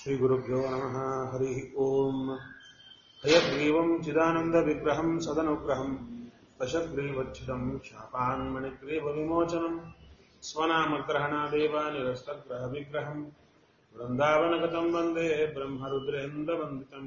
श्रीगुरुभ्यो नमः हरिः ओम् हयग्रीवम् चिदानन्दविग्रहम् सदनुग्रहम् दशग्रीवच्छिदम् शापान्मणिग्रीवविमोचनम् स्वनामग्रहणादेव निरस्तग्रहविग्रहम् वृन्दावनगतम् वन्दे ब्रह्मरुद्रेन्द्रवन्दितम्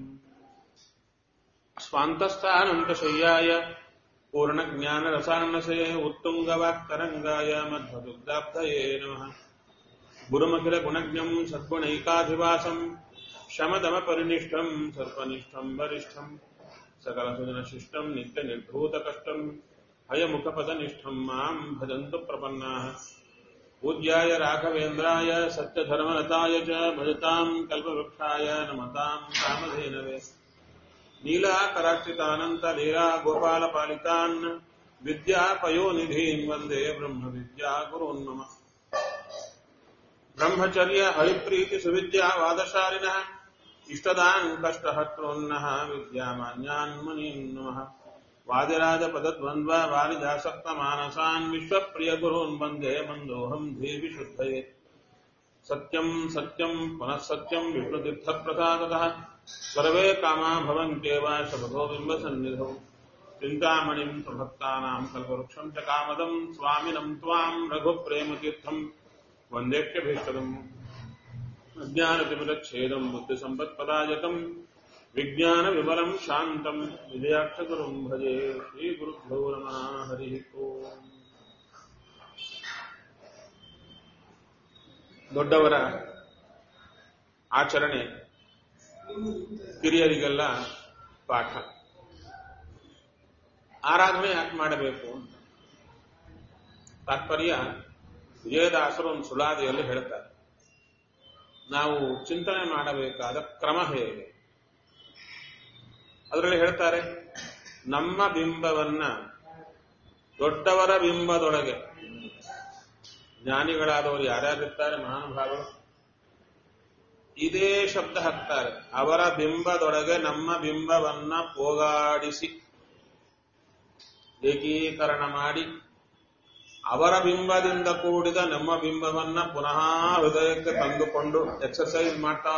स्वान्तस्थानन्तशय्याय पूर्णज्ञानरसान्नसे उत्तुङ्गवाक्तरङ्गाय मध्वदुग्धाब्धये नमः गुरुमखिलगुणज्ञम् सद्गुणैकाधिवासम् शमदमपरिनिष्ठम् सर्पनिष्ठम् वरिष्ठम् सकलसुजनशिष्टम् नित्यनिर्धूतकष्टम् हयमुखपदनिष्ठम् माम् भजन्तु प्रपन्नाः पूज्याय राघवेन्द्राय सत्यधर्मरताय च भजताम् कल्पवृक्षाय नमताम् कामधेनवे नीलाकराक्षितानन्तलीला गोपालपालितान् विद्यापयोनिधीन् वन्दे ब्रह्मविद्या गुरून्मम ब्रह्मचर्य हरिप्रीति सुविद्या वादशालिनः इष्टदान् कष्टहर्तॄन्नः विद्यामान्यान् मुनीन् नमः वादिराजपदद्वन्द्व वारिदासक्तमानसान् विश्वप्रियगुरून् वन्दे मन्दोऽहम् धीविशुद्धये सत्यम् सत्यम् पुनः सत्यम् विष्णुतीर्थप्रसादतः सर्वे कामा भवन्त्येव शपथो बिम्बसन्निधौ चिन्तामणिम् प्रभक्तानाम् कल्पवृक्षम् च कामदम् स्वामिनम् त्वाम् रघुप्रेमतीर्थम् वन्देक्यभीष्टदम् अज्ञानतिमिरच्छेदम् बुद्धिसम्पत्पदायकम् विज्ञानविमलम् शान्तम् विजयाक्षगुरुम् भजे श्रीगुरुभ्यो नमः हरिः ओम् ದೊಡ್ಡವರ ಆಚರಣೆ ಕಿರಿಯರಿಗೆಲ್ಲ ಪಾಠ ಆರಾಧನೆ ಯಾಕೆ ಮಾಡಬೇಕು ತಾತ್ಪರ್ಯ ವಿಜಯದಾಸರು ಒಂದು ಸುಳಾದಿಯಲ್ಲಿ ಹೇಳ್ತಾರೆ ನಾವು ಚಿಂತನೆ ಮಾಡಬೇಕಾದ ಕ್ರಮ ಹೇಗೆ ಅದರಲ್ಲಿ ಹೇಳ್ತಾರೆ ನಮ್ಮ ಬಿಂಬವನ್ನ ದೊಡ್ಡವರ ಬಿಂಬದೊಳಗೆ ಜ್ಞಾನಿಗಳಾದವರು ಯಾರ್ಯಾರಿರ್ತಾರೆ ಮಹಾನುಭಾವರು ಇದೇ ಶಬ್ದ ಹಾಕ್ತಾರೆ ಅವರ ಬಿಂಬದೊಳಗೆ ನಮ್ಮ ಬಿಂಬವನ್ನ ಪೋಗಾಡಿಸಿ ಏಕೀಕರಣ ಮಾಡಿ ಅವರ ಬಿಂಬದಿಂದ ಕೂಡಿದ ನಮ್ಮ ಬಿಂಬವನ್ನ ಪುನಃ ಹೃದಯಕ್ಕೆ ತಂದುಕೊಂಡು ಎಕ್ಸರ್ಸೈಸ್ ಮಾಡ್ತಾ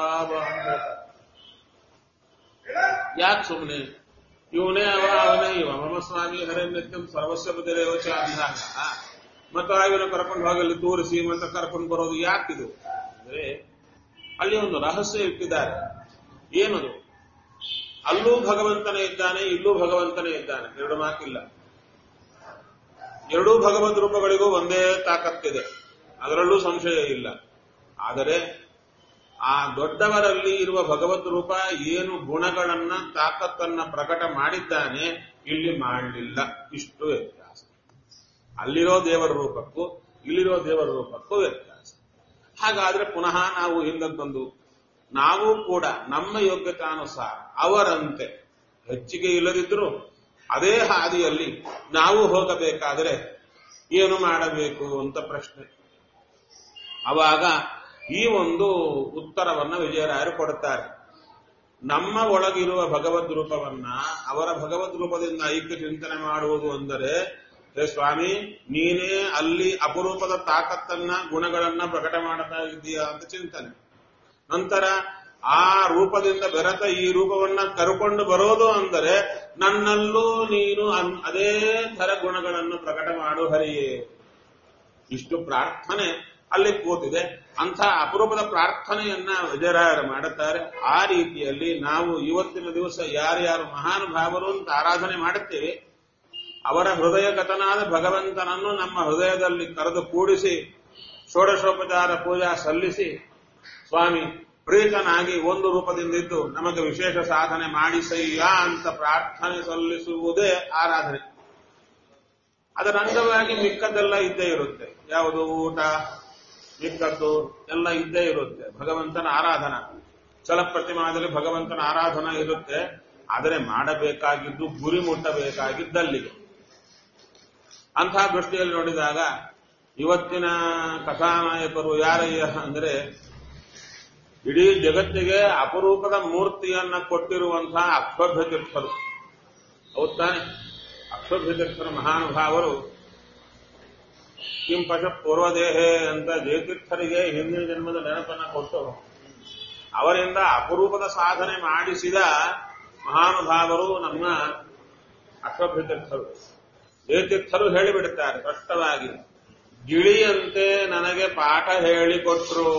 ಯಾಕೆ ಸುಮ್ಮನೆ ಇವನೇ ಅವ ಅವನೇ ಇವ ಮಮ ಸ್ವಾಮಿ ಹರೇ ನಿತ್ಯಂ ಸರ್ವಸ್ವ ಬದಿರೇವಚ ಅಂದಾಗ ಮತ್ತು ಇವನು ಕರ್ಕೊಂಡು ಹೋಗಲಿ ತೋರಿಸಿ ಮತ್ತೆ ಕರ್ಕೊಂಡು ಬರೋದು ಯಾಕಿದು ಅಂದ್ರೆ ಅಲ್ಲಿ ಒಂದು ರಹಸ್ಯ ಇಟ್ಟಿದ್ದಾರೆ ಏನದು ಅಲ್ಲೂ ಭಗವಂತನೇ ಇದ್ದಾನೆ ಇಲ್ಲೂ ಭಗವಂತನೇ ಇದ್ದಾನೆ ಎರಡು ಮಾತಿಲ್ಲ ಎರಡೂ ಭಗವದ್ ರೂಪಗಳಿಗೂ ಒಂದೇ ತಾಕತ್ತಿದೆ ಅದರಲ್ಲೂ ಸಂಶಯ ಇಲ್ಲ ಆದರೆ ಆ ದೊಡ್ಡವರಲ್ಲಿ ಇರುವ ಭಗವದ್ ರೂಪ ಏನು ಗುಣಗಳನ್ನ ತಾಕತ್ತನ್ನ ಪ್ರಕಟ ಮಾಡಿದ್ದಾನೆ ಇಲ್ಲಿ ಮಾಡಲಿಲ್ಲ ಇಷ್ಟು ವ್ಯತ್ಯಾಸ ಅಲ್ಲಿರೋ ದೇವರ ರೂಪಕ್ಕೂ ಇಲ್ಲಿರೋ ದೇವರ ರೂಪಕ್ಕೂ ವ್ಯತ್ಯಾಸ ಹಾಗಾದ್ರೆ ಪುನಃ ನಾವು ಹಿಂದಕ್ಕೆ ಬಂದು ನಾವು ಕೂಡ ನಮ್ಮ ಯೋಗ್ಯತಾನುಸಾರ ಅವರಂತೆ ಹೆಚ್ಚಿಗೆ ಇಲ್ಲದಿದ್ರೂ ಅದೇ ಹಾದಿಯಲ್ಲಿ ನಾವು ಹೋಗಬೇಕಾದರೆ ಏನು ಮಾಡಬೇಕು ಅಂತ ಪ್ರಶ್ನೆ ಅವಾಗ ಈ ಒಂದು ಉತ್ತರವನ್ನ ವಿಜಯರಾಯರು ಕೊಡುತ್ತಾರೆ ನಮ್ಮ ಒಳಗಿರುವ ಭಗವದ್ ರೂಪವನ್ನ ಅವರ ಭಗವದ್ ರೂಪದಿಂದ ಐಕ್ಯ ಚಿಂತನೆ ಮಾಡುವುದು ಅಂದರೆ ಹೇ ಸ್ವಾಮಿ ನೀನೇ ಅಲ್ಲಿ ಅಪರೂಪದ ತಾಕತ್ತನ್ನ ಗುಣಗಳನ್ನ ಪ್ರಕಟ ಮಾಡ್ತಾ ಇದ್ದೀಯಾ ಅಂತ ಚಿಂತನೆ ನಂತರ ಆ ರೂಪದಿಂದ ಬೆರೆತ ಈ ರೂಪವನ್ನ ಕರ್ಕೊಂಡು ಬರೋದು ಅಂದರೆ ನನ್ನಲ್ಲೂ ನೀನು ಅದೇ ತರ ಗುಣಗಳನ್ನು ಪ್ರಕಟ ಮಾಡು ಹರಿಯೇ ಇಷ್ಟು ಪ್ರಾರ್ಥನೆ ಅಲ್ಲಿ ಕೂತಿದೆ ಅಂಥ ಅಪರೂಪದ ಪ್ರಾರ್ಥನೆಯನ್ನ ವಿಜಯರಾಯರು ಮಾಡುತ್ತಾರೆ ಆ ರೀತಿಯಲ್ಲಿ ನಾವು ಇವತ್ತಿನ ದಿವಸ ಯಾರ್ಯಾರು ಮಹಾನುಭಾವರು ಅಂತ ಆರಾಧನೆ ಮಾಡುತ್ತೇವೆ ಅವರ ಹೃದಯಗತನಾದ ಭಗವಂತನನ್ನು ನಮ್ಮ ಹೃದಯದಲ್ಲಿ ಕರೆದು ಕೂಡಿಸಿ ಷೋಡಶೋಪಚಾರ ಪೂಜಾ ಸಲ್ಲಿಸಿ ಸ್ವಾಮಿ ಪ್ರೀತನಾಗಿ ಒಂದು ರೂಪದಿಂದಿದ್ದು ನಮಗೆ ವಿಶೇಷ ಸಾಧನೆ ಮಾಡಿಸಯ್ಯ ಅಂತ ಪ್ರಾರ್ಥನೆ ಸಲ್ಲಿಸುವುದೇ ಆರಾಧನೆ ಅದರ ಅಂಗವಾಗಿ ಮಿಕ್ಕದ್ದೆಲ್ಲ ಇದ್ದೇ ಇರುತ್ತೆ ಯಾವುದು ಊಟ ಮಿಕ್ಕದ್ದು ಎಲ್ಲ ಇದ್ದೇ ಇರುತ್ತೆ ಭಗವಂತನ ಆರಾಧನ ಚಲಪ್ರತಿಮಾದಲ್ಲಿ ಭಗವಂತನ ಆರಾಧನಾ ಇರುತ್ತೆ ಆದರೆ ಮಾಡಬೇಕಾಗಿದ್ದು ಗುರಿ ಮುಟ್ಟಬೇಕಾಗಿದ್ದಲ್ಲಿಗೆ ಅಂತಹ ದೃಷ್ಟಿಯಲ್ಲಿ ನೋಡಿದಾಗ ಇವತ್ತಿನ ಕಥಾನಾಯಕರು ಯಾರಯ್ಯ ಅಂದ್ರೆ ಇಡೀ ಜಗತ್ತಿಗೆ ಅಪರೂಪದ ಮೂರ್ತಿಯನ್ನ ಕೊಟ್ಟಿರುವಂತಹ ಅಕ್ಷೋಭ್ಯ ತೀರ್ಥರು ಹೌದ್ ತಾನೆ ಅಕ್ಷೋಭ್ಯ ತೀರ್ಥರ ಮಹಾನುಭಾವರು ಕಿಂ ಪಶ ಪೂರ್ವದೇಹೆ ಅಂತ ಜಯತೀರ್ಥರಿಗೆ ಹಿಂದಿನ ಜನ್ಮದ ನೆನಪನ್ನ ಕೊಟ್ಟು ಅವರಿಂದ ಅಪರೂಪದ ಸಾಧನೆ ಮಾಡಿಸಿದ ಮಹಾನುಭಾವರು ನಮ್ಮ ಅಶ್ವಭ್ಯತೀರ್ಥರು ತೀರ್ಥರು ಹೇಳಿಬಿಡುತ್ತಾರೆ ಸ್ಪಷ್ಟವಾಗಿ ಗಿಳಿಯಂತೆ ನನಗೆ ಪಾಠ ಹೇಳಿಕೊಟ್ರು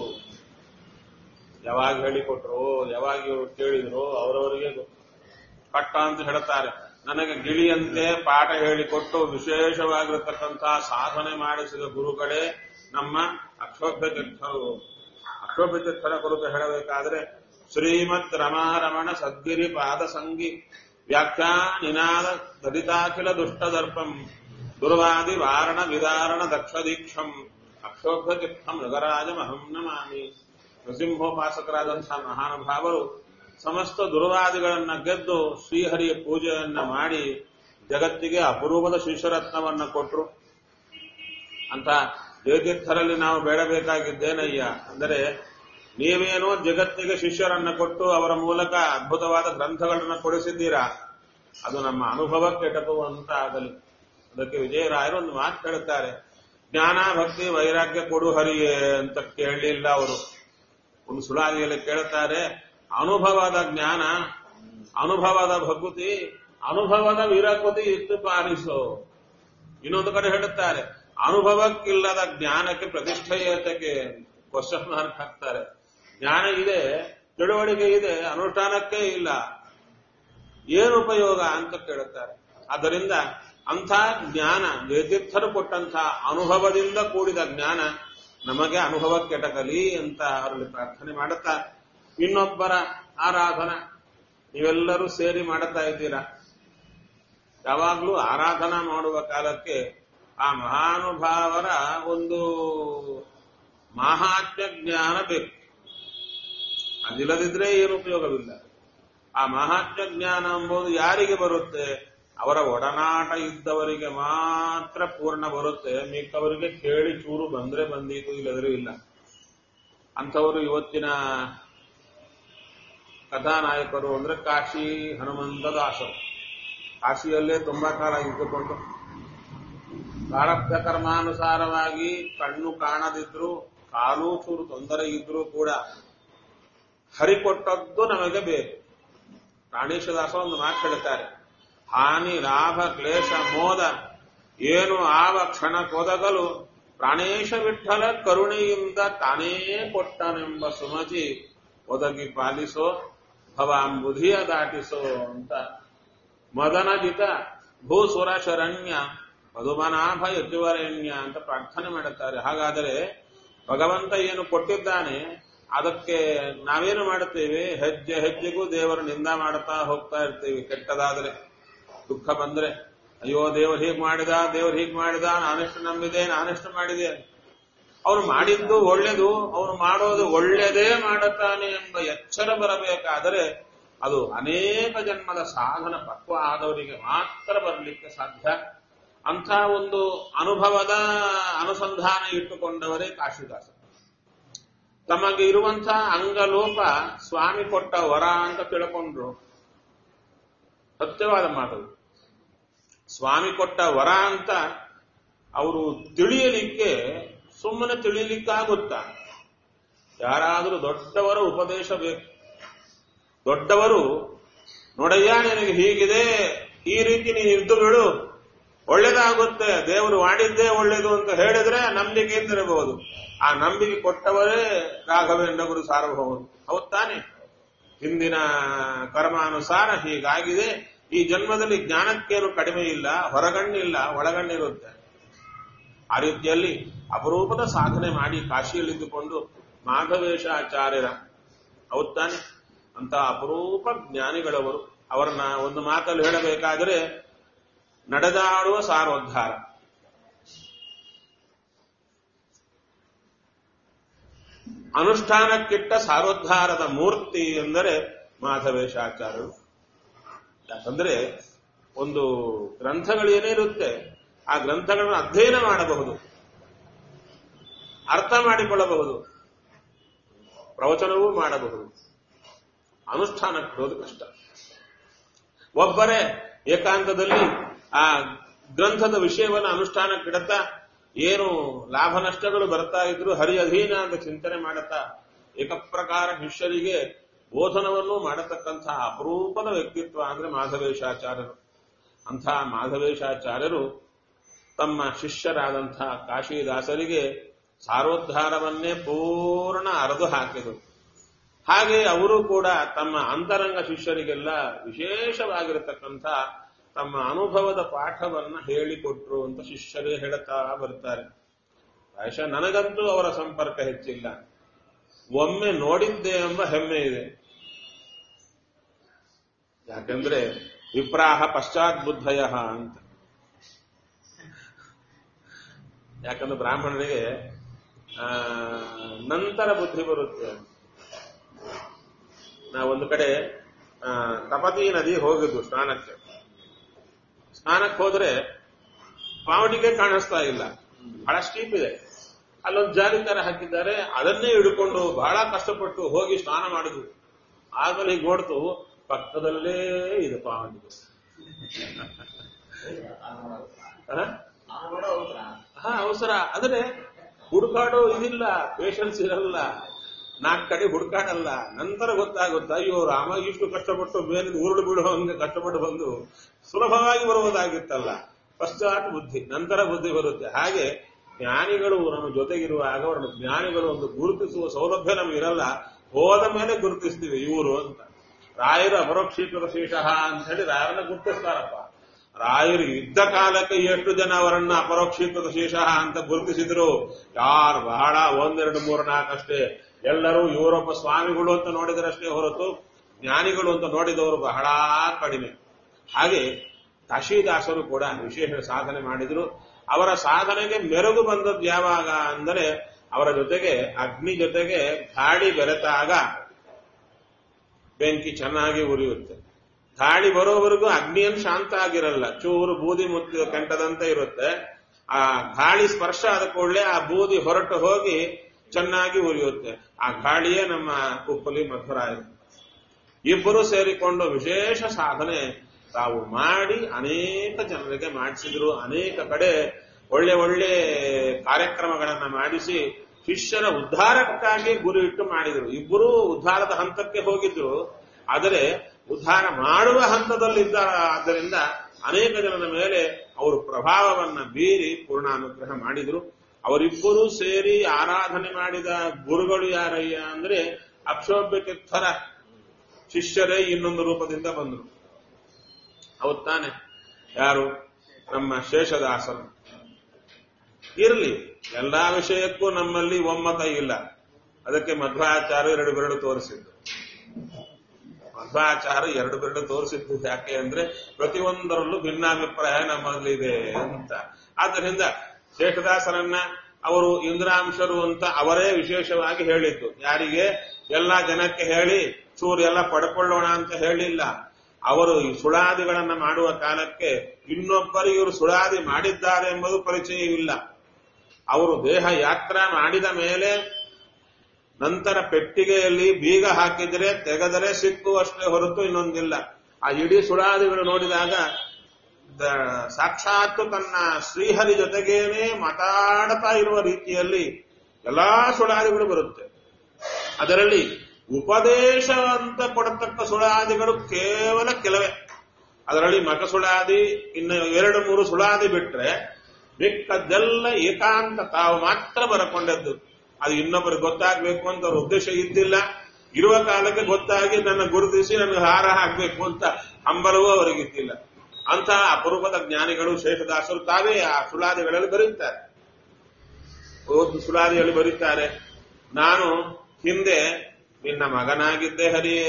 ಯಾವಾಗ ಹೇಳಿಕೊಟ್ರು ಯಾವಾಗ ಇವ್ರು ಕೇಳಿದ್ರು ಅವರವರಿಗೆ ಗೊತ್ತು. ಕಟ್ಟ ಅಂತ ಹೇಳ್ತಾರೆ ನನಗೆ ಗಿಳಿಯಂತೆ ಪಾಠ ಹೇಳಿಕೊಟ್ಟು ವಿಶೇಷವಾಗಿರತಕ್ಕಂತಹ ಸಾಧನೆ ಮಾಡಿಸಿದ ಗುರುಗಳೇ ನಮ್ಮ ಅಕ್ಷೋಭ್ಯ ತೀರ್ಥರು ಅಕ್ಷೋಭ್ಯ ತೀರ್ಥರ ಕುರಿತು ಹೇಳಬೇಕಾದ್ರೆ ಶ್ರೀಮದ್ ರಮಾರಮಣ ಸದ್ಗಿರಿ ಪಾದ ಸಂಗಿ ವ್ಯಾಖ್ಯಾ ನಿನಾದ ದಲಿತಾಖಿಲ ದುಷ್ಟದರ್ಪಂ ದುರ್ವಾದಿ ವಾರಣ ವಿದಾರಣ ದಕ್ಷ ದೀಕ್ಷಂ ಅಕ್ಷೋಭ್ಯ ತೀರ್ಥಂ ನಗರಾಜ ಮಹಂ ನಮಾಮಿ ನೃಸಿಂಹೋಪಾಸಕರಾದಂತಹ ಮಹಾನುಭಾವರು ಸಮಸ್ತ ದುರ್ವಾದಿಗಳನ್ನ ಗೆದ್ದು ಶ್ರೀಹರಿಯ ಪೂಜೆಯನ್ನ ಮಾಡಿ ಜಗತ್ತಿಗೆ ಅಪರೂಪದ ಶಿಷ್ಯರತ್ನವನ್ನ ಕೊಟ್ರು ಅಂತ ಜಯತೀರ್ಥರಲ್ಲಿ ನಾವು ಬೇಡಬೇಕಾಗಿದ್ದೇನಯ್ಯ ಅಂದರೆ ನೀವೇನೋ ಜಗತ್ತಿಗೆ ಶಿಷ್ಯರನ್ನ ಕೊಟ್ಟು ಅವರ ಮೂಲಕ ಅದ್ಭುತವಾದ ಗ್ರಂಥಗಳನ್ನ ಕೊಡಿಸಿದ್ದೀರಾ ಅದು ನಮ್ಮ ಅನುಭವಕ್ಕೆ ಎಟಕುವಂತ ಆಗಲಿ ಅದಕ್ಕೆ ವಿಜಯರಾಯರು ಒಂದು ಮಾತು ಹೇಳುತ್ತಾರೆ ಜ್ಞಾನ ಭಕ್ತಿ ವೈರಾಗ್ಯ ಕೊಡು ಹರಿಯೇ ಅಂತ ಕೇಳಲಿಲ್ಲ ಅವರು ಒಂದು ಸುಳಾದಿಯಲ್ಲಿ ಕೇಳುತ್ತಾರೆ ಅನುಭವದ ಜ್ಞಾನ ಅನುಭವದ ಭಕುತಿ ಅನುಭವದ ವಿರಕುತಿ ಇತ್ತು ಪಾಲಿಸೋ ಇನ್ನೊಂದು ಕಡೆ ಹೇಳುತ್ತಾರೆ ಅನುಭವಕ್ಕಿಲ್ಲದ ಜ್ಞಾನಕ್ಕೆ ಪ್ರತಿಷ್ಠೆ ಏತಕ್ಕೆ ಕ್ವಶನ್ ಮಾರ್ಕ್ ಹಾಕ್ತಾರೆ ಜ್ಞಾನ ಇದೆ ತಿಳುವಳಿಕೆ ಇದೆ ಅನುಷ್ಠಾನಕ್ಕೆ ಇಲ್ಲ ಏನು ಉಪಯೋಗ ಅಂತ ಕೇಳುತ್ತಾರೆ ಆದ್ದರಿಂದ ಅಂಥ ಜ್ಞಾನ ವೇತೀರ್ಥರು ಕೊಟ್ಟಂಥ ಅನುಭವದಿಂದ ಕೂಡಿದ ಜ್ಞಾನ ನಮಗೆ ಅನುಭವ ಕೆಟಕಲಿ ಅಂತ ಅವರಲ್ಲಿ ಪ್ರಾರ್ಥನೆ ಮಾಡುತ್ತಾ ಇನ್ನೊಬ್ಬರ ಆರಾಧನಾ ನೀವೆಲ್ಲರೂ ಸೇರಿ ಮಾಡುತ್ತಾ ಇದ್ದೀರಾ ಯಾವಾಗಲೂ ಆರಾಧನಾ ಮಾಡುವ ಕಾಲಕ್ಕೆ ಆ ಮಹಾನುಭಾವರ ಒಂದು ಮಹಾತ್ಮ ಜ್ಞಾನ ಬೇಕು ಅದಿಲ್ಲದಿದ್ರೆ ಏನು ಉಪಯೋಗವಿಲ್ಲ ಆ ಮಹಾತ್ಮ ಜ್ಞಾನ ಎಂಬುದು ಯಾರಿಗೆ ಬರುತ್ತೆ ಅವರ ಒಡನಾಟ ಇದ್ದವರಿಗೆ ಮಾತ್ರ ಪೂರ್ಣ ಬರುತ್ತೆ ಮಿಕ್ಕವರಿಗೆ ಕೇಳಿ ಚೂರು ಬಂದ್ರೆ ಬಂದೀತು ಇಲ್ಲದ್ರೆ ಇಲ್ಲ ಅಂಥವರು ಇವತ್ತಿನ ಕಥಾನಾಯಕರು ಅಂದ್ರೆ ಕಾಶಿ ಹನುಮಂತ ದಾಸರು ಕಾಶಿಯಲ್ಲೇ ತುಂಬಾ ಕಾಲ ಇದ್ದುಕೊಂಡು ಪ್ರಾರಬ್ಧ ಕರ್ಮಾನುಸಾರವಾಗಿ ಕಣ್ಣು ಕಾಣದಿದ್ರು ಕಾಲು ಚೂರು ತೊಂದರೆ ಇದ್ರೂ ಕೂಡ ಹರಿ ಕೊಟ್ಟದ್ದು ನಮಗೆ ಬೇಕು ಪ್ರಾಣೇಶದಾಸ ಒಂದು ಮಾತು ಹೇಳ್ತಾರೆ ಹಾನಿ ಲಾಭ ಕ್ಲೇಶ ಮೋದ ಏನು ಆವ ಕ್ಷಣ ಕೊದಗಲು ಪ್ರಾಣೇಶ ವಿಠಲ ಕರುಣೆಯಿಂದ ತಾನೇ ಕೊಟ್ಟನೆಂಬ ಸುಮತಿ ಒದಗಿ ಪಾಲಿಸೋ ಭವಾಂಬುಧಿಯ ದಾಟಿಸೋ ಅಂತ ಮದನಜಿತ ಭೂಸುರ ಶರಣ್ಯ ಮಧುಮನಾಭ ಯಜುವರೆಣ್ಯ ಅಂತ ಪ್ರಾರ್ಥನೆ ಮಾಡುತ್ತಾರೆ ಹಾಗಾದರೆ ಭಗವಂತ ಏನು ಕೊಟ್ಟಿದ್ದಾನೆ ಅದಕ್ಕೆ ನಾವೇನು ಮಾಡುತ್ತೇವೆ ಹೆಜ್ಜೆ ಹೆಜ್ಜೆಗೂ ದೇವರು ನಿಂದ ಮಾಡುತ್ತಾ ಹೋಗ್ತಾ ಇರ್ತೀವಿ ಕೆಟ್ಟದಾದ್ರೆ ದುಃಖ ಬಂದ್ರೆ ಅಯ್ಯೋ ದೇವರು ಹೀಗೆ ಮಾಡಿದ ದೇವರು ಹೀಗೆ ಮಾಡಿದ ನಾನೆಷ್ಟು ನಂಬಿದೆ ನಾನೆಷ್ಟು ಮಾಡಿದೆ ಅವ್ರು ಮಾಡಿದ್ದು ಒಳ್ಳೇದು ಅವ್ರು ಮಾಡೋದು ಒಳ್ಳೇದೇ ಮಾಡುತ್ತಾನೆ ಎಂಬ ಎಚ್ಚರ ಬರಬೇಕಾದರೆ ಅದು ಅನೇಕ ಜನ್ಮದ ಸಾಧನ ಪಕ್ವ ಆದವರಿಗೆ ಮಾತ್ರ ಬರಲಿಕ್ಕೆ ಸಾಧ್ಯ ಅಂಥ ಒಂದು ಅನುಭವದ ಅನುಸಂಧಾನ ಇಟ್ಟುಕೊಂಡವರೇ ಕಾಶಿದಾಸ ತಮಗೆ ಇರುವಂಥ ಅಂಗಲೋಪ ಸ್ವಾಮಿ ಕೊಟ್ಟ ವರ ಅಂತ ತಿಳ್ಕೊಂಡ್ರು ಸತ್ಯವಾದ ಮಾತು ಸ್ವಾಮಿ ಕೊಟ್ಟ ವರ ಅಂತ ಅವರು ತಿಳಿಯಲಿಕ್ಕೆ ಸುಮ್ಮನೆ ತಿಳಿಯಲಿಕ್ಕಾಗುತ್ತಾ ಯಾರಾದರೂ ದೊಡ್ಡವರ ಉಪದೇಶ ಬೇಕು ದೊಡ್ಡವರು ನೋಡಯ್ಯ ನಿನಗೆ ಹೀಗಿದೆ ಈ ರೀತಿ ನೀನು ಇದ್ದು ಬಿಡು ಒಳ್ಳೇದಾಗುತ್ತೆ ದೇವರು ಮಾಡಿದ್ದೇ ಒಳ್ಳೇದು ಅಂತ ಹೇಳಿದ್ರೆ ನಂಬಿಕೆಯಿಂದ ಇರಬಹುದು ಆ ನಂಬಿಕೆ ಕೊಟ್ಟವರೇ ರಾಘವೇಂದ್ರ ಗುರು ಸಾರ್ವಭೌಮರು ಹೌದ್ ತಾನೆ ಹಿಂದಿನ ಕರ್ಮಾನುಸಾರ ಹೀಗಾಗಿದೆ ಈ ಜನ್ಮದಲ್ಲಿ ಜ್ಞಾನಕ್ಕೇನು ಕಡಿಮೆ ಇಲ್ಲ ಹೊರಗಣ್ಣಿಲ್ಲ ಒಳಗಣ್ಣಿರುತ್ತೆ ಆ ರೀತಿಯಲ್ಲಿ ಅಪರೂಪದ ಸಾಧನೆ ಮಾಡಿ ಕಾಶಿಯಲ್ಲಿದ್ದುಕೊಂಡು ಮಾಧವೇಶಾಚಾರ್ಯರ ಹೌದ್ ತಾನೆ ಅಂತ ಅಪರೂಪ ಜ್ಞಾನಿಗಳವರು ಅವರನ್ನ ಒಂದು ಮಾತಲ್ಲಿ ಹೇಳಬೇಕಾದರೆ ನಡೆದಾಡುವ ಸಾರೋದ್ಧಾರ ಅನುಷ್ಠಾನಕ್ಕಿಟ್ಟ ಸಾರೋದ್ಧಾರದ ಮೂರ್ತಿ ಎಂದರೆ ಮಾಧವೇಶಾಚಾರ್ಯರು ಯಾಕಂದ್ರೆ ಒಂದು ಗ್ರಂಥಗಳೇನಿರುತ್ತೆ ಆ ಗ್ರಂಥಗಳನ್ನು ಅಧ್ಯಯನ ಮಾಡಬಹುದು ಅರ್ಥ ಮಾಡಿಕೊಳ್ಳಬಹುದು ಪ್ರವಚನವೂ ಮಾಡಬಹುದು ಅನುಷ್ಠಾನಕ್ಕೆ ಹೋದು ಕಷ್ಟ ಒಬ್ಬರೇ ಏಕಾಂತದಲ್ಲಿ ಆ ಗ್ರಂಥದ ವಿಷಯವನ್ನು ಅನುಷ್ಠಾನಕ್ಕಿಡತಾ ಏನು ಲಾಭ ನಷ್ಟಗಳು ಬರ್ತಾ ಇದ್ರು ಹರಿ ಅಧೀನ ಅಂತ ಚಿಂತನೆ ಮಾಡುತ್ತಾ ಏಕಪ್ರಕಾರ ಶಿಷ್ಯರಿಗೆ ಬೋಧನವನ್ನು ಮಾಡತಕ್ಕಂತಹ ಅಪರೂಪದ ವ್ಯಕ್ತಿತ್ವ ಅಂದ್ರೆ ಮಾಧವೇಶಾಚಾರ್ಯರು ಅಂಥ ಮಾಧವೇಶಾಚಾರ್ಯರು ತಮ್ಮ ಶಿಷ್ಯರಾದಂತಹ ಕಾಶಿದಾಸರಿಗೆ ಸಾರೋದ್ಧಾರವನ್ನೇ ಪೂರ್ಣ ಅರೆದು ಹಾಕಿದರು ಹಾಗೆ ಅವರು ಕೂಡ ತಮ್ಮ ಅಂತರಂಗ ಶಿಷ್ಯರಿಗೆಲ್ಲ ವಿಶೇಷವಾಗಿರತಕ್ಕಂಥ ತಮ್ಮ ಅನುಭವದ ಪಾಠವನ್ನ ಹೇಳಿಕೊಟ್ರು ಅಂತ ಶಿಷ್ಯರೇ ಹೇಳುತ್ತಾ ಬರ್ತಾರೆ ಪ್ರಾಯಶಃ ನನಗಂತೂ ಅವರ ಸಂಪರ್ಕ ಹೆಚ್ಚಿಲ್ಲ ಒಮ್ಮೆ ನೋಡಿದ್ದೆ ಎಂಬ ಹೆಮ್ಮೆ ಇದೆ ಯಾಕಂದ್ರೆ ವಿಪ್ರಾಹ ಪಶ್ಚಾತ್ ಬುದ್ಧಯ ಅಂತ ಯಾಕಂದ್ರೆ ಬ್ರಾಹ್ಮಣರಿಗೆ ಆ, ನಂತರ ಬುದ್ಧಿ ಬರುತ್ತೆ ನಾವು ಒಂದು ಕಡೆ ಆ, ತಪತಿ ನದಿ ಹೋಗಿದ್ದು ಸ್ನಾನಕ್ಕೆ ಸ್ನಾನಕ್ಕೆ ಹೋದ್ರೆ ಪಾವಟಿಗೆ ಕಾಣಿಸ್ತಾ ಇಲ್ಲ ಬಹಳ ಸ್ಟೀಪ್ ಇದೆ ಅಲ್ಲೊಂದು ಜಾಲಿ ತರ ಹಾಕಿದ್ದಾರೆ ಅದನ್ನೇ ಹಿಡ್ಕೊಂಡು ಬಹಳ ಕಷ್ಟಪಟ್ಟು ಹೋಗಿ ಸ್ನಾನ ಮಾಡಿದ್ವು ಆಗಲೇ ಹೀಗೆ ನೋಡ್ತು ಪಕ್ಕದಲ್ಲೇ ಇದೆ ಪಾವಟಿಗೆ ಆ? ಹಾ ಅವಸರ ಅಂದ್ರೆ ಹುಡುಕಾಡೋ ಇದಿಲ್ಲ ಪೇಷನ್ಸ್ ಇರಲ್ಲ ನಾಲ್ಕು ಕಡೆ ಹುಡುಕಾಡಲ್ಲ ನಂತರ ಗೊತ್ತಾಗುತ್ತಾ ಅಯ್ಯೋ ರಾಮ ಇಷ್ಟು ಕಷ್ಟಪಟ್ಟು ಮೇಲೆ ಉರುಳು ಬಿಡೋ ಹಂಗೆ ಕಷ್ಟಪಟ್ಟು ಬಂದು ಸುಲಭವಾಗಿ ಬರುವುದಾಗಿತ್ತಲ್ಲ ಪಶ್ಚಾತ್ ಬುದ್ಧಿ ನಂತರ ಬುದ್ಧಿ ಬರುತ್ತೆ ಹಾಗೆ ಜ್ಞಾನಿಗಳು ನಮ್ಮ ಜೊತೆಗಿರುವಾಗ ಅವರನ್ನು ಜ್ಞಾನಿಗಳು ಒಂದು ಗುರುತಿಸುವ ಸೌಲಭ್ಯ ನಮ್ಗೆ ಇರಲ್ಲ ಹೋದ ಮೇಲೆ ಗುರುತಿಸ್ತೀವಿ ಇವರು ಅಂತ ರಾಯರು ಅಪರೋಕ್ಷೀಕೃತ ಶೇಷಃ ಅಂತ ಹೇಳಿ ರಾಯರನ್ನ ಗುರುತಿಸ್ತಾರಪ್ಪ ರಾಯರು ಇದ್ದ ಕಾಲಕ್ಕೆ ಎಷ್ಟು ಜನ ಅವರನ್ನ ಅಪರೋಕ್ಷೀಕೃತ ಶೇಷಃ ಅಂತ ಗುರುತಿಸಿದ್ರು ಯಾರು ಬಹಳ ಒಂದೆರಡು ಮೂರು ನಾಲ್ಕು ಅಷ್ಟೇ ಎಲ್ಲರೂ ಯುರೋಪ ಸ್ವಾಮಿಗಳು ಅಂತ ನೋಡಿದರಷ್ಟೇ ಹೊರತು ಜ್ಞಾನಿಗಳು ಅಂತ ನೋಡಿದವರು ಬಹಳ ಕಡಿಮೆ ಹಾಗೆ ಕಾಶಿದಾಸರು ಕೂಡ ವಿಶೇಷ ಸಾಧನೆ ಮಾಡಿದ್ರು ಅವರ ಸಾಧನೆಗೆ ಮೆರುಗು ಬಂದದ್ದು ಯಾವಾಗ ಅಂದರೆ ಅವರ ಜೊತೆಗೆ ಅಗ್ನಿ ಜೊತೆಗೆ ಗಾಳಿ ಬೆರೆತಾಗ ಬೆಂಕಿ ಚೆನ್ನಾಗಿ ಉರಿಯುತ್ತೆ ಗಾಳಿ ಬರೋವರೆಗೂ ಅಗ್ನಿಯನ್ನು ಶಾಂತ ಆಗಿರಲ್ಲ ಚೂರು ಬೂದಿ ಮುತ್ತು ಕೆಂಟದಂತೆ ಇರುತ್ತೆ ಆ ಗಾಳಿ ಸ್ಪರ್ಶ ಆದ ಕೂಡಲೇ ಆ ಬೂದಿ ಹೊರಟು ಹೋಗಿ ಚೆನ್ನಾಗಿ ಉರಿಯುತ್ತೆ ಆ ಗಾಳಿಯೇ ನಮ್ಮ ಕುಪ್ಪಲಿ ಮಧುರಾಯ ಇಬ್ಬರು ಸೇರಿಕೊಂಡು ವಿಶೇಷ ಸಾಧನೆ ತಾವು ಮಾಡಿ ಅನೇಕ ಜನರಿಗೆ ಮಾಡಿಸಿದ್ರು ಅನೇಕ ಕಡೆ ಒಳ್ಳೆ ಒಳ್ಳೆ ಕಾರ್ಯಕ್ರಮಗಳನ್ನ ಮಾಡಿಸಿ ಶಿಷ್ಯರ ಉದ್ಧಾರಕ್ಕಾಗಿ ಗುರಿ ಇಟ್ಟು ಮಾಡಿದರು ಇಬ್ಬರೂ ಉದ್ಧಾರದ ಹಂತಕ್ಕೆ ಹೋಗಿದ್ರು ಆದರೆ ಉದ್ಧಾರ ಮಾಡುವ ಹಂತದಲ್ಲಿದ್ದ ಆದ್ದರಿಂದ ಅನೇಕ ಜನರ ಮೇಲೆ ಅವರು ಪ್ರಭಾವವನ್ನ ಬೀರಿ ಪೂರ್ಣಾನುಗ್ರಹ ಮಾಡಿದ್ರು ಅವರಿಬ್ಬರೂ ಸೇರಿ ಆರಾಧನೆ ಮಾಡಿದ ಗುರುಗಳು ಯಾರಯ್ಯ ಅಂದ್ರೆ ಅಕ್ಷೋಭ್ಯ ಥರ ಶಿಷ್ಯರೇ ಇನ್ನೊಂದು ರೂಪದಿಂದ ಬಂದರು ಹೌದ್ ತಾನೆ ಯಾರು ನಮ್ಮ ಶೇಷದಾಸರು ಇರಲಿ ಎಲ್ಲಾ ವಿಷಯಕ್ಕೂ ನಮ್ಮಲ್ಲಿ ಒಮ್ಮತ ಇಲ್ಲ ಅದಕ್ಕೆ ಮಧ್ವಾಚಾರ್ಯ ಎರಡು ಬೆರಳು ತೋರಿಸಿದ್ದು ಮಧ್ವಾಚಾರ್ಯ ಎರಡು ಬೆರಳು ತೋರಿಸಿದ್ದು ಯಾಕೆ ಅಂದ್ರೆ ಪ್ರತಿಯೊಂದರಲ್ಲೂ ಭಿನ್ನಾಭಿಪ್ರಾಯ ನಮ್ಮಲ್ಲಿದೆ ಅಂತ ಆದ್ದರಿಂದ ಶೇಷದಾಸರನ್ನ ಅವರು ಇಂದ್ರಾಂಶರು ಅಂತ ಅವರೇ ವಿಶೇಷವಾಗಿ ಹೇಳಿದ್ದು ಯಾರಿಗೆ ಎಲ್ಲಾ ಜನಕ್ಕೆ ಹೇಳಿ ಚೂರು ಎಲ್ಲ ಪಡ್ಕೊಳ್ಳೋಣ ಅಂತ ಹೇಳಿಲ್ಲ ಅವರು ಈ ಸುಳಾದಿಗಳನ್ನ ಮಾಡುವ ಕಾಲಕ್ಕೆ ಇನ್ನೊಬ್ಬರು ಇವರು ಸುಳಾದಿ ಮಾಡಿದ್ದಾರೆ ಎಂಬುದು ಪರಿಚಯವಿಲ್ಲ ಅವರು ದೇಹ ಯಾತ್ರಾ ಮಾಡಿದ ಮೇಲೆ ನಂತರ ಪೆಟ್ಟಿಗೆಯಲ್ಲಿ ಬೀಗ ಹಾಕಿದರೆ ತೆಗೆದರೆ ಸಿಕ್ಕುವಷ್ಟೇ ಹೊರತು ಇನ್ನೊಂದಿಲ್ಲ ಆ ಇಡೀ ಸುಳಾದಿಗಳು ನೋಡಿದಾಗ ದ- ಸಾಕ್ಷಾತ್ತು ತನ್ನ ಶ್ರೀಹರಿ ಜೊತೆಗೇನೆ ಮಾತಾಡ್ತಾ ಇರುವ ರೀತಿಯಲ್ಲಿ ಎಲ್ಲಾ ಸುಳಾದಿಗಳು ಬರುತ್ತೆ ಅದರಲ್ಲಿ ಉಪದೇಶ ಅಂತ ಕೊಡತಕ್ಕ ಸುಳಾದಿಗಳು ಕೇವಲ ಕೆಲವೇ ಅದರಲ್ಲಿ ಮಕ ಸುಳಾದಿ ಇನ್ನು ಎರಡು ಮೂರು ಸುಳಾದಿ ಬಿಟ್ರೆ ಮಿಕ್ಕದ್ದೆಲ್ಲ ಏಕಾಂತ ತಾವು ಮಾತ್ರ ಬರಕೊಂಡದ್ದು ಅದು ಇನ್ನೊಬ್ಬರಿಗೆ ಗೊತ್ತಾಗ್ಬೇಕು ಅಂತ ಅವ್ರ ಉದ್ದೇಶ ಇದ್ದಿಲ್ಲ ಇರುವ ಕಾಲಕ್ಕೆ ಗೊತ್ತಾಗಿ ನನ್ನ ಗುರುತಿಸಿ ನನಗೆ ಹಾರ ಹಾಕ್ಬೇಕು ಅಂತ ಹಂಬಲವೂ ಅವರಿಗಿದ್ದಿಲ್ಲ ಅಂತ ಅಪರೂಪದ ಜ್ಞಾನಿಗಳು ಶೇಷದಾಸರು ತಾವೇ ಆ ಸುಳಾದಿಗಳಲ್ಲಿ ಬರೀತಾರೆ ಓದು ಸುಳಾದಿಗಳು ಬರೀತಾರೆ ನಾನು ಹಿಂದೆ ನಿನ್ನ ಮಗನಾಗಿದ್ದೆ ಹರಿಯೇ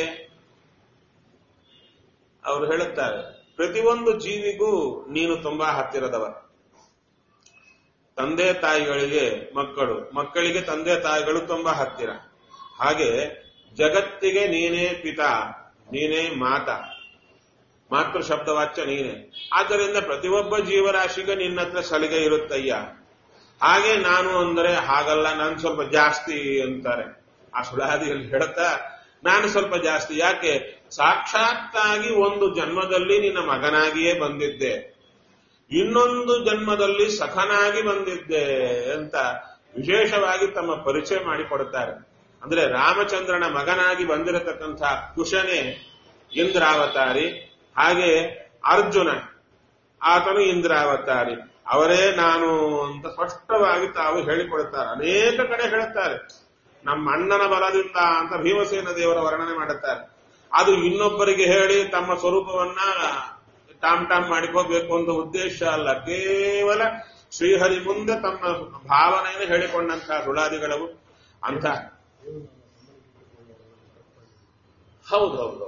ಅವರು ಹೇಳುತ್ತಾರೆ ಪ್ರತಿಯೊಂದು ಜೀವಿಗೂ ನೀನು ತುಂಬಾ ಹತ್ತಿರದವ ತಂದೆ ತಾಯಿಗಳಿಗೆ ಮಕ್ಕಳು ಮಕ್ಕಳಿಗೆ ತಂದೆ ತಾಯಿಗಳು ತುಂಬಾ ಹತ್ತಿರ ಹಾಗೆ ಜಗತ್ತಿಗೆ ನೀನೇ ಪಿತಾ ನೀನೇ ಮಾತಾ ಮಾತೃ ಶಬ್ದವಾಚ್ಯ ನೀನೆ ಆದ್ದರಿಂದ ಪ್ರತಿಯೊಬ್ಬ ಜೀವರಾಶಿಗೆ ನಿನ್ನ ಹತ್ರ ಸಲಿಗೆ ಇರುತ್ತಯ್ಯ ಹಾಗೆ ನಾನು ಅಂದರೆ ಹಾಗಲ್ಲ ನಾನು ಸ್ವಲ್ಪ ಜಾಸ್ತಿ ಅಂತಾರೆ ಆ ಸುಳಾದಿಯಲ್ಲಿ ಹೇಳ್ತಾ ನಾನು ಸ್ವಲ್ಪ ಜಾಸ್ತಿ ಯಾಕೆ ಸಾಕ್ಷಾತ್ತಾಗಿ ಒಂದು ಜನ್ಮದಲ್ಲಿ ನಿನ್ನ ಮಗನಾಗಿಯೇ ಬಂದಿದ್ದೆ ಇನ್ನೊಂದು ಜನ್ಮದಲ್ಲಿ ಸಖನಾಗಿ ಬಂದಿದ್ದೆ ಅಂತ ವಿಶೇಷವಾಗಿ ತಮ್ಮ ಪರಿಚಯ ಮಾಡಿಕೊಡುತ್ತಾರೆ ಅಂದ್ರೆ ರಾಮಚಂದ್ರನ ಮಗನಾಗಿ ಬಂದಿರತಕ್ಕಂಥ ಕುಶನೇ ಇಂದ್ರಾವತಾರಿ ಹಾಗೆ ಅರ್ಜುನ ಆತನು ಇಂದ್ರಾವತಾರಿ ಅವರೇ ನಾನು ಅಂತ ಸ್ಪಷ್ಟವಾಗಿ ತಾವು ಹೇಳಿಕೊಡುತ್ತಾರೆ ಅನೇಕ ಕಡೆ ಹೇಳುತ್ತಾರೆ ನಮ್ಮ ಅಣ್ಣನ ಬಲದಿಂದ ಅಂತ ಭೀಮಸೇನ ದೇವರ ವರ್ಣನೆ ಮಾಡುತ್ತಾರೆ ಅದು ಇನ್ನೊಬ್ಬರಿಗೆ ಹೇಳಿ ತಮ್ಮ ಸ್ವರೂಪವನ್ನ ಟಾಮ್ ಟಾಮ್ ಮಾಡಿಕೋಬೇಕು ಅಂತ ಉದ್ದೇಶ ಅಲ್ಲ ಕೇವಲ ಶ್ರೀಹರಿ ಮುಂದೆ ತಮ್ಮ ಭಾವನೆಯನ್ನು ಹೇಳಿಕೊಂಡಂತಹ ರುಳಾದಿಗಳವು ಅಂತ ಹೌದು ಹೌದು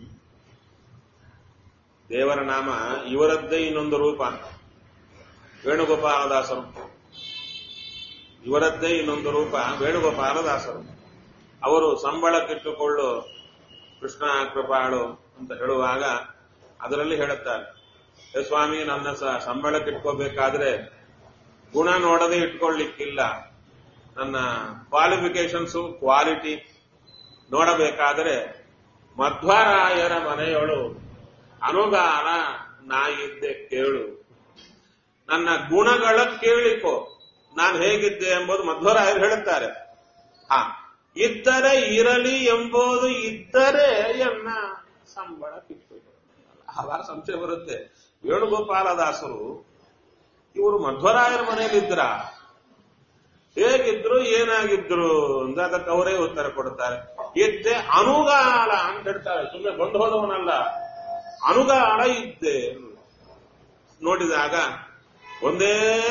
ದೇವರ ನಾಮ ಇವರದ್ದೇ ಇನ್ನೊಂದು ರೂಪ ವೇಣುಗೋಪಾಲದಾಸರು ಇವರದ್ದೇ ಇನ್ನೊಂದು ರೂಪ ವೇಣುಗೋಪಾಲದಾಸರು ಅವರು ಸಂಬಳಕ್ಕಿಟ್ಟುಕೊಳ್ಳು ಕೃಷ್ಣ ಕೃಪಾಳು ಅಂತ ಹೇಳುವಾಗ ಅದರಲ್ಲಿ ಹೇಳುತ್ತಾರೆ "ಹೇ ಸ್ವಾಮಿ ನನ್ನ ಸ- ಸಂಬಳಕ್ಕಿಟ್ಕೋಬೇಕಾದ್ರೆ ಗುಣ ನೋಡದೆ ಇಟ್ಕೊಳ್ಳಿಕ್ಕಿಲ್ಲ ನನ್ನ ಕ್ವಾಲಿಫಿಕೇಶನ್ಸು ಕ್ವಾಲಿಟಿ ನೋಡಬೇಕಾದರೆ ಮಧ್ವರಾಯರ ಮನೆಯೊಳು ಅನುಗಾನ ನಾ ಇದ್ದೆ ಕೇಳು ನನ್ನ ಗುಣಗಳ ಕೇಳಿಕೋ ನಾನು ಹೇಗಿದ್ದೆ ಎಂಬುದು ಮಧ್ವರಾಯರು ಹೇಳುತ್ತಾರೆ ಹಾ ಇದ್ದರೆ ಇರಲಿ ಎಂಬುದು ಇದ್ದರೆ ಎನ್ನ ಸಂಬಳ ಕಿತ್ತು ಆವಾಗ ಸಂಶಯ ಬರುತ್ತೆ ವೇಣುಗೋಪಾಲದಾಸರು ಇವರು ಮಧ್ವರಾಯರ ಮನೆಯಲ್ಲಿದ್ರ ಹೇಗಿದ್ರು ಏನಾಗಿದ್ರು ಅಂತ ಅದಕ್ಕೆ ಅವರೇ ಉತ್ತರ ಕೊಡ್ತಾರೆ ಇದ್ದೆ ಅನುಗಾಲ ಅಂತ ಹೇಳ್ತಾರೆ ಸುಮ್ಮನೆ ಬಂದು ಹೋದವನಲ್ಲ ಅನುಗಾಲ ಇದ್ದೆ ನೋಡಿದಾಗ ಒಂದೇ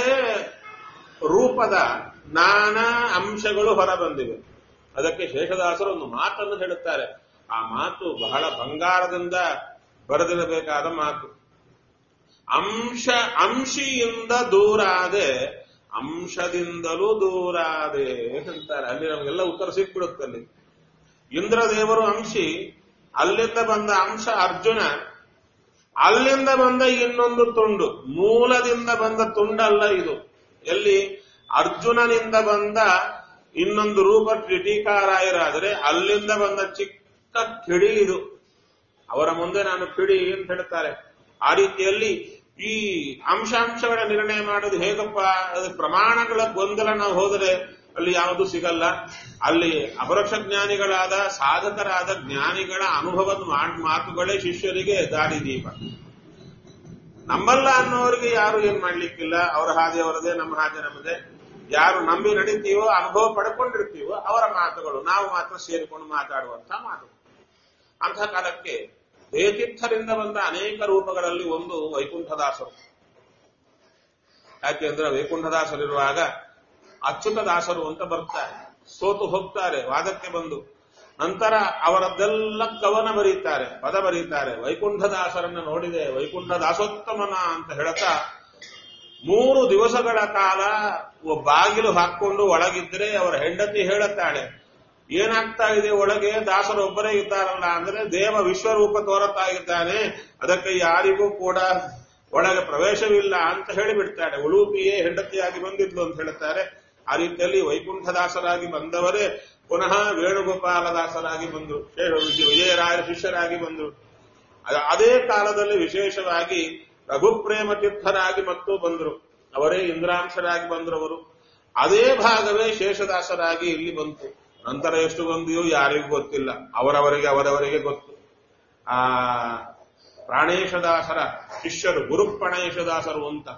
ರೂಪದ ನಾನಾ ಅಂಶಗಳು ಹೊರ ಬಂದಿವೆ ಅದಕ್ಕೆ ಶೇಷದಾಸರು ಒಂದು ಮಾತನ್ನು ಹೇಳುತ್ತಾರೆ ಆ ಮಾತು ಬಹಳ ಬಂಗಾರದಿಂದ ಬರೆದಿರಬೇಕಾದ ಮಾತು ಅಂಶ ಅಂಶಿಯಿಂದ ದೂರಾದೆ ಅಂಶದಿಂದಲೂ ದೂರಾದೆ ಅಂತಾರೆ ಅಲ್ಲಿ ನಮಗೆಲ್ಲ ಉತ್ತರ ಸಿಕ್ಬಿಡುತ್ತೆ ಅಲ್ಲಿ ಇಂದ್ರದೇವರು ಅಂಶಿ ಅಲ್ಲಿಂದ ಬಂದ ಅಂಶ ಅರ್ಜುನ ಅಲ್ಲಿಂದ ಬಂದ ಇನ್ನೊಂದು ತುಂಡು ಮೂಲದಿಂದ ಬಂದ ತುಂಡಲ್ಲ ಇದು ಎಲ್ಲಿ ಅರ್ಜುನನಿಂದ ಬಂದ ಇನ್ನೊಂದು ರೂಪ ಟೀಕಾರಾಯರಾದರೆ ಅಲ್ಲಿಂದ ಬಂದ ಚಿಕ್ಕ ಕಿಡಿ ಇದು ಅವರ ಮುಂದೆ ನಾನು ಕಿಡಿ ಅಂತ ಹೇಳ್ತಾರೆ ಆ ರೀತಿಯಲ್ಲಿ ಈ ಅಂಶಾಂಶಗಳ ನಿರ್ಣಯ ಮಾಡೋದು ಹೇಗಪ್ಪ ಅದು ಪ್ರಮಾಣಗಳ ಗೊಂದಲ ನಾವು ಹೋದರೆ ಅಲ್ಲಿ ಯಾವುದು ಸಿಗಲ್ಲ ಅಲ್ಲಿ ಅಪರೋಕ್ಷ ಜ್ಞಾನಿಗಳಾದ ಸಾಧಕರಾದ ಜ್ಞಾನಿಗಳ ಅನುಭವದ ಮಾಡ್- ಮಾತುಗಳೇ ಶಿಷ್ಯರಿಗೆ ದಾರಿದೀಪ ನಮ್ಮಲ್ಲ ಅನ್ನೋರಿಗೆ ಯಾರು ಏನ್ ಮಾಡ್ಲಿಕ್ಕಿಲ್ಲ ಅವರ ಹಾದಿ ಅವರದೇ ನಮ್ಮ ಹಾದಿ ನಮ್ಮದೇ ಯಾರು ನಂಬಿ ನಡೀತೀವೋ ಅನುಭವ ಪಡ್ಕೊಂಡಿರ್ತೀವೋ ಅವರ ಮಾತುಗಳು ನಾವು ಮಾತ್ರ ಸೇರಿಕೊಂಡು ಮಾತಾಡುವಂತ ಮಾತು ಅಂಥ ಕಾಲಕ್ಕೆ ದೇತೀರ್ಥರಿಂದ ಬಂದ ಅನೇಕ ರೂಪಗಳಲ್ಲಿ ಒಂದು ವೈಕುಂಠದಾಸರು ಯಾಕೆಂದ್ರೆ ವೈಕುಂಠದಾಸರಿರುವಾಗ ಅಚ್ಯುತದಾಸರು ಅಂತ ಬರ್ತಾರೆ ಸೋತು ಹೋಗ್ತಾರೆ ವಾದಕ್ಕೆ ಬಂದು ನಂತರ ಅವರದ್ದೆಲ್ಲ ಕವನ ಬರೀತಾರೆ ಪದ ಬರೀತಾರೆ ವೈಕುಂಠದಾಸರನ್ನ ನೋಡಿದೆ ವೈಕುಂಠ ದಾಸೋತ್ತಮನ ಅಂತ ಹೇಳ್ತಾ ಮೂರು ದಿವಸಗಳ ಕಾಲ ಒ- ಬಾಗಿಲು ಹಾಕೊಂಡು ಒಳಗಿದ್ರೆ ಅವರ ಹೆಂಡತಿ ಹೇಳುತ್ತಾಳೆ ಏನಾಗ್ತಾ ಇದೆ ಒಳಗೆ ದಾಸರು ಒಬ್ಬರೇ ಇದ್ದಾರಲ್ಲ ಅಂದ್ರೆ ದೇವ ವಿಶ್ವರೂಪ ತೋರುತ್ತಾ ಇದ್ದಾನೆ ಅದಕ್ಕೆ ಯಾರಿಗೂ ಕೂಡ ಒಳಗೆ ಪ್ರವೇಶವಿಲ್ಲ ಅಂತ ಹೇಳಿಬಿಡ್ತಾಳೆ ಉಳುಪಿಯೇ ಹೆಂಡತಿಯಾಗಿ ಬಂದಿದ್ಲು ಅಂತ ಹೇಳುತ್ತಾರೆ ಆ ರೀತಿಯಲ್ಲಿ ವೈಕುಂಠದಾಸರಾಗಿ ಬಂದವರೇ ಪುನಃ ವೇಣುಗೋಪಾಲದಾಸರಾಗಿ ಬಂದರು ಶೇಷ- ವಿಜಯರಾಯರ ಶಿಷ್ಯರಾಗಿ ಬಂದರು ಅದ- ಅದೇ ಕಾಲದಲ್ಲಿ ವಿಶೇಷವಾಗಿ ರಘುಪ್ರೇಮ ತೀರ್ಥರಾಗಿ ಮತ್ತು ಬಂದರು ಅವರೇ ಇಂದ್ರಾಂಶರಾಗಿ ಬಂದ್ರವರು ಅದೇ ಭಾಗವೇ ಶೇಷದಾಸರಾಗಿ ಇಲ್ಲಿ ಬಂತು ನಂತರ ಎಷ್ಟು ಬಂದಿಯೋ ಯಾರಿಗೂ ಗೊತ್ತಿಲ್ಲ ಅವರವರಿಗೆ ಅವರವರಿಗೆ ಗೊತ್ತು ಆ ಪ್ರಾಣೇಶದಾಸರ ಶಿಷ್ಯರು ಗುರು ಪ್ರಾಣೇಶದಾಸರು ಅಂತ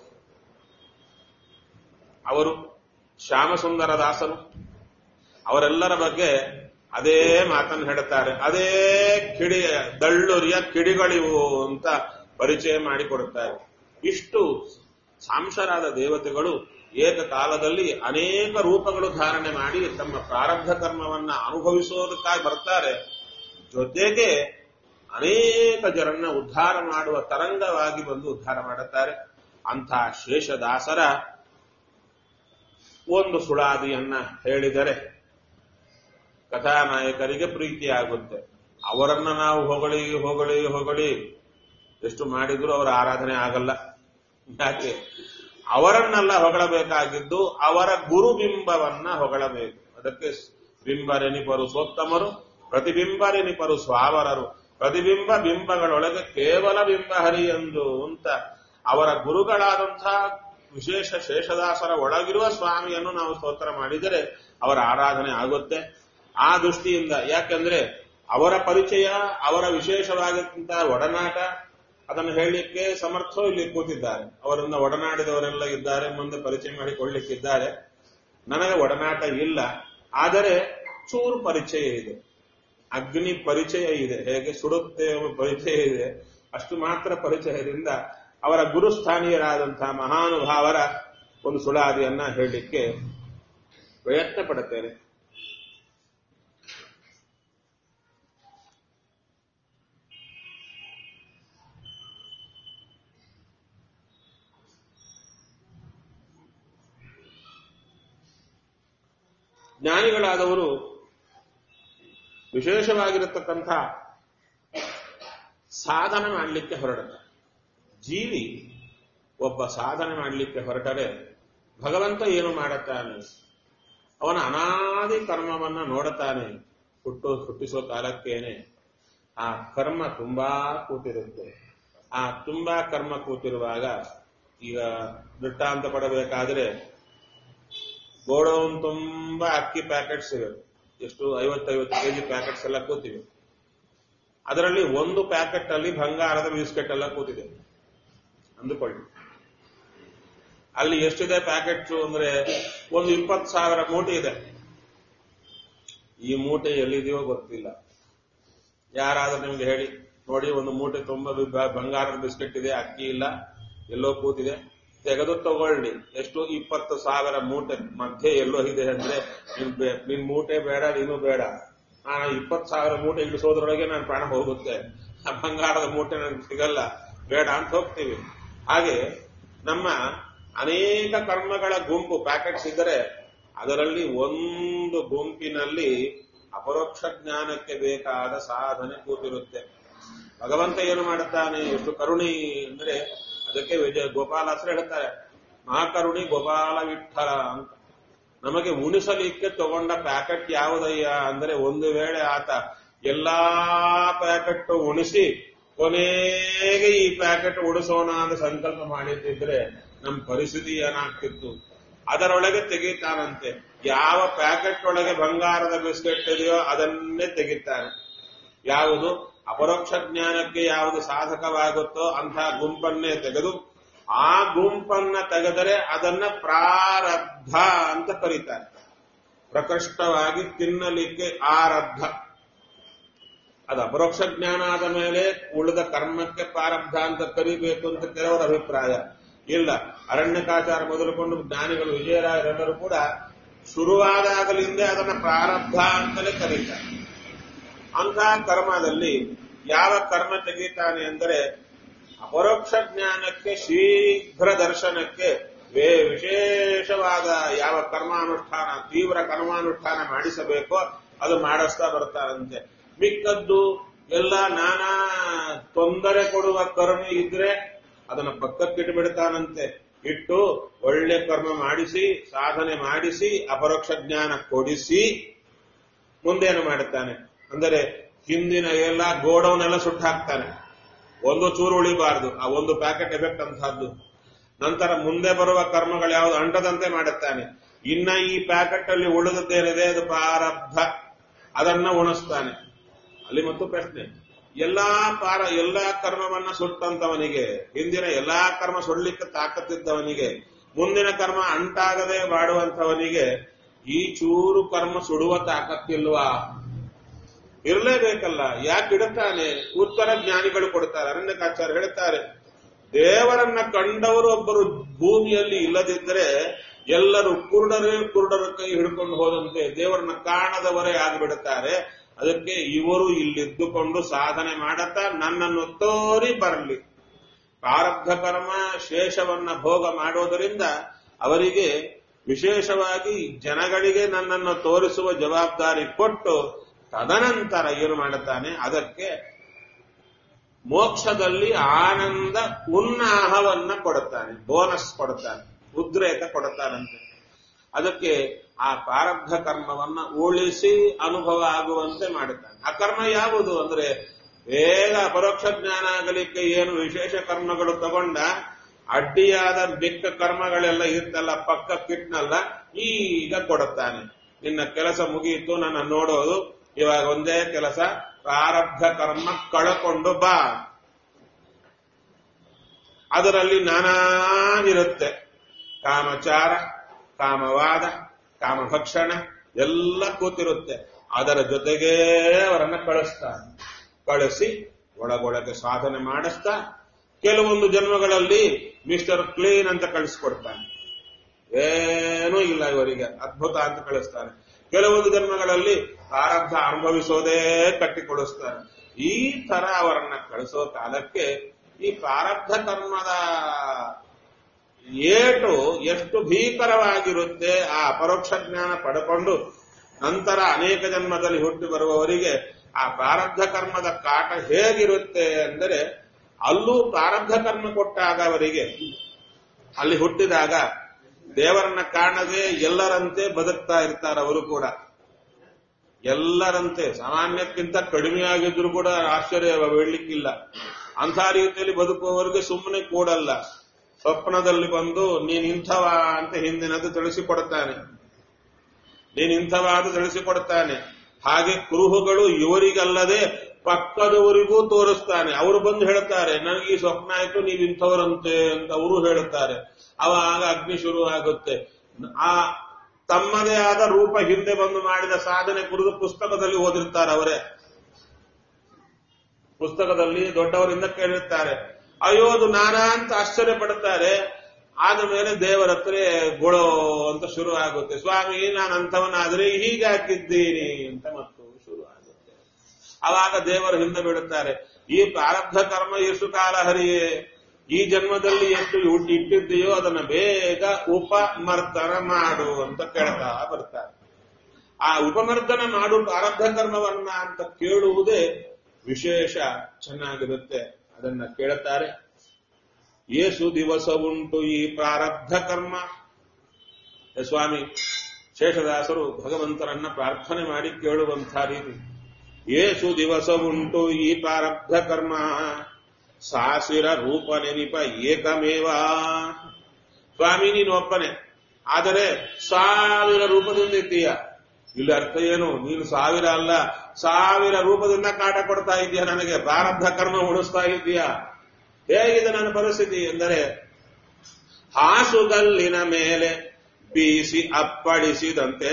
ಅವರು ಶ್ಯಾಮಸುಂದರ ದಾಸರು ಅವರೆಲ್ಲರ ಬಗ್ಗೆ ಅದೇ ಮಾತನ್ನು ಹೇಳುತ್ತಾರೆ ಅದೇ ಕಿಡಿ ದಳ್ಳುರಿಯ ಕಿಡಿಗಳಿವು ಅಂತ ಪರಿಚಯ ಮಾಡಿಕೊಡುತ್ತಾರೆ ಇಷ್ಟು ಸಾಂಶರಾದ ದೇವತೆಗಳು ಏಕಕಾಲದಲ್ಲಿ ಅನೇಕ ರೂಪಗಳು ಧಾರಣೆ ಮಾಡಿ ತಮ್ಮ ಪ್ರಾರಬ್ಧ ಕರ್ಮವನ್ನ ಅನುಭವಿಸೋದಕ್ಕಾಗಿ ಬರ್ತಾರೆ ಜೊತೆಗೆ ಅನೇಕ ಜನರನ್ನ ಉದ್ಧಾರ ಮಾಡುವ ತರಂಗವಾಗಿ ಬಂದು ಉದ್ಧಾರ ಮಾಡುತ್ತಾರೆ ಅಂಥ ಶೇಷದಾಸರ ಒಂದು ಸುಳಾದಿಯನ್ನ ಹೇಳಿದರೆ ಕಥಾನಾಯಕರಿಗೆ ಪ್ರೀತಿಯಾಗುತ್ತೆ ಅವರನ್ನ ನಾವು ಹೊಗಳಿ ಹೊಗಳಿ ಹೊಗಳಿ ಎಷ್ಟು ಮಾಡಿದ್ರು ಅವರ ಆರಾಧನೆ ಆಗಲ್ಲ ಯಾಕೆ ಅವರನ್ನೆಲ್ಲ ಹೊಗಳಬೇಕಾಗಿದ್ದು ಅವರ ಗುರುಬಿಂಬವನ್ನ ಹೊಗಳಬೇಕು ಅದಕ್ಕೆ ಬಿಂಬರೆನಿಪರು ಸೋತ್ತಮರು ಪ್ರತಿಬಿಂಬರೆನಿಪರು ಸ್ವಾವರರು ಪ್ರತಿಬಿಂಬ ಬಿಂಬಗಳೊಳಗೆ ಕೇವಲ ಬಿಂಬ ಹರಿಯಂದು ಅಂತ ಅವರ ಗುರುಗಳಾದಂತಹ ವಿಶೇಷ ಶೇಷದಾಸರ ಒಳಗಿರುವ ಸ್ವಾಮಿಯನ್ನು ನಾವು ಸ್ತೋತ್ರ ಮಾಡಿದರೆ ಅವರ ಆರಾಧನೆ ಆಗುತ್ತೆ ಆ ದೃಷ್ಟಿಯಿಂದ ಯಾಕಂದ್ರೆ ಅವರ ಪರಿಚಯ ಅವರ ವಿಶೇಷವಾಗಿರ್ತಂತಹ ಒಡನಾಟ ಅದನ್ನು ಹೇಳಲಿಕ್ಕೆ ಸಮರ್ಥೋ ಇಲ್ಲಿ ಕೂತಿದ್ದಾರೆ ಅವರನ್ನ ಒಡನಾಡಿದವರೆಲ್ಲ ಇದ್ದಾರೆ ಮುಂದೆ ಪರಿಚಯ ಮಾಡಿಕೊಳ್ಳಿಕ್ಕಿದ್ದಾರೆ ನನಗೆ ಒಡನಾಟ ಇಲ್ಲ ಆದರೆ ಚೂರು ಪರಿಚಯ ಇದೆ ಅಗ್ನಿ ಪರಿಚಯ ಇದೆ ಹೇಗೆ ಸುಡುತ್ತೆ ಎಂಬ ಪರಿಚಯ ಇದೆ ಅಷ್ಟು ಮಾತ್ರ ಪರಿಚಯದಿಂದ ಅವರ ಗುರುಸ್ಥಾನೀಯರಾದಂತಹ ಮಹಾನುಭಾವರ ಒಂದು ಸುಳಾದಿಯನ್ನ ಹೇಳಲಿಕ್ಕೆ ಪ್ರಯತ್ನ ಪಡುತ್ತೇನೆ ಜ್ಞಾನಿಗಳಾದವರು ವಿಶೇಷವಾಗಿರತಕ್ಕಂಥ ಸಾಧನೆ ಮಾಡಲಿಕ್ಕೆ ಹೊರಡುತ್ತಾರೆ ಜೀವಿ ಒಬ್ಬ ಸಾಧನೆ ಮಾಡಲಿಕ್ಕೆ ಹೊರಟರೆ ಭಗವಂತ ಏನು ಮಾಡುತ್ತಾನೆ ಅವನ ಅನಾದಿ ಕರ್ಮವನ್ನ ನೋಡುತ್ತಾನೆ ಹುಟ್ಟು ಹುಟ್ಟಿಸೋ ಕಾಲಕ್ಕೇನೆ ಆ ಕರ್ಮ ತುಂಬಾ ಕೂತಿರುತ್ತೆ ಆ ತುಂಬಾ ಕರ್ಮ ಕೂತಿರುವಾಗ ಈಗ ದೃಷ್ಟಾಂತ ಪಡಬೇಕಾದ್ರೆ ಗೋಡೌನ್ ತುಂಬಾ ಅಕ್ಕಿ ಪ್ಯಾಕೆಟ್ಸ್ ಇವೆ ಎಷ್ಟು ಐವತ್ತೈವತ್ತು ಕೆಜಿ ಪ್ಯಾಕೆಟ್ಸ್ ಎಲ್ಲ ಕೂತಿವೆ ಅದರಲ್ಲಿ ಒಂದು ಪ್ಯಾಕೆಟ್ ಅಲ್ಲಿ ಬಂಗಾರದ ಬಿಸ್ಕೆಟ್ ಎಲ್ಲ ಕೂತಿದೆ ಅಂದುಕೊಳ್ಳಿ ಅಲ್ಲಿ ಎಷ್ಟಿದೆ ಪ್ಯಾಕೆಟ್ಸ್ ಅಂದ್ರೆ ಒಂದು ಇಪ್ಪತ್ತು ಸಾವಿರ ಮೂಟೆ ಇದೆ ಈ ಮೂಟೆ ಎಲ್ಲಿದೆಯೋ ಗೊತ್ತಿಲ್ಲ ಯಾರಾದ್ರೂ ನಿಮ್ಗೆ ಹೇಳಿ ನೋಡಿ ಒಂದು ಮೂಟೆ ತುಂಬಾ ಬ- ಬಂಗಾರದ ಬಿಸ್ಕೆಟ್ ಇದೆ ಅಕ್ಕಿ ಇಲ್ಲ ಎಲ್ಲೋ ಕೂತಿದೆ ತೆಗೆದು ತಗೊಳ್ಳಿ ಎಷ್ಟು ಇಪ್ಪತ್ತು ಸಾವಿರ ಮೂಟೆ ಮಧ್ಯೆ ಎಲ್ಲೋ ಇದೆ ಅಂದ್ರೆ ನಿನ್ ಬೆ- ನಿನ್ ಮೂಟೆ ಬೇಡ ನೀನು ಬೇಡ ಆ ಇಪ್ಪತ್ತು ಸಾವಿರ ಮೂಟೆ ಇಳಿಸೋದ್ರೊಳಗೆ ನನ್ನ ಪ್ರಾಣ ಹೋಗುತ್ತೆ ಆ ಬಂಗಾರದ ಮೂಟೆ ನನಗೆ ಸಿಗಲ್ಲ ಬೇಡ ಅಂತ ಹೋಗ್ತೀವಿ ಹಾಗೆ ನಮ್ಮ ಅನೇಕ ಕರ್ಮಗಳ ಗುಂಪು ಪ್ಯಾಕೆಟ್ಸ್ ಇದ್ದರೆ ಅದರಲ್ಲಿ ಒಂದು ಗುಂಪಿನಲ್ಲಿ ಅಪರೋಕ್ಷ ಜ್ಞಾನಕ್ಕೆ ಬೇಕಾದ ಸಾಧನೆ ಕೂತಿರುತ್ತೆ ಭಗವಂತ ಏನು ಮಾಡುತ್ತಾನೆ ಎಷ್ಟು ಕರುಣಿ ಅಂದ್ರೆ ಅದಕ್ಕೆ ವಿಜಯ ಗೋಪಾಲಾಸ್ತ್ರ ಹೇಳ್ತಾರೆ ಮಹಾಕರುಣಿ ಗೋಪಾಲ ವಿಠಲ ಅಂತ ನಮಗೆ ಉಣಿಸಲಿಕ್ಕೆ ತಗೊಂಡ ಪ್ಯಾಕೆಟ್ ಯಾವುದಯ್ಯ ಅಂದ್ರೆ ಒಂದು ವೇಳೆ ಆತ ಎಲ್ಲಾ ಪ್ಯಾಕೆಟ್ ಉಣಿಸಿ ಕೊನೆಗೆ ಈ ಪ್ಯಾಕೆಟ್ ಉಡಿಸೋಣ ಅಂತ ಸಂಕಲ್ಪ ಮಾಡಿದ್ದಿದ್ರೆ ನಮ್ಮ ಪರಿಸ್ಥಿತಿ ಏನಾಗ್ತಿತ್ತು ಅದರೊಳಗೆ ತೆಗೀತಾನಂತೆ ಯಾವ ಪ್ಯಾಕೆಟ್ ಒಳಗೆ ಬಂಗಾರದ ಬಿಸ್ಕೆಟ್ ಇದೆಯೋ ಅದನ್ನೇ ತೆಗಿತಾನೆ ಯಾವುದು ಅಪರೋಕ್ಷ ಜ್ಞಾನಕ್ಕೆ ಯಾವುದು ಸಾಧಕವಾಗುತ್ತೋ ಅಂತಹ ಗುಂಪನ್ನೇ ತೆಗೆದು ಆ ಗುಂಪನ್ನ ತೆಗೆದರೆ ಅದನ್ನ ಪ್ರಾರಬ್ಧ ಅಂತ ಕರೀತಾರೆ ಪ್ರಕೃಷ್ಟವಾಗಿ ತಿನ್ನಲಿಕ್ಕೆ ಆರಬ್ಧ ಅದು ಅಪರೋಕ್ಷ ಜ್ಞಾನ ಆದ ಮೇಲೆ ಉಳಿದ ಕರ್ಮಕ್ಕೆ ಪ್ರಾರಬ್ಧ ಅಂತ ಕರಿಬೇಕು ಅಂತ ಕೆಲವರ ಅಭಿಪ್ರಾಯ ಇಲ್ಲ ಅರಣ್ಯಕಾಚಾರ ಮೊದಲುಕೊಂಡು ಜ್ಞಾನಿಗಳು ವಿಜಯರಾಯರೆಲ್ಲರೂ ಕೂಡ ಶುರುವಾದಾಗಲಿಂದ ಅದನ್ನ ಪ್ರಾರಬ್ಧ ಅಂತಲೇ ಕರೀತಾರೆ ಅಂತಹ ಕರ್ಮದಲ್ಲಿ ಯಾವ ಕರ್ಮ ತೆಗೀತಾನೆ ಅಂದರೆ ಅಪರೋಕ್ಷ ಜ್ಞಾನಕ್ಕೆ ಶೀಘ್ರ ದರ್ಶನಕ್ಕೆ ವೇ- ವಿಶೇಷವಾದ ಯಾವ ಕರ್ಮಾನುಷ್ಠಾನ ತೀವ್ರ ಕರ್ಮಾನುಷ್ಠಾನ ಮಾಡಿಸಬೇಕೋ ಅದು ಮಾಡಿಸ್ತಾ ಬರ್ತಾರಂತೆ ಮಿಕ್ಕದ್ದು ಎಲ್ಲ ನಾನಾ ತೊಂದರೆ ಕೊಡುವ ಕರ್ಮ ಇದ್ರೆ ಅದನ್ನ ಪಕ್ಕಕ್ಕಿಟ್ಟು ಬಿಡ್ತಾನಂತೆ ಇಟ್ಟು ಒಳ್ಳೆ ಕರ್ಮ ಮಾಡಿಸಿ ಸಾಧನೆ ಮಾಡಿಸಿ ಅಪರೋಕ್ಷ ಜ್ಞಾನ ಕೊಡಿಸಿ ಮುಂದೇನು ಮಾಡುತ್ತಾನೆ ಅಂದರೆ ಹಿಂದಿನ ಎಲ್ಲ ಗೋಡೌನ್ ಎಲ್ಲ ಸುಟ್ಟು ಹಾಕ್ತಾನೆ ಒಂದು ಚೂರು ಉಳಿಬಾರದು ಆ ಒಂದು ಪ್ಯಾಕೆಟ್ ಎಫೆಕ್ಟ್ ಅಂತಹದ್ದು ನಂತರ ಮುಂದೆ ಬರುವ ಕರ್ಮಗಳು ಯಾವುದು ಅಂಟದಂತೆ ಮಾಡುತ್ತಾನೆ ಇನ್ನ ಈ ಪ್ಯಾಕೆಟ್ ಅಲ್ಲಿ ಉಳಿದದ್ದೇನಿದೆ ಅದು ಪ್ರಾರಬ್ಧ ಅದನ್ನ ಉಣಿಸ್ತಾನೆ ಅಲ್ಲಿ ಮತ್ತು ಪ್ರಶ್ನೆ ಎಲ್ಲಾ ಪಾರ ಎಲ್ಲಾ ಕರ್ಮವನ್ನ ಸುಟ್ಟಂತವನಿಗೆ ಹಿಂದಿನ ಎಲ್ಲಾ ಕರ್ಮ ಸುಡ್ಲಿಕ್ಕೆ ತಾಕತ್ತಿದ್ದವನಿಗೆ ಮುಂದಿನ ಕರ್ಮ ಅಂಟಾಗದೆ ಮಾಡುವಂತವನಿಗೆ ಈ ಚೂರು ಕರ್ಮ ಸುಡುವ ತಾಕತ್ತಿಲ್ವಾ ಇರಲೇಬೇಕಲ್ಲ ಯಾಕೆ ಇಡುತ್ತಾನೆ ಉತ್ತರ ಜ್ಞಾನಿಗಳು ಕೊಡ್ತಾರೆ ಅರಣ್ಯಕಾಚಾರ್ಯ ಹೇಳ್ತಾರೆ ದೇವರನ್ನ ಕಂಡವರು ಒಬ್ಬರು ಭೂಮಿಯಲ್ಲಿ ಇಲ್ಲದಿದ್ದರೆ ಎಲ್ಲರೂ ಕುರುಡರೇ ಕುರುಡರ ಕೈ ಹಿಡ್ಕೊಂಡು ಹೋದಂತೆ ದೇವರನ್ನ ಕಾಣದವರೇ ಆಗಿಬಿಡುತ್ತಾರೆ ಅದಕ್ಕೆ ಇವರು ಇಲ್ಲಿದ್ದುಕೊಂಡು ಸಾಧನೆ ಮಾಡುತ್ತಾ ನನ್ನನ್ನು ತೋರಿ ಬರಲಿ ಪ್ರಾರಬ್ಧ ಕರ್ಮ ಶೇಷವನ್ನ ಭೋಗ ಮಾಡೋದರಿಂದ ಅವರಿಗೆ ವಿಶೇಷವಾಗಿ ಜನಗಳಿಗೆ ನನ್ನನ್ನು ತೋರಿಸುವ ಜವಾಬ್ದಾರಿ ಕೊಟ್ಟು ತದನಂತರ ಏನು ಮಾಡುತ್ತಾನೆ ಅದಕ್ಕೆ ಮೋಕ್ಷದಲ್ಲಿ ಆನಂದ ಉನ್ನಾಹವನ್ನ ಕೊಡುತ್ತಾನೆ ಬೋನಸ್ ಕೊಡುತ್ತಾನೆ ಉದ್ರೇಕ ಕೊಡುತ್ತಾನಂತೆ ಅದಕ್ಕೆ ಆ ಪ್ರಾರಬ್ಧ ಕರ್ಮವನ್ನ ಉಳಿಸಿ ಅನುಭವ ಆಗುವಂತೆ ಮಾಡುತ್ತಾನೆ ಆ ಕರ್ಮ ಯಾವುದು ಅಂದ್ರೆ ಬೇಗ ಅಪರೋಕ್ಷ ಜ್ಞಾನ ಆಗಲಿಕ್ಕೆ ಏನು ವಿಶೇಷ ಕರ್ಮಗಳು ತಗೊಂಡ ಅಡ್ಡಿಯಾದ ಬಿಕ್ಕ ಕರ್ಮಗಳೆಲ್ಲ ಇರ್ತಲ್ಲ ಪಕ್ಕ ಕಿಟ್ನಲ್ಲ ಈಗ ಕೊಡುತ್ತಾನೆ ನಿನ್ನ ಕೆಲಸ ಮುಗಿಯಿತು ನನ್ನ ನೋಡೋದು ಇವಾಗ ಒಂದೇ ಕೆಲಸ ಪ್ರಾರಬ್ಧ ಕರ್ಮ ಕಳಕೊಂಡು ಬಾ ಅದರಲ್ಲಿ ನಾನಾಗಿರುತ್ತೆ ಕಾಮಚಾರ ಕಾಮವಾದ ಕಾಮಭಕ್ಷಣ ಎಲ್ಲ ಕೂತಿರುತ್ತೆ ಅದರ ಜೊತೆಗೇ ಅವರನ್ನ ಕಳಿಸ್ತಾನೆ ಕಳಿಸಿ ಒಳಗೊಳಗೆ ಸಾಧನೆ ಮಾಡಿಸ್ತಾ ಕೆಲವೊಂದು ಜನ್ಮಗಳಲ್ಲಿ ಮಿಸ್ಟರ್ ಕ್ಲೀನ್ ಅಂತ ಕಳಿಸ್ಕೊಡ್ತಾನೆ ಏನೂ ಇಲ್ಲ ಇವರಿಗೆ ಅದ್ಭುತ ಅಂತ ಕಳಿಸ್ತಾನೆ ಕೆಲವೊಂದು ಜನ್ಮಗಳಲ್ಲಿ ಪ್ರಾರಬ್ಧ ಅನುಭವಿಸೋದೇ ಕಟ್ಟಿಕೊಡಿಸ್ತಾನೆ ಈ ತರ ಅವರನ್ನ ಕಳಿಸೋ ಕಾಲಕ್ಕೆ ಈ ಪ್ರಾರಬ್ಧ ಕರ್ಮದ ಏಟು ಎಷ್ಟು ಭೀಕರವಾಗಿರುತ್ತೆ ಆ ಅಪರೋಕ್ಷ ಜ್ಞಾನ ಪಡ್ಕೊಂಡು ನಂತರ ಅನೇಕ ಜನ್ಮದಲ್ಲಿ ಹುಟ್ಟಿ ಬರುವವರಿಗೆ ಆ ಪ್ರಾರಬ್ಧ ಕರ್ಮದ ಕಾಟ ಹೇಗಿರುತ್ತೆ ಅಂದರೆ ಅಲ್ಲೂ ಪ್ರಾರಬ್ಧ ಕರ್ಮ ಕೊಟ್ಟಾಗ ಅವರಿಗೆ ಅಲ್ಲಿ ಹುಟ್ಟಿದಾಗ ದೇವರನ್ನ ಕಾಣದೆ ಎಲ್ಲರಂತೆ ಬದುಕ್ತಾ ಇರ್ತಾರೆ ಅವರು ಕೂಡ ಎಲ್ಲರಂತೆ ಸಾಮಾನ್ಯಕ್ಕಿಂತ ಕಡಿಮೆಯಾಗಿದ್ರು ಕೂಡ ಆಶ್ಚರ್ಯ ಬೀಳ್ಲಿಕ್ಕಿಲ್ಲ ಅಂಥ ರೀತಿಯಲ್ಲಿ ಬದುಕುವವರಿಗೆ ಸುಮ್ಮನೆ ಕೂಡಲ್ಲ ಸ್ವಪ್ನದಲ್ಲಿ ಬಂದು ನೀನ್ ಇಂಥವ ಅಂತ ಹಿಂದಿನದು ತಿಳಿಸಿಕೊಡ್ತಾನೆ ನೀನ್ ಇಂಥವ ಅಂತ ತಿಳಿಸಿಕೊಡ್ತಾನೆ ಹಾಗೆ ಕುರುಹುಗಳು ಇವರಿಗಲ್ಲದೆ ಪಕ್ಕದವರಿಗೂ ತೋರಿಸ್ತಾನೆ ಅವರು ಬಂದು ಹೇಳ್ತಾರೆ ನನಗೆ ಈ ಸ್ವಪ್ನ ಆಯ್ತು ನೀವು ಇಂಥವರಂತೆ ಅಂತ ಅವರು ಹೇಳುತ್ತಾರೆ ಅವಾಗ ಅಗ್ನಿ ಶುರು ಆಗುತ್ತೆ ಆ ತಮ್ಮದೇ ಆದ ರೂಪ ಹಿಂದೆ ಬಂದು ಮಾಡಿದ ಸಾಧನೆ ಕುರಿತು ಪುಸ್ತಕದಲ್ಲಿ ಓದಿರ್ತಾರೆ ಅವರೇ ಪುಸ್ತಕದಲ್ಲಿ ದೊಡ್ಡವರಿಂದ ಕೇಳಿರ್ತಾರೆ ಅಯ್ಯೋ ಅದು ನಾನಾ ಅಂತ ಆಶ್ಚರ್ಯ ಪಡುತ್ತಾರೆ ಆದ ಮೇಲೆ ದೇವರ ಹತ್ರ ಗೊಳೋ ಅಂತ ಶುರು ಆಗುತ್ತೆ ಸ್ವಾಮಿ ನಾನು ಅಂಥವನಾದ್ರೆ ಹೀಗೆ ಹಾಕಿದ್ದೀನಿ ಅಂತ ಮತ್ತು ಶುರು ಆಗುತ್ತೆ ಅವಾಗ ದೇವರು ಹಿಂದೆ ಬಿಡುತ್ತಾರೆ ಈ ಪ್ರಾರಬ್ಧ ಕರ್ಮ ಎಷ್ಟು ಕಾಲ ಹರಿಯೇ ಈ ಜನ್ಮದಲ್ಲಿ ಎಷ್ಟು ಹುಟ್ಟಿ ಇಟ್ಟಿದ್ದೀಯೋ ಅದನ್ನ ಬೇಗ ಉಪಮರ್ದನ ಮಾಡು ಅಂತ ಕೇಳ್ತಾ ಬರ್ತಾರೆ ಆ ಉಪಮರ್ದನ ಮಾಡು ಪ್ರಾರಬ್ಧ ಕರ್ಮವನ್ನ ಅಂತ ಕೇಳುವುದೇ ವಿಶೇಷ ಚೆನ್ನಾಗಿರುತ್ತೆ ಅದನ್ನ ಕೇಳುತ್ತಾರೆ ಏಸು ದಿವಸ ಉಂಟು ಈ ಪ್ರಾರಬ್ಧ ಕರ್ಮ ಏ ಸ್ವಾಮಿ ಶೇಷದಾಸರು ಭಗವಂತರನ್ನ ಪ್ರಾರ್ಥನೆ ಮಾಡಿ ಕೇಳುವಂಥ ರೀತಿ ಏಸು ದಿವಸ ಉಂಟು ಈ ಪ್ರಾರಬ್ಧ ಕರ್ಮ ಸಾಸಿರ ರೂಪ ನೆನಿಪ ಏಕಮೇವ ಸ್ವಾಮಿ ನೀನು ಒಪ್ಪನೆ ಆದರೆ ಸಾವಿರ ರೂಪದಿಂದ ಇದ್ದೀಯ ಇಲ್ಲಿ ಅರ್ಥ ಏನು ನೀನು ಸಾವಿರ ಅಲ್ಲ ಸಾವಿರ ರೂಪದಿಂದ ಕಾಟ ಕೊಡ್ತಾ ಇದೀಯ ನನಗೆ ಪ್ರಾರಬ್ಧ ಕರ್ಮ ಉಳಿಸ್ತಾ ಇದೀಯ ಹೇಗಿದೆ ನನ್ನ ಪರಿಸ್ಥಿತಿ ಎಂದರೆ ಹಾಸುಗಲ್ಲಿನ ಮೇಲೆ ಬೀಸಿ ಅಪ್ಪಡಿಸಿದಂತೆ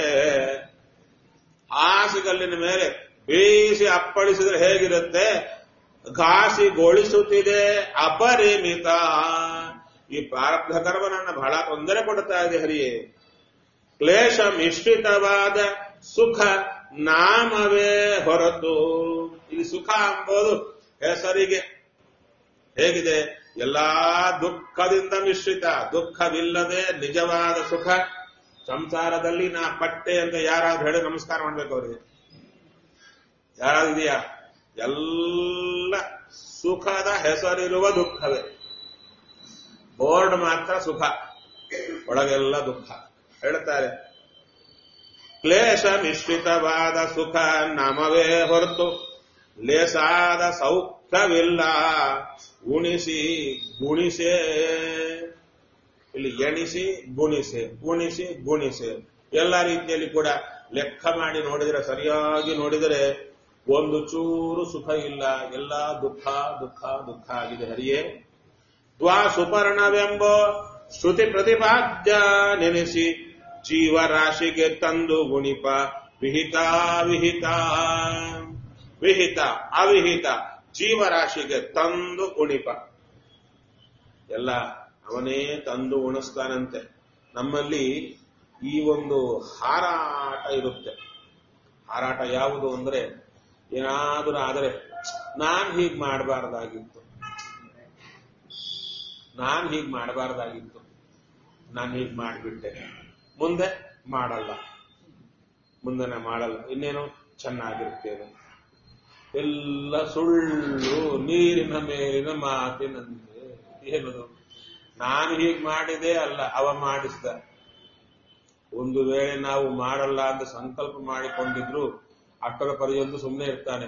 ಹಾಸುಗಲ್ಲಿನ ಮೇಲೆ ಬೀಸಿ ಅಪ್ಪಡಿಸಿದ್ರೆ ಹೇಗಿರುತ್ತೆ ಘಾಸಿಗೊಳಿಸುತ್ತಿದೆ ಅಪರಿಮಿತ ಈ ಪ್ರಾರಬ್ಧ ಕರ್ಮ ನನ್ನ ಬಹಳ ತೊಂದರೆ ಕೊಡ್ತಾ ಇದೆ ಹರಿಯೇ ಕ್ಲೇಶ ಮಿಶ್ರಿತವಾದ ಸುಖ ನಾಮವೇ ಹೊರತು ಇಲ್ಲಿ ಸುಖ ಎಂಬುದು ಹೆಸರಿಗೆ ಹೇಗಿದೆ ಎಲ್ಲಾ ದುಃಖದಿಂದ ಮಿಶ್ರಿತ ದುಃಖವಿಲ್ಲದೆ ನಿಜವಾದ ಸುಖ ಸಂಸಾರದಲ್ಲಿ ನಾ ಪಟ್ಟೆ ಅಂತ ಯಾರಾದ್ರೂ ಹೇಳಿ ನಮಸ್ಕಾರ ಮಾಡ್ಬೇಕು ಅವರಿಗೆ ಯಾರಾದ್ರೂ ಇದೆಯಾ ಎಲ್ಲ ಸುಖದ ಹೆಸರಿರುವ ದುಃಖವೇ ಬೋರ್ಡ್ ಮಾತ್ರ ಸುಖ ಒಳಗೆಲ್ಲ ದುಃಖ ಹೇಳ್ತಾರೆ ಕ್ಲೇಶ ಮಿಶ್ರಿತವಾದ ಸುಖ ನಮವೇ ಹೊರತು ಲೇಸಾದ ಸೌಖ್ಯವಿಲ್ಲ ಉಣಿಸಿ ಗುಣಿಸೆ ಇಲ್ಲಿ ಎಣಿಸಿ ಗುಣಿಸೆ ಗುಣಿಸಿ ಗುಣಿಸೆ ಎಲ್ಲ ರೀತಿಯಲ್ಲಿ ಕೂಡ ಲೆಕ್ಕ ಮಾಡಿ ನೋಡಿದರೆ ಸರಿಯಾಗಿ ನೋಡಿದರೆ ಒಂದು ಚೂರು ಸುಖ ಇಲ್ಲ ಎಲ್ಲ ದುಃಖ ದುಃಖ ದುಃಖ ಆಗಿದೆ ಹರಿಯೇ ದ್ವಾ ಸುಪರ್ಣವೆಂಬ ಶ್ರುತಿ ಪ್ರತಿಪಾದ್ಯ ನೆನೆಸಿ ಜೀವರಾಶಿಗೆ ತಂದು ಗುಣಿಪ ವಿಹಿತ ವಿಹಿತ ವಿಹಿತ ಅವಿಹಿತ ಜೀವರಾಶಿಗೆ ತಂದು ಉಣಿಪ ಎಲ್ಲ ಅವನೇ ತಂದು ಉಣಿಸ್ತಾನಂತೆ ನಮ್ಮಲ್ಲಿ ಈ ಒಂದು ಹಾರಾಟ ಇರುತ್ತೆ ಹಾರಾಟ ಯಾವುದು ಅಂದ್ರೆ ಏನಾದರೂ ಆದರೆ ನಾನ್ ಹೀಗ್ ಮಾಡಬಾರ್ದಾಗಿತ್ತು ನಾನ್ ಹೀಗ್ ಮಾಡಬಾರ್ದಾಗಿತ್ತು ನಾನು ಹೀಗ್ ಮಾಡಿಬಿಟ್ಟೆ ಮುಂದೆ ಮಾಡಲ್ಲ ಮುಂದೆ ನಾ ಮಾಡಲ್ಲ ಇನ್ನೇನು ಚೆನ್ನಾಗಿರ್ತೇನೆ ಎಲ್ಲ ಸುಳ್ಳು ನೀರಿನ ಮೇಲಿನ ಮಾತಿನಂತೆ ಏನದು ನಾನು ಹೀಗ್ ಮಾಡಿದೆ ಅಲ್ಲ ಅವ ಮಾಡಿಸ್ದ ಒಂದು ವೇಳೆ ನಾವು ಮಾಡಲ್ಲ ಅಂತ ಸಂಕಲ್ಪ ಮಾಡಿಕೊಂಡಿದ್ರು ಅಷ್ಟರ ಪರ್ಯಂತ ಸುಮ್ಮನೆ ಇರ್ತಾನೆ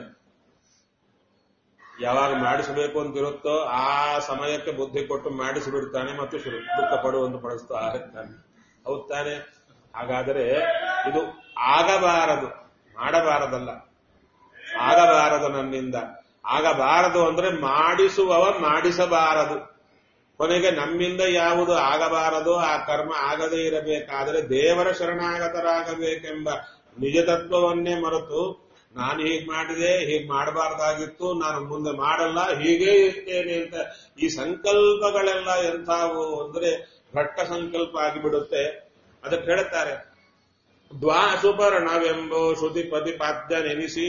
ಯಾವಾಗ ಮಾಡಿಸಬೇಕು ಅಂತ ಇರುತ್ತೋ ಆ ಸಮಯಕ್ಕೆ ಬುದ್ಧಿ ಕೊಟ್ಟು ಮಾಡಿಸಿಬಿಡ್ತಾನೆ ಮತ್ತು ಶುರು ದುಃಖ ಪಡುವಂತ ಪಡಿಸ್ತಾ ಇರ್ತಾನೆ ಹೌದ್ ತಾನೆ ಹಾಗಾದರೆ ಇದು ಆಗಬಾರದು ಮಾಡಬಾರದಲ್ಲ ಆಗಬಾರದು ನನ್ನಿಂದ ಆಗಬಾರದು ಅಂದ್ರೆ ಮಾಡಿಸುವವ ಮಾಡಿಸಬಾರದು ಕೊನೆಗೆ ನಮ್ಮಿಂದ ಯಾವುದು ಆಗಬಾರದು ಆ ಕರ್ಮ ಆಗದೇ ಇರಬೇಕಾದರೆ ದೇವರ ಶರಣಾಗತರಾಗಬೇಕೆಂಬ ನಿಜ ತತ್ವವನ್ನೇ ಮರೆತು ನಾನು ಹೀಗ್ ಮಾಡಿದೆ ಹೀಗ್ ಮಾಡಬಾರ್ದಾಗಿತ್ತು ನಾನು ಮುಂದೆ ಮಾಡಲ್ಲ ಹೀಗೇ ಇರ್ತೇನೆ ಅಂತ ಈ ಸಂಕಲ್ಪಗಳೆಲ್ಲ ಎಂಥವು ಅಂದ್ರೆ ಭಟ್ಟ ಸಂಕಲ್ಪ ಆಗಿಬಿಡುತ್ತೆ ಅದಕ್ಕೆ ಹೇಳ್ತಾರೆ ದ್ವಾ ಸುಪರ್ಣವೆಂಬೋ ಶ್ರುತಿ ಪ್ರತಿಪಾದ್ಯ ನೆನೆಸಿ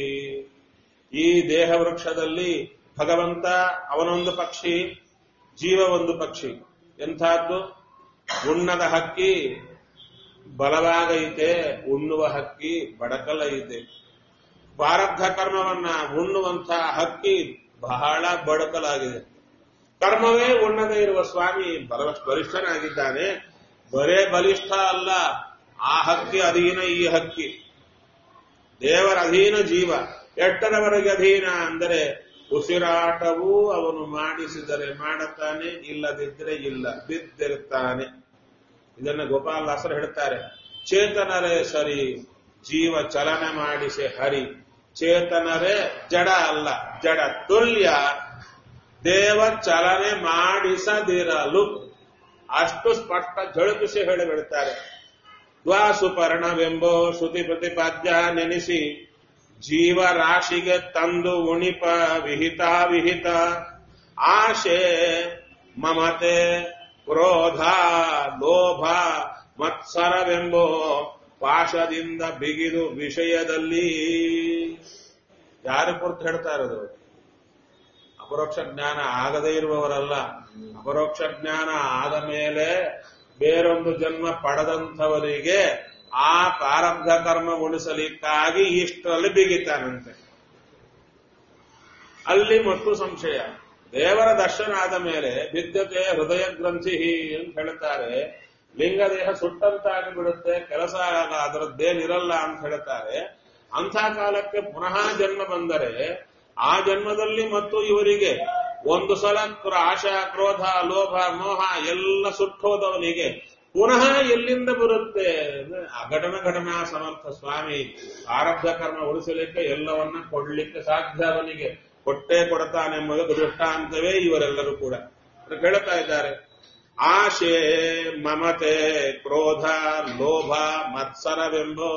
ಈ ದೇಹ ವೃಕ್ಷದಲ್ಲಿ ಭಗವಂತ ಅವನೊಂದು ಪಕ್ಷಿ ಜೀವ ಒಂದು ಪಕ್ಷಿ ಎಂಥದ್ದು ಉಣ್ಣದ ಹಕ್ಕಿ ಬಲವಾಗೈತೆ ಉಣ್ಣುವ ಹಕ್ಕಿ ಬಡಕಲೈತೆ ಪ್ರಾರಬ್ಧ ಕರ್ಮವನ್ನ ಉಣ್ಣುವಂಥ ಹಕ್ಕಿ ಬಹಳ ಬಡಕಲಾಗಿದೆ ಕರ್ಮವೇ ಉಣ್ಣದೇ ಇರುವ ಸ್ವಾಮಿ ಬಲ ಬಲಿಷ್ಠನಾಗಿದ್ದಾನೆ ಬರೇ ಬಲಿಷ್ಠ ಅಲ್ಲ ಆ ಹಕ್ಕಿ ಅಧೀನ ಈ ಹಕ್ಕಿ ದೇವರ ಅಧೀನ ಜೀವ ಎಟ್ಟರವರೆಗೆ ಅಧೀನ ಅಂದರೆ ಉಸಿರಾಟವೂ ಅವನು ಮಾಡಿಸಿದರೆ ಮಾಡುತ್ತಾನೆ ಇಲ್ಲದಿದ್ರೆ ಇಲ್ಲ ಬಿದ್ದಿರುತ್ತಾನೆ ಇದನ್ನ ಗೋಪಾಲದಾಸರು ಹೇಳ್ತಾರೆ ಚೇತನರೇ ಸರಿ ಜೀವ ಚಲನೆ ಮಾಡಿಸಿ ಹರಿ ಚೇತನರೇ ಜಡ ಅಲ್ಲ ಜಡ ತುಲ್ಯ ದೇವ ಚಲನೆ ಮಾಡಿಸದಿರಲು ಅಷ್ಟು ಸ್ಪಷ್ಟ ಝಳುಪಿಸಿ ಹೇಳಿಬಿಡ್ತಾರೆ ದ್ವಾಸುಪರ್ಣವೆಂಬೋ ಶ್ರುತಿ ಪ್ರತಿಪಾದ್ಯ ನೆನೆಸಿ ಜೀವರಾಶಿಗೆ ತಂದು ಉಣಿಪ ವಿಹಿತ ವಿಹಿತ ಆಶೆ ಮಮತೆ ಕ್ರೋಧ ಲೋಭ ಮತ್ಸರವೆಂಬೋ ಪಾಶದಿಂದ ಬಿಗಿದು ವಿಷಯದಲ್ಲಿ ಯಾರು ಕುರಿತು ಹೇಳ್ತಾ ಇರೋದು ಅಪರೋಕ್ಷ ಜ್ಞಾನ ಆಗದೇ ಇರುವವರಲ್ಲ ಅಪರೋಕ್ಷ ಜ್ಞಾನ ಆದ ಮೇಲೆ ಬೇರೊಂದು ಜನ್ಮ ಪಡೆದಂಥವರಿಗೆ ಆ ಪ್ರಾರಬ್ಧ ಕರ್ಮ ಉಣಿಸಲಿಕ್ಕಾಗಿ ಇಷ್ಟರಲ್ಲಿ ಬಿಗಿತಾನಂತೆ ಅಲ್ಲಿ ಮತ್ತು ಸಂಶಯ ದೇವರ ದರ್ಶನ ಆದ ಮೇಲೆ ಬಿದ್ಯತೆ ಹೃದಯ ಗ್ರಂಥಿ ಅಂತ ಹೇಳ್ತಾರೆ ಲಿಂಗದೇಹ ಸುಟ್ಟಂತಾಗಿ ಬಿಡುತ್ತೆ ಕೆಲಸ ಅದರದ್ದೇನಿರಲ್ಲ ಅಂತ ಹೇಳ್ತಾರೆ ಅಂಥ ಕಾಲಕ್ಕೆ ಪುನಃ ಜನ್ಮ ಬಂದರೆ ಆ ಜನ್ಮದಲ್ಲಿ ಮತ್ತು ಇವರಿಗೆ ಒಂದು ಸಲ ಆಶ ಕ್ರೋಧ ಲೋಭ ಮೋಹ ಎಲ್ಲ ಸುಟ್ಟೋದವನಿಗೆ ಪುನಃ ಎಲ್ಲಿಂದ ಬರುತ್ತೆ ಅಂದ್ರೆ ಅಘಟನ ಘಟನಾ ಸಮರ್ಥ ಸ್ವಾಮಿ ಆರಬ್ಧ ಕರ್ಮ ಉಳಿಸಲಿಕ್ಕೆ ಎಲ್ಲವನ್ನ ಕೊಡ್ಲಿಕ್ಕೆ ಸಾಧ್ಯ ಅವನಿಗೆ ಕೊಟ್ಟೇ ಕೊಡ್ತಾನೆಂಬುದು ದೃಷ್ಟಾಂತವೇ ಇವರೆಲ್ಲರೂ ಕೂಡ ಹೇಳ್ತಾ ಇದ್ದಾರೆ ಆಶೆ ಮಮತೆ ಕ್ರೋಧ ಲೋಭ ಮತ್ಸರವೆಂಬೋ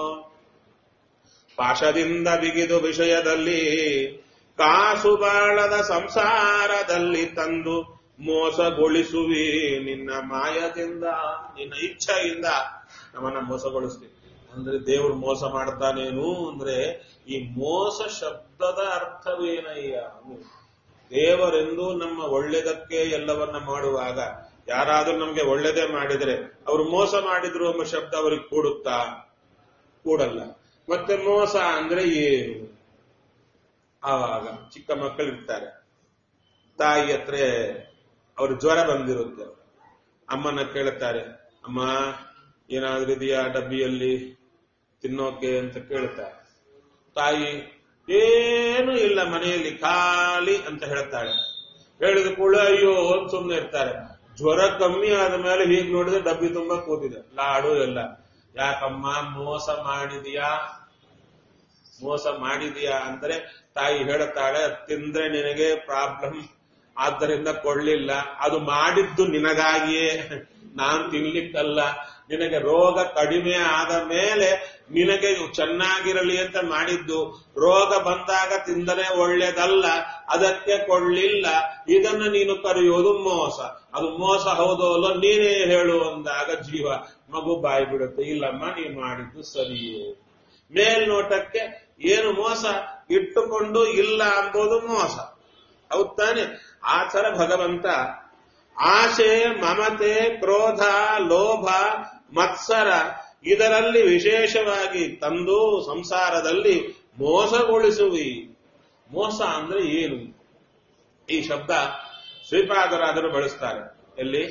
ಪಾಶದಿಂದ ಬಿಗಿದು ವಿಷಯದಲ್ಲಿ ಕಾಸು ಬಾಳದ ಸಂಸಾರದಲ್ಲಿ ತಂದು ಮೋಸಗೊಳಿಸುವಿ ನಿನ್ನ ಮಾಯದಿಂದ ನಿನ್ನ ಇಚ್ಛೆಯಿಂದ ನಮ್ಮನ್ನ ಮೋಸಗೊಳಿಸ್ತೀವಿ ಅಂದ್ರೆ ದೇವರು ಮೋಸ ಮಾಡ್ತಾನೇನು ಅಂದ್ರೆ ಈ ಮೋಸ ಶಬ್ದದ ಅರ್ಥವೇನಯ್ಯ ದೇವರೆಂದು ನಮ್ಮ ಒಳ್ಳೆದಕ್ಕೆ ಎಲ್ಲವನ್ನ ಮಾಡುವಾಗ ಯಾರಾದ್ರೂ ನಮ್ಗೆ ಒಳ್ಳೇದೇ ಮಾಡಿದ್ರೆ ಅವರು ಮೋಸ ಮಾಡಿದ್ರು ಎಂಬ ಶಬ್ದ ಅವರಿಗೆ ಕೂಡುತ್ತಾ ಕೂಡಲ್ಲ ಮತ್ತೆ ಮೋಸ ಅಂದ್ರೆ ಏನು ಆವಾಗ ಚಿಕ್ಕ ಮಕ್ಕಳು ಇರ್ತಾರೆ ತಾಯಿ ಹತ್ರ ಅವ್ರ ಜ್ವರ ಬಂದಿರುತ್ತೆ ಅಮ್ಮನ ಕೇಳುತ್ತಾರೆ ಅಮ್ಮ ಏನಾದ್ರೂ ಇದೆಯಾ ಡಬ್ಬಿಯಲ್ಲಿ ತಿನ್ನೋಕೆ ಅಂತ ಕೇಳ್ತಾರೆ ತಾಯಿ ಏನು ಇಲ್ಲ ಮನೆಯಲ್ಲಿ ಖಾಲಿ ಅಂತ ಹೇಳ್ತಾಳೆ ಹೇಳಿದ ಕೂಡ ಅಯ್ಯೋ ಅಂತ ಸುಮ್ಮನೆ ಇರ್ತಾರೆ ಜ್ವರ ಕಮ್ಮಿ ಆದ ಮೇಲೆ ಹೀಗೆ ನೋಡಿದ್ರೆ ಡಬ್ಬಿ ತುಂಬಾ ಕೂತಿದೆ ಲಾಡು ಎಲ್ಲ ಯಾಕಮ್ಮ ಮೋಸ ಮಾಡಿದೀಯಾ ಮೋಸ ಮಾಡಿದೀಯಾ ಅಂದ್ರೆ ತಾಯಿ ಹೇಳುತ್ತಾಳೆ ತಿಂದ್ರೆ ನಿನಗೆ ಪ್ರಾಬ್ಲಮ್ ಆದ್ದರಿಂದ ಕೊಳ್ಳಿಲ್ಲ ಅದು ಮಾಡಿದ್ದು ನಿನಗಾಗಿಯೇ ನಾನ್ ತಿನ್ಲಿಕ್ಕಲ್ಲ ನಿನಗೆ ರೋಗ ಕಡಿಮೆ ಆದ ಮೇಲೆ ನಿನಗೆ ಚೆನ್ನಾಗಿರಲಿ ಅಂತ ಮಾಡಿದ್ದು ರೋಗ ಬಂದಾಗ ತಿಂದರೆ ಒಳ್ಳೇದಲ್ಲ ಅದಕ್ಕೆ ಕೊಳ್ಳಿಲ್ಲ ಇದನ್ನು ನೀನು ಕರೆಯೋದು ಮೋಸ ಅದು ಮೋಸ ಹೌದೋ ಅಲ್ಲೋ ನೀನೇ ಹೇಳು ಅಂದಾಗ ಜೀವ ಮಗು ಬಾಯಿ ಬಿಡುತ್ತೆ ಇಲ್ಲಮ್ಮ ನೀ ಮಾಡಿದ್ದು ಸರಿಯೇ ಮೇಲ್ನೋಟಕ್ಕೆ ಏನು ಮೋಸ ಇಟ್ಟುಕೊಂಡು ಇಲ್ಲ ಅಂಬೋದು ಮೋಸ ಹೌದ್ ತಾನೆ ಆ ಥರ ಭಗವಂತ ಆಶೆ ಮಮತೆ ಕ್ರೋಧ ಲೋಭ ಮತ್ಸರ ಇದರಲ್ಲಿ ವಿಶೇಷವಾಗಿ ತಂದು ಸಂಸಾರದಲ್ಲಿ ಮೋಸಗೊಳಿಸುವಿ ಮೋಸ ಅಂದ್ರೆ ಏನು ಈ ಶಬ್ದ ಶ್ರೀಪಾದರಾದರು ಬಳಸ್ತಾರೆ ಎಲ್ಲಿ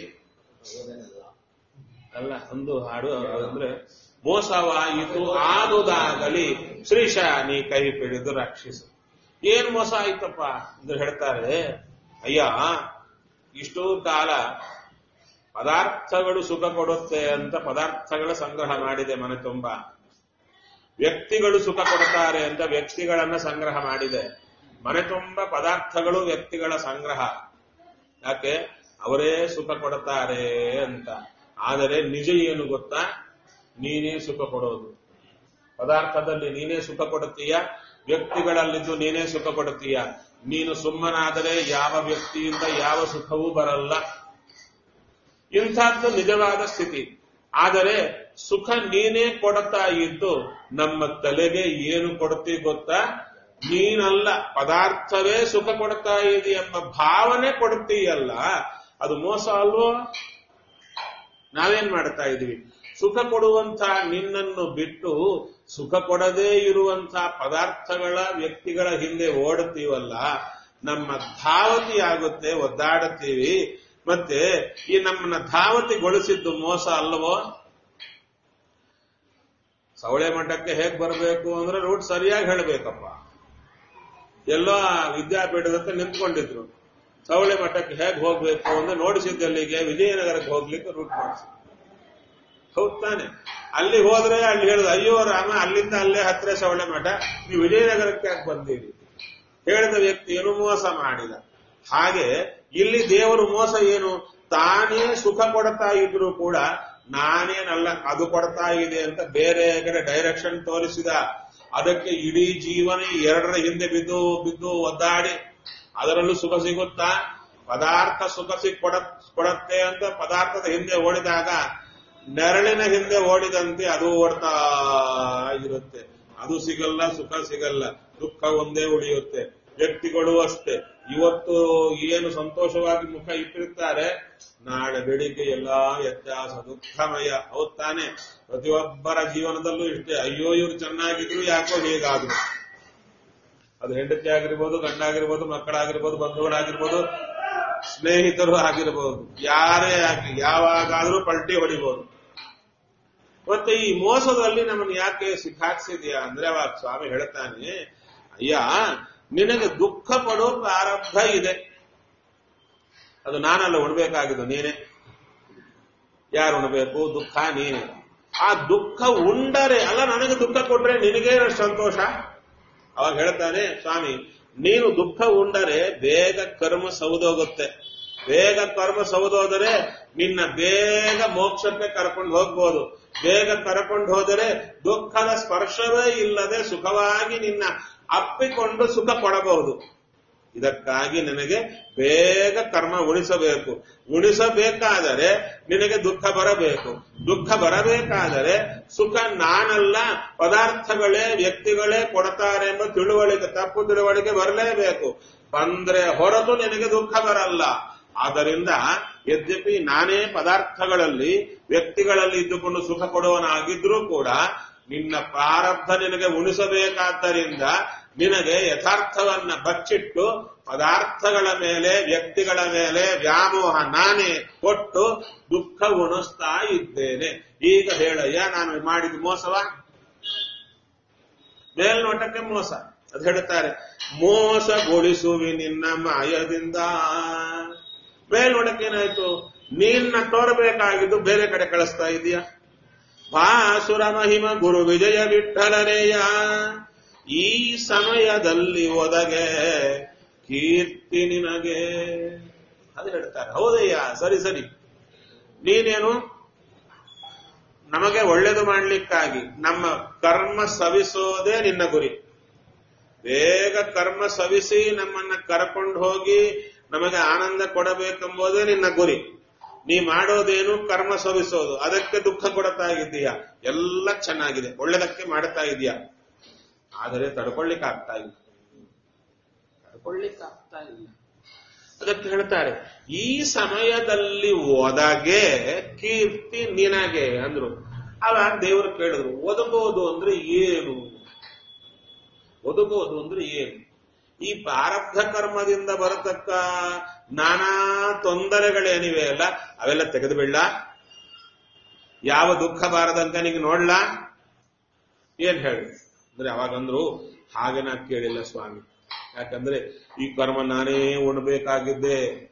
ಅಲ್ಲ ಒಂದು ಹಾಡು ಅಂದ್ರೆ ಮೋಸವಾಯಿತು ಆದುದಾಗಲಿ ಶ್ರೀಶ ನೀ ಕೈ ಪಿಡಿದು ರಕ್ಷಿಸು ಏನ್ ಮೋಸ ಆಯ್ತಪ್ಪ ಅಂತ ಹೇಳ್ತಾರೆ ಅಯ್ಯ ಇಷ್ಟೋ ಕಾಲ ಪದಾರ್ಥಗಳು ಸುಖ ಕೊಡುತ್ತೆ ಅಂತ ಪದಾರ್ಥಗಳ ಸಂಗ್ರಹ ಮಾಡಿದೆ ಮನೆ ತುಂಬ ವ್ಯಕ್ತಿಗಳು ಸುಖ ಕೊಡ್ತಾರೆ ಅಂತ ವ್ಯಕ್ತಿಗಳನ್ನ ಸಂಗ್ರಹ ಮಾಡಿದೆ ಮನೆ ತುಂಬ ಪದಾರ್ಥಗಳು ವ್ಯಕ್ತಿಗಳ ಸಂಗ್ರಹ ಯಾಕೆ ಅವರೇ ಸುಖ ಕೊಡುತ್ತಾರೆ ಅಂತ ಆದರೆ ನಿಜ ಏನು ಗೊತ್ತಾ ನೀನೇ ಸುಖ ಕೊಡೋದು ಪದಾರ್ಥದಲ್ಲಿ ನೀನೇ ಸುಖ ಕೊಡುತ್ತೀಯ ವ್ಯಕ್ತಿಗಳಲ್ಲಿದ್ದು ನೀನೇ ಸುಖ ಕೊಡುತ್ತೀಯ ನೀನು ಸುಮ್ಮನಾದರೆ ಯಾವ ವ್ಯಕ್ತಿಯಿಂದ ಯಾವ ಸುಖವೂ ಬರಲ್ಲ ಇಂಥದ್ದು ನಿಜವಾದ ಸ್ಥಿತಿ ಆದರೆ ಸುಖ ನೀನೇ ಕೊಡುತ್ತಾ ಇದ್ದು ನಮ್ಮ ತಲೆಗೆ ಏನು ಕೊಡ್ತಿ ಗೊತ್ತಾ ನೀನಲ್ಲ ಪದಾರ್ಥವೇ ಸುಖ ಕೊಡ್ತಾ ಇದೆ ಎಂಬ ಭಾವನೆ ಕೊಡ್ತೀಯಲ್ಲ ಅದು ಮೋಸ ಅಲ್ವೋ ನಾವೇನ್ ಮಾಡ್ತಾ ಇದೀವಿ ಸುಖ ಕೊಡುವಂತ ನಿನ್ನನ್ನು ಬಿಟ್ಟು ಸುಖ ಕೊಡದೇ ಇರುವಂತ ಪದಾರ್ಥಗಳ ವ್ಯಕ್ತಿಗಳ ಹಿಂದೆ ಓಡುತ್ತೀವಲ್ಲ ನಮ್ಮ ಧಾವತಿ ಆಗುತ್ತೆ ಒದ್ದಾಡುತ್ತೀವಿ ಮತ್ತೆ ಈ ನಮ್ಮನ್ನ ಧಾವತಿಗೊಳಿಸಿದ್ದು ಮೋಸ ಅಲ್ಲವೋ ಸವಳೆ ಮಠಕ್ಕೆ ಹೇಗ್ ಬರಬೇಕು ಅಂದ್ರೆ ರೂಟ್ ಸರಿಯಾಗಿ ಹೇಳಬೇಕಪ್ಪ ಎಲ್ಲೋ ವಿದ್ಯಾಪೀಠದಂತೆ ನಿಂತ್ಕೊಂಡಿದ್ರು ಸವಳೆ ಮಠಕ್ಕೆ ಹೇಗ್ ಹೋಗ್ಬೇಕು ಅಂದ್ರೆ ನೋಡಿಸಿದ್ದಲ್ಲಿಗೆ ವಿಜಯನಗರಕ್ಕೆ ಹೋಗ್ಲಿಕ್ಕೆ ರೂಟ್ ಮಾಡಿಸಿ ಹೌದ್ ತಾನೆ ಅಲ್ಲಿ ಹೋದ್ರೆ ಅಲ್ಲಿ ಹೇಳುದು ಅಯ್ಯೋ ರಾಮ ಅಲ್ಲಿಂದ ಅಲ್ಲೇ ಹತ್ರ ಸವಳೆ ಮಠ ನೀವು ವಿಜಯನಗರಕ್ಕೆ ಯಾಕೆ ಬಂದೀರಿ ಹೇಳಿದ ವ್ಯಕ್ತಿ ಏನು ಮೋಸ ಮಾಡಿದ ಹಾಗೆ ಇಲ್ಲಿ ದೇವರು ಮೋಸ ಏನು ತಾನೇ ಸುಖ ಕೊಡ್ತಾ ಇದ್ರು ಕೂಡ ನಾನೇನಲ್ಲ ಅದು ಕೊಡ್ತಾ ಇದೆ ಅಂತ ಬೇರೆ ಕಡೆ ಡೈರೆಕ್ಷನ್ ತೋರಿಸಿದ ಅದಕ್ಕೆ ಇಡೀ ಜೀವನ ಎರಡರ ಹಿಂದೆ ಬಿದ್ದು ಬಿದ್ದು ಒದ್ದಾಡಿ ಅದರಲ್ಲೂ ಸುಖ ಸಿಗುತ್ತಾ ಪದಾರ್ಥ ಸುಖ ಸಿಗ್ ಕೊಡ ಕೊಡತ್ತೆ ಅಂತ ಪದಾರ್ಥದ ಹಿಂದೆ ಓಡಿದಾಗ ನೆರಳಿನ ಹಿಂದೆ ಓಡಿದಂತೆ ಅದು ಓಡ್ತಾ ಇರುತ್ತೆ ಅದು ಸಿಗಲ್ಲ ಸುಖ ಸಿಗಲ್ಲ ದುಃಖ ಒಂದೇ ಉಳಿಯುತ್ತೆ ವ್ಯಕ್ತಿಗಳು ಅಷ್ಟೇ ಇವತ್ತು ಏನು ಸಂತೋಷವಾಗಿ ಮುಖ ಇಟ್ಟಿರ್ತಾರೆ ನಾಳೆ ಬೆಳಿಗ್ಗೆ ಎಲ್ಲಾ ವ್ಯತ್ಯಾಸ ದುಃಖಮಯ ಹೌದ್ ತಾನೆ ಪ್ರತಿಯೊಬ್ಬರ ಜೀವನದಲ್ಲೂ ಇಷ್ಟೇ ಅಯ್ಯೋ ಇವ್ರು ಚೆನ್ನಾಗಿದ್ರು ಯಾಕೋ ಹೀಗಾದ್ರು ಅದು ಹೆಂಡತಿ ಆಗಿರ್ಬೋದು ಗಂಡ ಆಗಿರ್ಬೋದು ಮಕ್ಕಳಾಗಿರ್ಬೋದು ಬಂಧುಗಳಾಗಿರ್ಬೋದು ಸ್ನೇಹಿತರು ಆಗಿರ್ಬೋದು ಯಾರೇ ಆಗಲಿ ಯಾವಾಗಾದ್ರೂ ಪಲ್ಟಿ ಹೊಡಿಬಹುದು ಮತ್ತೆ ಈ ಮೋಸದಲ್ಲಿ ನಮ್ಮನ್ನು ಯಾಕೆ ಸಿಕ್ಕಾಕ್ಸಿದ್ಯಾ ಅಂದ್ರೆ ಅವಾಗ ಸ್ವಾಮಿ ಹೇಳ್ತಾನೆ ಅಯ್ಯ ನಿನಗೆ ದುಃಖ ಪಡೋ ಪ್ರಾರಬ್ಧ ಇದೆ ಅದು ನಾನಲ್ಲ ಉಣ್ಬೇಕಾಗಿದ್ದು ನೀನೇ ಯಾರು ಉಣ್ಬೇಕು ದುಃಖ ನೀನೆ ಆ ದುಃಖ ಉಂಡರೆ ಅಲ್ಲ ನನಗೆ ದುಃಖ ಕೊಟ್ರೆ ನಿನಗೇ ಸಂತೋಷ ಅವಾಗ ಹೇಳ್ತಾನೆ ಸ್ವಾಮಿ ನೀನು ದುಃಖ ಉಂಡರೆ ಬೇಗ ಕರ್ಮ ಸೌದೋಗುತ್ತೆ ಬೇಗ ಕರ್ಮ ಸೌದೋದರೆ ನಿನ್ನ ಬೇಗ ಮೋಕ್ಷಕ್ಕೆ ಕರ್ಕೊಂಡು ಹೋಗ್ಬೋದು ಬೇಗ ಕರ್ಕೊಂಡು ಹೋದರೆ ದುಃಖದ ಸ್ಪರ್ಶವೇ ಇಲ್ಲದೆ ಸುಖವಾಗಿ ನಿನ್ನ ಅಪ್ಪಿಕೊಂಡು ಸುಖ ಕೊಡಬಹುದು ಇದಕ್ಕಾಗಿ ನಿನಗೆ ಬೇಗ ಕರ್ಮ ಉಳಿಸಬೇಕು ಉಳಿಸಬೇಕಾದರೆ ನಿನಗೆ ದುಃಖ ಬರಬೇಕು ದುಃಖ ಬರಬೇಕಾದರೆ ಸುಖ ನಾನಲ್ಲ ಪದಾರ್ಥಗಳೇ ವ್ಯಕ್ತಿಗಳೇ ಕೊಡ್ತಾರೆ ಎಂಬ ತಿಳುವಳಿಕೆ ತಪ್ಪು ತಿಳುವಳಿಕೆ ಬರಲೇಬೇಕು ಬಂದ್ರೆ ಹೊರತು ನಿನಗೆ ದುಃಖ ಬರಲ್ಲ ಆದ್ದರಿಂದ ಯದ್ಯಪಿ ನಾನೇ ಪದಾರ್ಥಗಳಲ್ಲಿ ವ್ಯಕ್ತಿಗಳಲ್ಲಿ ಇದ್ದುಕೊಂಡು ಸುಖ ಕೊಡುವನಾಗಿದ್ರೂ ಕೂಡ ನಿನ್ನ ಪ್ರಾರಬ್ಧ ನಿನಗೆ ಉಣಿಸಬೇಕಾದ್ದರಿಂದ ನಿನಗೆ ಯಥಾರ್ಥವನ್ನ ಬಚ್ಚಿಟ್ಟು ಪದಾರ್ಥಗಳ ಮೇಲೆ ವ್ಯಕ್ತಿಗಳ ಮೇಲೆ ವ್ಯಾಮೋಹ ನಾನೇ ಕೊಟ್ಟು ದುಃಖ ಉಣಿಸ್ತಾ ಇದ್ದೇನೆ ಈಗ ಹೇಳಯ್ಯ ನಾನು ಮಾಡಿದ ಮೋಸವ ಮೇಲ್ನೋಟಕ್ಕೆ ಮೋಸ ಅದು ಹೇಳುತ್ತಾರೆ ಮೋಸಗೊಳಿಸುವಿ ನಿನ್ನ ಮಾಯದಿಂದ ಮೇಲ್ನೋಟಕ್ಕೆ ಏನಾಯ್ತು ನಿನ್ನ ತೋರಬೇಕಾಗಿದ್ದು ಬೇರೆ ಕಡೆ ಕಳಿಸ್ತಾ ಇದೀಯಾ ಭಾಸುರ ಮಹಿಮ ಗುರು ವಿಜಯ ವಿಠಲನೆಯ ಈ ಸಮಯದಲ್ಲಿ ಒದಗೆ ಕೀರ್ತಿ ನಿನಗೆ ಅದು ಹೇಳ್ತಾರೆ ಹೌದಯ್ಯ ಸರಿ ಸರಿ ನೀನೇನು ನಮಗೆ ಒಳ್ಳೇದು ಮಾಡ್ಲಿಕ್ಕಾಗಿ ನಮ್ಮ ಕರ್ಮ ಸವಿಸೋದೇ ನಿನ್ನ ಗುರಿ ಬೇಗ ಕರ್ಮ ಸವಿಸಿ ನಮ್ಮನ್ನ ಕರ್ಕೊಂಡು ಹೋಗಿ ನಮಗೆ ಆನಂದ ಕೊಡಬೇಕೆಂಬುದೇ ನಿನ್ನ ಗುರಿ ನೀ ಮಾಡೋದೇನು ಕರ್ಮ ಸವಿಸೋದು ಅದಕ್ಕೆ ದುಃಖ ಕೊಡ್ತಾ ಇದ್ದೀಯ ಎಲ್ಲ ಚೆನ್ನಾಗಿದೆ ಒಳ್ಳೆದಕ್ಕೆ ಮಾಡ್ತಾ ಇದೀಯ ಆದರೆ ತಡ್ಕೊಳ್ಳಿಕ್ಕೆ ಆಗ್ತಾ ಇಲ್ಲ ತಡ್ಕೊಳ್ಳಿಕ್ಕೆ ಆಗ್ತಾ ಇಲ್ಲ ಅದಕ್ಕೆ ಹೇಳ್ತಾರೆ ಈ ಸಮಯದಲ್ಲಿ ಒದಗೆ ಕೀರ್ತಿ ನಿನಗೆ ಅಂದ್ರು ಅವಾಗ ದೇವರು ಕೇಳಿದ್ರು ಒದಗೋದು ಅಂದ್ರೆ ಏನು ಒದಗೋದು ಅಂದ್ರೆ ಏನು ಈ ಪ್ರಾರಬ್ಧ ಕರ್ಮದಿಂದ ಬರತಕ್ಕ ನಾನಾ ತೊಂದರೆಗಳೇನಿವೆ ಅಲ್ಲ ಅವೆಲ್ಲ ತೆಗೆದು ಬಿಡ್ಲ ಯಾವ ದುಃಖ ಬಾರದಂತೆ ನಿಂಗೆ ನೋಡ್ಲಾ ಏನ್ ಹೇಳಿ ಅಂದ್ರೆ ಅವಾಗಂದ್ರು ಹಾಗೆ ನಾ ಕೇಳಿಲ್ಲ ಸ್ವಾಮಿ ಯಾಕಂದ್ರೆ ಈ ಕರ್ಮ ನಾನೇ ಉಣ್ಬೇಕಾಗಿದ್ದೆ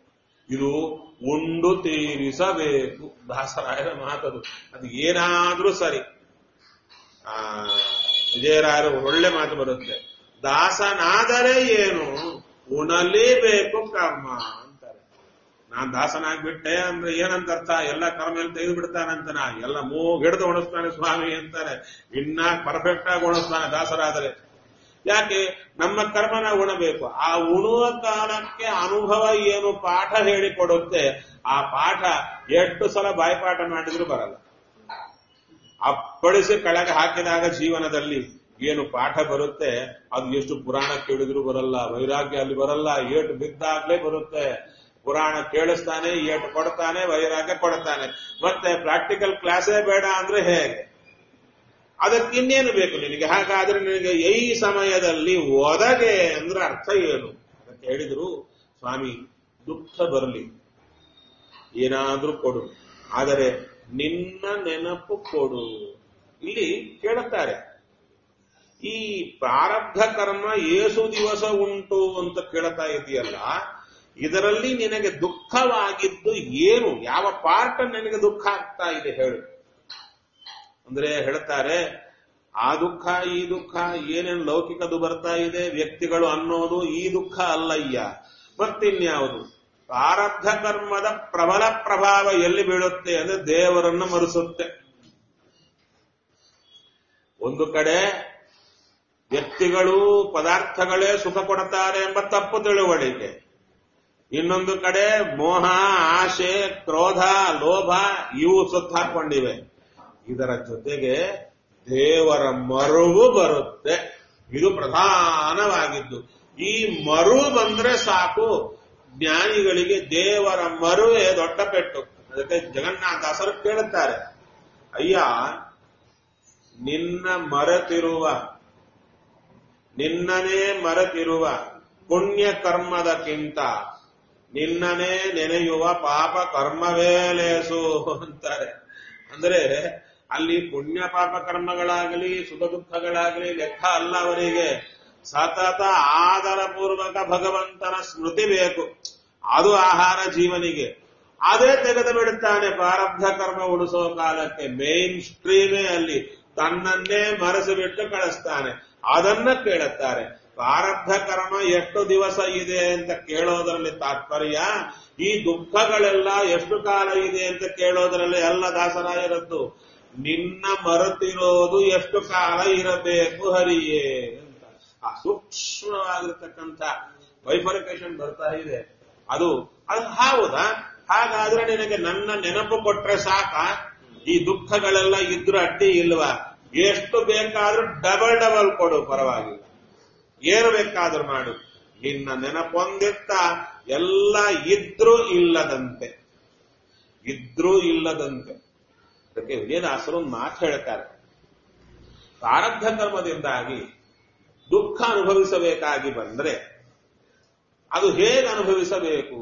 ಇದು ಉಂಡು ತೀರಿಸಬೇಕು ದಾಸರಾಯರ ಮಾತದು ಅದು ಏನಾದ್ರೂ ಸರಿ ಆ ವಿಜಯರಾಯರ ಒಳ್ಳೆ ಮಾತು ಬರುತ್ತೆ ದಾಸನಾದರೆ ಏನು ಉಣಲೇಬೇಕು ಕರ್ಮ ಅಂತಾರೆ ನಾನ್ ದಾಸನಾಗ್ಬಿಟ್ಟೆ ಅಂದ್ರೆ ಏನಂತ ಅರ್ಥ ಎಲ್ಲ ಕರ್ಮ ಎಲ್ಲ ತೆಗೆದು ಬಿಡ್ತಾನಂತ ನಾ ಎಲ್ಲ ಮೂಗಿಡ್ದು ಉಣಿಸ್ತಾನೆ ಸ್ವಾಮಿ ಅಂತಾರೆ ಇನ್ನ ಪರ್ಫೆಕ್ಟ್ ಆಗಿ ಉಣಿಸ್ತಾನೆ ದಾಸರಾದರೆ ಯಾಕೆ ನಮ್ಮ ಕರ್ಮನ ಉಣಬೇಕು ಆ ಉಣುವ ಕಾಲಕ್ಕೆ ಅನುಭವ ಏನು ಪಾಠ ಹೇಳಿಕೊಡುತ್ತೆ ಆ ಪಾಠ ಎಷ್ಟು ಸಲ ಬಾಯ್ಪಾಠ ಮಾಡಿದ್ರು ಬರಲ್ಲ ಅಪ್ಪಳಿಸಿ ಕೆಳಗೆ ಹಾಕಿದಾಗ ಜೀವನದಲ್ಲಿ ಏನು ಪಾಠ ಬರುತ್ತೆ ಅದು ಎಷ್ಟು ಪುರಾಣ ಕೇಳಿದ್ರು ಬರಲ್ಲ ವೈರಾಗ್ಯ ಅಲ್ಲಿ ಬರಲ್ಲ ಏಟು ಬಿದ್ದಾಗ್ಲೇ ಬರುತ್ತೆ ಪುರಾಣ ಕೇಳಿಸ್ತಾನೆ ಏಟು ಕೊಡ್ತಾನೆ ವೈರಾಗ್ಯ ಕೊಡ್ತಾನೆ ಮತ್ತೆ ಪ್ರಾಕ್ಟಿಕಲ್ ಕ್ಲಾಸೇ ಬೇಡ ಅಂದ್ರೆ ಹೇಗೆ ಅದಕ್ಕೆ ಇನ್ನೇನು ಬೇಕು ನಿನಗೆ ಹಾಗಾದ್ರೆ ನಿನಗೆ ಈ ಸಮಯದಲ್ಲಿ ಒದಗೆ ಅಂದ್ರೆ ಅರ್ಥ ಏನು ಅಂತ ಹೇಳಿದ್ರು ಸ್ವಾಮಿ ದುಃಖ ಬರಲಿ ಏನಾದ್ರೂ ಕೊಡು ಆದರೆ ನಿನ್ನ ನೆನಪು ಕೊಡು ಇಲ್ಲಿ ಕೇಳುತ್ತಾರೆ ಈ ಪ್ರಾರಬ್ಧ ಕರ್ಮ ಏಸು ದಿವಸ ಉಂಟು ಅಂತ ಕೇಳ್ತಾ ಇದೆಯಲ್ಲ ಇದರಲ್ಲಿ ನಿನಗೆ ದುಃಖವಾಗಿದ್ದು ಏನು ಯಾವ ಪಾರ್ಟ್ ನಿನಗೆ ದುಃಖ ಆಗ್ತಾ ಇದೆ ಹೇಳು ಅಂದ್ರೆ ಹೇಳ್ತಾರೆ ಆ ದುಃಖ ಈ ದುಃಖ ಏನೇನು ಲೌಕಿಕದು ಬರ್ತಾ ಇದೆ ವ್ಯಕ್ತಿಗಳು ಅನ್ನೋದು ಈ ದುಃಖ ಅಲ್ಲಯ್ಯ ಮತ್ತಿನ್ಯಾವುದು ಪ್ರಾರಬ್ಧ ಕರ್ಮದ ಪ್ರಬಲ ಪ್ರಭಾವ ಎಲ್ಲಿ ಬೀಳುತ್ತೆ ಅಂದ್ರೆ ದೇವರನ್ನು ಮರೆಸುತ್ತೆ ಒಂದು ಕಡೆ ವ್ಯಕ್ತಿಗಳು ಪದಾರ್ಥಗಳೇ ಸುಖ ಕೊಡ್ತಾರೆ ಎಂಬ ತಪ್ಪು ತಿಳುವಳಿಕೆ ಇನ್ನೊಂದು ಕಡೆ ಮೋಹ ಆಶೆ ಕ್ರೋಧ ಲೋಭ ಇವು ಸುತ್ತಾಕೊಂಡಿವೆ ಇದರ ಜೊತೆಗೆ ದೇವರ ಮರುವು ಬರುತ್ತೆ ಇದು ಪ್ರಧಾನವಾಗಿದ್ದು ಈ ಮರು ಬಂದ್ರೆ ಸಾಕು ಜ್ಞಾನಿಗಳಿಗೆ ದೇವರ ಮರುವೇ ದೊಡ್ಡ ಪೆಟ್ಟು ಅದಕ್ಕೆ ಜಗನ್ನಾಥಾಸರು ಕೇಳುತ್ತಾರೆ ಅಯ್ಯ ನಿನ್ನ ಮರೆತಿರುವ ನಿನ್ನನೇ ಮರೆತಿರುವ ಪುಣ್ಯ ಕರ್ಮದಕ್ಕಿಂತ ನಿನ್ನನೇ ನೆನೆಯುವ ಪಾಪ ಕರ್ಮವೇ ಲೇಸು ಅಂತಾರೆ ಅಂದ್ರೆ ಅಲ್ಲಿ ಪುಣ್ಯ ಪಾಪ ಕರ್ಮಗಳಾಗಲಿ ಸುಖ ದುಃಖಗಳಾಗಲಿ ಲೆಕ್ಕ ಅಲ್ಲ ಅವರಿಗೆ ಸತತ ಆದರ ಪೂರ್ವಕ ಭಗವಂತನ ಸ್ಮೃತಿ ಬೇಕು ಅದು ಆಹಾರ ಜೀವನಿಗೆ ಅದೇ ತೆಗೆದು ಬಿಡುತ್ತಾನೆ ಪ್ರಾರಬ್ಧ ಕರ್ಮ ಉಳಿಸೋ ಕಾಲಕ್ಕೆ ಮೇನ್ ಸ್ಟ್ರೀಮೇ ಅಲ್ಲಿ ತನ್ನನ್ನೇ ಮರೆಸಿಬಿಟ್ಟು ಕಳಿಸ್ತಾನೆ ಅದನ್ನ ಕೇಳುತ್ತಾರೆ ಪ್ರಾರಬ್ಧ ಕರ್ಮ ಎಷ್ಟು ದಿವಸ ಇದೆ ಅಂತ ಕೇಳೋದರಲ್ಲಿ ತಾತ್ಪರ್ಯ ಈ ದುಃಖಗಳೆಲ್ಲ ಎಷ್ಟು ಕಾಲ ಇದೆ ಅಂತ ಕೇಳೋದರಲ್ಲಿ ಎಲ್ಲ ದಾಸರಾಯರದ್ದು ನಿನ್ನ ಮರೆತಿರೋದು ಎಷ್ಟು ಕಾಲ ಇರಬೇಕು ಹರಿಯೇ ಅಂತ ಆ ಸೂಕ್ಷ್ಮವಾಗಿರ್ತಕ್ಕಂಥ ವೈಫರಿಕೇಶನ್ ಬರ್ತಾ ಇದೆ ಅದು ಅದು ಹೌದಾ ಹಾಗಾದ್ರೆ ನಿನಗೆ ನನ್ನ ನೆನಪು ಕೊಟ್ರೆ ಸಾಕ ಈ ದುಃಖಗಳೆಲ್ಲ ಇದ್ರು ಅಡ್ಡಿ ಇಲ್ವಾ ಎಷ್ಟು ಬೇಕಾದ್ರೂ ಡಬಲ್ ಡಬಲ್ ಕೊಡು ಪರವಾಗಿಲ್ಲ ಏನು ಬೇಕಾದ್ರೂ ಮಾಡು ನಿನ್ನ ನೆನಪೊಂದಿತ್ತ ಎಲ್ಲ ಇದ್ರೂ ಇಲ್ಲದಂತೆ ಇದ್ರೂ ಇಲ್ಲದಂತೆ ಅದಕ್ಕೆ ವಿಜಯದಾಸರು ಒಂದು ಮಾತು ಹೇಳ್ತಾರೆ ಪ್ರಾರಬ್ಧ ಕರ್ಮದಿಂದಾಗಿ ದುಃಖ ಅನುಭವಿಸಬೇಕಾಗಿ ಬಂದ್ರೆ ಅದು ಹೇಗೆ ಅನುಭವಿಸಬೇಕು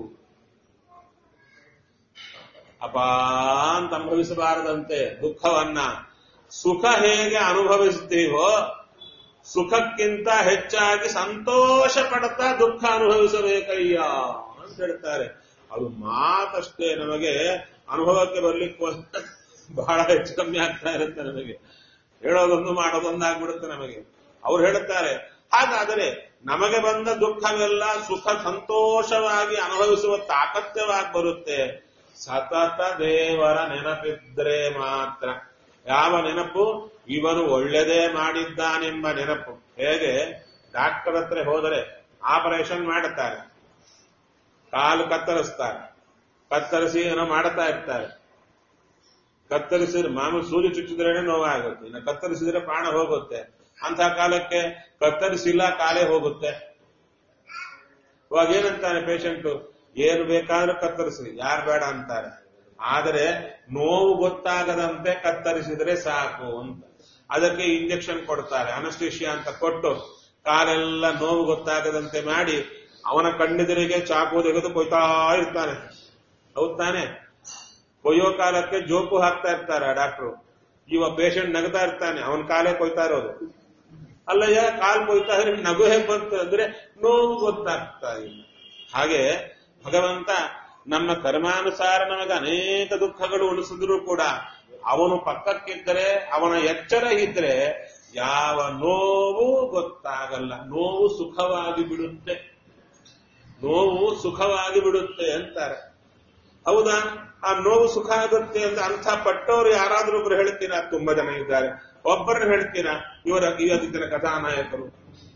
ಅಪ ಅಂತ ಅನುಭವಿಸಬಾರದಂತೆ ದುಃಖವನ್ನ ಸುಖ ಹೇಗೆ ಅನುಭವಿಸ್ತೀವೋ ಸುಖಕ್ಕಿಂತ ಹೆಚ್ಚಾಗಿ ಸಂತೋಷ ಪಡ್ತಾ ದುಃಖ ಅನುಭವಿಸಬೇಕಯ್ಯ ಅಂತ ಹೇಳ್ತಾರೆ ಅದು ಮಾತಷ್ಟೇ ನಮಗೆ ಅನುಭವಕ್ಕೆ ಬರ್ಲಿಕ್ಕೆ ಬಹಳ ಹೆಚ್ಚು ಕಮ್ಮಿ ಆಗ್ತಾ ಇರುತ್ತೆ ನಮಗೆ ಹೇಳೋದೊಂದು ಮಾಡೋದೊಂದು ಆಗ್ಬಿಡುತ್ತೆ ನಮಗೆ ಅವ್ರು ಹೇಳುತ್ತಾರೆ ಹಾಗಾದರೆ ನಮಗೆ ಬಂದ ದುಃಖವೆಲ್ಲ ಸುಖ ಸಂತೋಷವಾಗಿ ಅನುಭವಿಸುವ ತಾಕತ್ಯವಾಗಿ ಬರುತ್ತೆ ಸತತ ದೇವರ ನೆನಪಿದ್ರೆ ಮಾತ್ರ ಯಾವ ನೆನಪು ಇವನು ಒಳ್ಳೆದೇ ಮಾಡಿದ್ದಾನೆಂಬ ನೆನಪು ಹೇಗೆ ಡಾಕ್ಟರ್ ಹತ್ರ ಹೋದರೆ ಆಪರೇಷನ್ ಮಾಡುತ್ತಾರೆ ಕಾಲು ಕತ್ತರಿಸ್ತಾರೆ ಕತ್ತರಿಸಿ ಏನೋ ಮಾಡ್ತಾ ಇರ್ತಾರೆ ಕತ್ತರಿಸಿದ್ರೆ ಮಾಮೂಲು ಸೂಜಿ ಚುಚ್ಚಿದ್ರೇನೆ ನೋವಾಗುತ್ತೆ ಇನ್ನು ಕತ್ತರಿಸಿದ್ರೆ ಪ್ರಾಣ ಹೋಗುತ್ತೆ ಅಂತ ಕಾಲಕ್ಕೆ ಕತ್ತರಿಸಿಲ್ಲ ಕಾಲೇ ಹೋಗುತ್ತೆ ಇವಾಗ ಏನಂತಾನೆ ಪೇಷಂಟ್ ಏನು ಬೇಕಾದ್ರೂ ಕತ್ತರಿಸಿ ಯಾರು ಬೇಡ ಅಂತಾರೆ ಆದರೆ ನೋವು ಗೊತ್ತಾಗದಂತೆ ಕತ್ತರಿಸಿದ್ರೆ ಸಾಕು ಅಂತ ಅದಕ್ಕೆ ಇಂಜೆಕ್ಷನ್ ಕೊಡ್ತಾರೆ ಅನಸ್ಟಿಷಿಯಾ ಅಂತ ಕೊಟ್ಟು ಕಾಲೆಲ್ಲ ನೋವು ಗೊತ್ತಾಗದಂತೆ ಮಾಡಿ ಅವನ ಕಣ್ಣೆದುರಿಗೆ ಚಾಕು ತೆಗೆದು ಕೊಯ್ತಾ ಇರ್ತಾನೆ ಹೌದ್ ತಾನೆ ಕೊಯ್ಯೋ ಕಾಲಕ್ಕೆ ಜೋಕು ಹಾಕ್ತಾ ಇರ್ತಾರೆ ಡಾಕ್ಟ್ರು ಇವ ಪೇಷಂಟ್ ನಗ್ತಾ ಇರ್ತಾನೆ ಅವನ ಕಾಲೇ ಕೊಯ್ತಾ ಇರೋದು ಅಲ್ಲಯ್ಯ ಕಾಲ್ ಕೊಯ್ತಾ ಇದ್ರೆ ನಗು ಹೇಗೆ ಬಂತು ಅಂದ್ರೆ ನೋವು ಗೊತ್ತಾಗ್ತಾ ಇಲ್ಲ ಹಾಗೆ ಭಗವಂತ ನಮ್ಮ ಕರ್ಮಾನುಸಾರ ನಮಗೆ ಅನೇಕ ದುಃಖಗಳು ಉಳಿಸಿದ್ರು ಕೂಡ ಅವನು ಪಕ್ಕಕ್ಕಿದ್ದರೆ ಅವನ ಎಚ್ಚರ ಇದ್ರೆ ಯಾವ ನೋವು ಗೊತ್ತಾಗಲ್ಲ ನೋವು ಸುಖವಾಗಿ ಬಿಡುತ್ತೆ ನೋವು ಸುಖವಾಗಿ ಬಿಡುತ್ತೆ ಅಂತಾರೆ ಹೌದಾ ಆ ನೋವು ಸುಖ ಆಗುತ್ತೆ ಅಂತ ಅರ್ಥ ಪಟ್ಟವರು ಯಾರಾದ್ರೂ ಒಬ್ರು ಹೇಳ್ತೀರಾ ತುಂಬಾ ಜನ ಇದ್ದಾರೆ ಒಬ್ಬರನ್ನ ಹೇಳ್ತೀರಾ ಇವರ ಇವತ್ತಿನ ಕಥಾನಾಯಕರು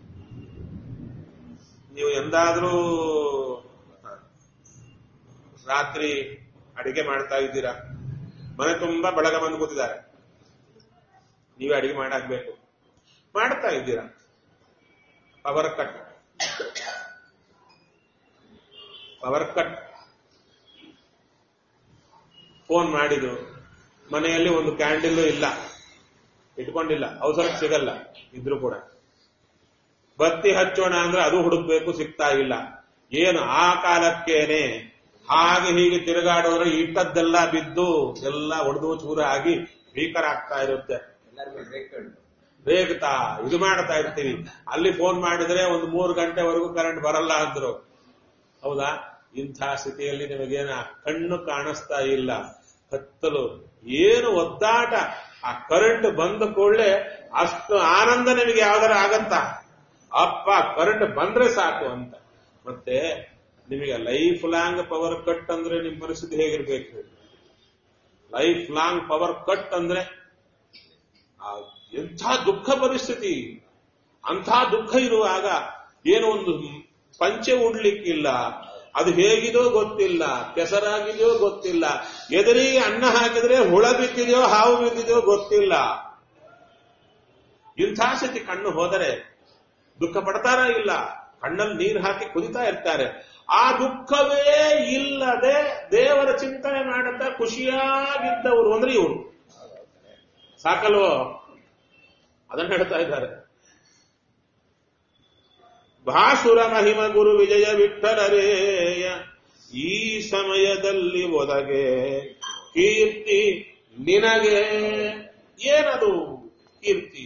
ನೀವು ಎಂದಾದ್ರೂ ರಾತ್ರಿ ಅಡಿಗೆ ಮಾಡ್ತಾ ಇದ್ದೀರಾ ಮನೆ ತುಂಬಾ ಬೆಳಗ ಬಂದು ಕೂತಿದ್ದಾರೆ ನೀವೇ ಅಡಿಗೆ ಮಾಡಾಕ್ಬೇಕು ಮಾಡ್ತಾ ಇದ್ದೀರಾ power cut power cut phone ಮಾಡಿದ್ರು ಮನೆಯಲ್ಲಿ ಒಂದು ಕ್ಯಾಂಡಿಲ್ ಇಲ್ಲ ಇಟ್ಕೊಂಡಿಲ್ಲ ಅವಸರಕ್ಕೆ ಸಿಗಲ್ಲ ಇದ್ರು ಕೂಡ ಬತ್ತಿ ಹಚ್ಚೋಣ ಅಂದ್ರೆ ಅದು ಹುಡುಕ್ಬೇಕು ಸಿಗ್ತಾ ಇಲ್ಲ ಏನು ಆ ಕಾಲಕ್ಕೇನೆ ಹಾಗೆ ಹೀಗೆ ತಿರುಗಾಡೋದ್ರೆ ಇಟ್ಟದ್ದೆಲ್ಲ ಬಿದ್ದು ಎಲ್ಲ ಒಡೆದು ಚೂರ ಆಗಿ ಭೀಕರ ಆಗ್ತಾ ಇರುತ್ತೆ ಎಲ್ಲರಿಗೂ ರೇಖೆಗಳು ರೇಗ್ತಾ ಇದು ಮಾಡ್ತಾ ಇರ್ತೀವಿ ಅಲ್ಲಿ ಫೋನ್ ಮಾಡಿದ್ರೆ ಒಂದು ಮೂರು ಗಂಟೆವರೆಗೂ ಕರೆಂಟ್ ಬರಲ್ಲ ಅಂದ್ರು ಹೌದಾ ಇಂಥ ಸ್ಥಿತಿಯಲ್ಲಿ ನಿಮಗೇನ ಕಣ್ಣು ಕಾಣಿಸ್ತಾ ಇಲ್ಲ ಕತ್ತಲು ಏನು ಒದ್ದಾಟ ಆ ಕರೆಂಟ್ ಬಂದ ಕೂಡಲೇ ಅಷ್ಟು ಆನಂದ ನಿಮಗೆ ಯಾವ್ದಾರ ಆಗತ್ತಾ ಅಪ್ಪ ಕರೆಂಟ್ ಬಂದ್ರೆ ಸಾಕು ಅಂತ ಮತ್ತೆ ನಿಮಗೆ ಲೈಫ್ ಲಾಂಗ್ ಪವರ್ ಕಟ್ ಅಂದ್ರೆ ನಿಮ್ ಪರಿಸ್ಥಿತಿ ಹೇಗಿರ್ಬೇಕು ಲೈಫ್ ಲಾಂಗ್ ಪವರ್ ಕಟ್ ಅಂದ್ರೆ ಆ ಎಂಥ ದುಃಖ ಪರಿಸ್ಥಿತಿ ಅಂಥ ದುಃಖ ಇರುವಾಗ ಏನೋ ಒಂದು ಪಂಚೆ ಉಡ್ಲಿಕ್ಕಿಲ್ಲ ಅದು ಹೇಗಿದೋ ಗೊತ್ತಿಲ್ಲ ಕೆಸರಾಗಿದೆಯೋ ಗೊತ್ತಿಲ್ಲ ಎದುರಿಗೆ ಅನ್ನ ಹಾಕಿದ್ರೆ ಹುಳ ಬಿದ್ದಿದೆಯೋ ಹಾವು ಬಿದ್ದಿದೆಯೋ ಗೊತ್ತಿಲ್ಲ ಇಂಥ ಸ್ಥಿತಿ ಕಣ್ಣು ಹೋದರೆ ದುಃಖ ಪಡ್ತಾರ ಇಲ್ಲ ಕಣ್ಣಲ್ಲಿ ನೀರು ಹಾಕಿ ಕುದಿತಾ ಇರ್ತಾರೆ ಆ ದುಃಖವೇ ಇಲ್ಲದೆ ದೇವರ ಚಿಂತನೆ ಮಾಡುತ್ತಾ ಖುಷಿಯಾಗಿದ್ದವರು ಅಂದ್ರೆ ಇವರು ಸಾಕಲ್ವೋ ಅದನ್ನ ಹೇಳ್ತಾ ಇದ್ದಾರೆ ಭಾಸುರ ಮಹಿಮ ಗುರು ವಿಜಯ ವಿಠಲರೇಯ ಈ ಸಮಯದಲ್ಲಿ ಒದಗೆ ಕೀರ್ತಿ ನಿನಗೆ ಏನದು ಕೀರ್ತಿ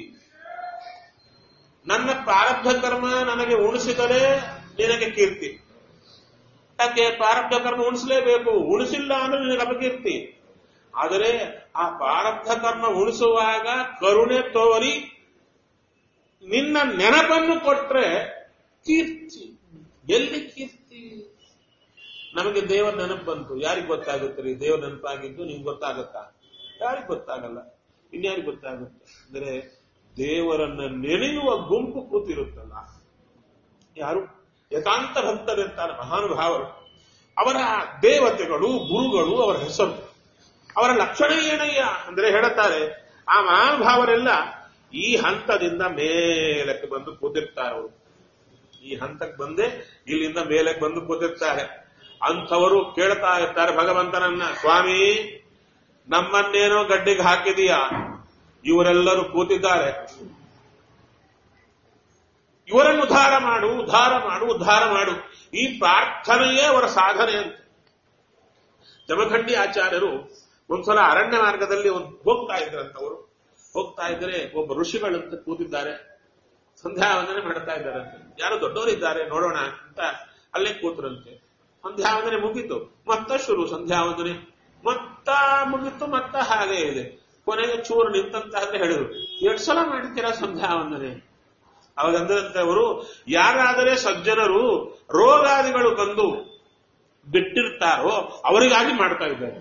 ನನ್ನ ಪ್ರಾರಬ್ಧ ಕರ್ಮ ನನಗೆ ಉಣಿಸಿದರೆ ನಿನಗೆ ಕೀರ್ತಿ ಯಾಕೆ ಪ್ರಾರಬ್ಧ ಕರ್ಮ ಉಣಿಸಲೇಬೇಕು ಉಣಿಸಿಲ್ಲ ಅಂದ್ರೆ ನಿನಗೆ ಅಪಕೀರ್ತಿ ಆದರೆ ಆ ಪ್ರಾರಬ್ಧ ಕರ್ಮ ಉಣಿಸುವಾಗ ಕರುಣೆ ತೋರಿ ನಿನ್ನ ನೆನಪನ್ನು ಕೊಟ್ರೆ ಕೀರ್ತಿ ಎಲ್ಲಿ ಕೀರ್ತಿ ನಮಗೆ ದೇವರ ನೆನಪು ಬಂತು ಯಾರಿಗೆ ಗೊತ್ತಾಗುತ್ತೆ ರೀ ದೇವರ ನೆನಪಾಗಿದ್ದು ನಿಮ್ಗೆ ಗೊತ್ತಾಗತ್ತಾ ಯಾರಿಗೆ ಗೊತ್ತಾಗಲ್ಲ ಇನ್ಯಾರಿಗೆ ಗೊತ್ತಾಗುತ್ತೆ ಅಂದ್ರೆ ದೇವರನ್ನ ನೆನೆಯುವ ಗುಂಪು ಕೂತಿರುತ್ತಲ್ಲ ಯಾರು ಯಥಾಂತ ಭಕ್ತರಿರ್ತಾರೆ ಮಹಾನುಭಾವರು ಅವರ ದೇವತೆಗಳು ಗುರುಗಳು ಅವರ ಹೆಸರು ಅವರ ಲಕ್ಷಣ ಏನಯ್ಯ ಅಂದ್ರೆ ಹೇಳುತ್ತಾರೆ ಆ ಮಹಾನುಭಾವರೆಲ್ಲ ಈ ಹಂತದಿಂದ ಮೇಲಕ್ಕೆ ಬಂದು ಕೂತಿರ್ತಾರೆ ಅವರು ಈ ಹಂತಕ್ಕೆ ಬಂದೆ ಇಲ್ಲಿಂದ ಮೇಲಕ್ಕೆ ಬಂದು ಕೂತಿರ್ತಾರೆ ಅಂಥವರು ಕೇಳ್ತಾ ಇರ್ತಾರೆ ಭಗವಂತನನ್ನ ಸ್ವಾಮಿ ನಮ್ಮನ್ನೇನೋ ಗಡ್ಡಿಗೆ ಹಾಕಿದೀಯಾ ಇವರೆಲ್ಲರೂ ಕೂತಿದ್ದಾರೆ ಇವರನ್ನು ಉದ್ಧಾರ ಮಾಡು ಉದ್ಧಾರ ಮಾಡು ಉದ್ಧಾರ ಮಾಡು ಈ ಪ್ರಾರ್ಥನೆಯೇ ಅವರ ಸಾಧನೆ ಅಂತ ಜಮಖಂಡಿ ಆಚಾರ್ಯರು ಒಂದ್ಸಲ ಅರಣ್ಯ ಮಾರ್ಗದಲ್ಲಿ ಒಂದು ಹೋಗ್ತಾ ಇದ್ರಂತವರು ಹೋಗ್ತಾ ಇದ್ರೆ ಒಬ್ಬ ಋಷಿಗಳಂತ ಕೂತಿದ್ದಾರೆ ಸಂಧ್ಯಾ ವಂದನೆ ಮಾಡ್ತಾ ಇದ್ದಾರಂತೆ ಯಾರೋ ದೊಡ್ಡವರಿದ್ದಾರೆ ನೋಡೋಣ ಅಂತ ಅಲ್ಲೇ ಕೂತ್ರಂತೆ ಸಂಧ್ಯಾ ವಂದನೆ ಮುಗೀತು ಮತ್ತ ಶುರು ಸಂಧ್ಯಾ ವಂದನೆ ಮತ್ತ ಮುಗೀತು ಮತ್ತ ಹಾಗೆ ಇದೆ ಕೊನೆಗೆ ಚೂರು ನಿಂತಂತಾದ್ರೆ ಹೇಳಿದ್ರು ಎಷ್ಟು ಸಲ ಮಾಡ್ತೀರಾ ಸಂಧ್ಯಾ ವಂದನೆ ಅವಾಗಂದ್ರಂತೆ ಅವರು ಯಾರಾದರೆ ಸಜ್ಜನರು ರೋಗಾದಿಗಳು ಬಂದು ಬಿಟ್ಟಿರ್ತಾರೋ ಅವರಿಗಾಗಿ ಮಾಡ್ತಾ ಇದ್ದಾರೆ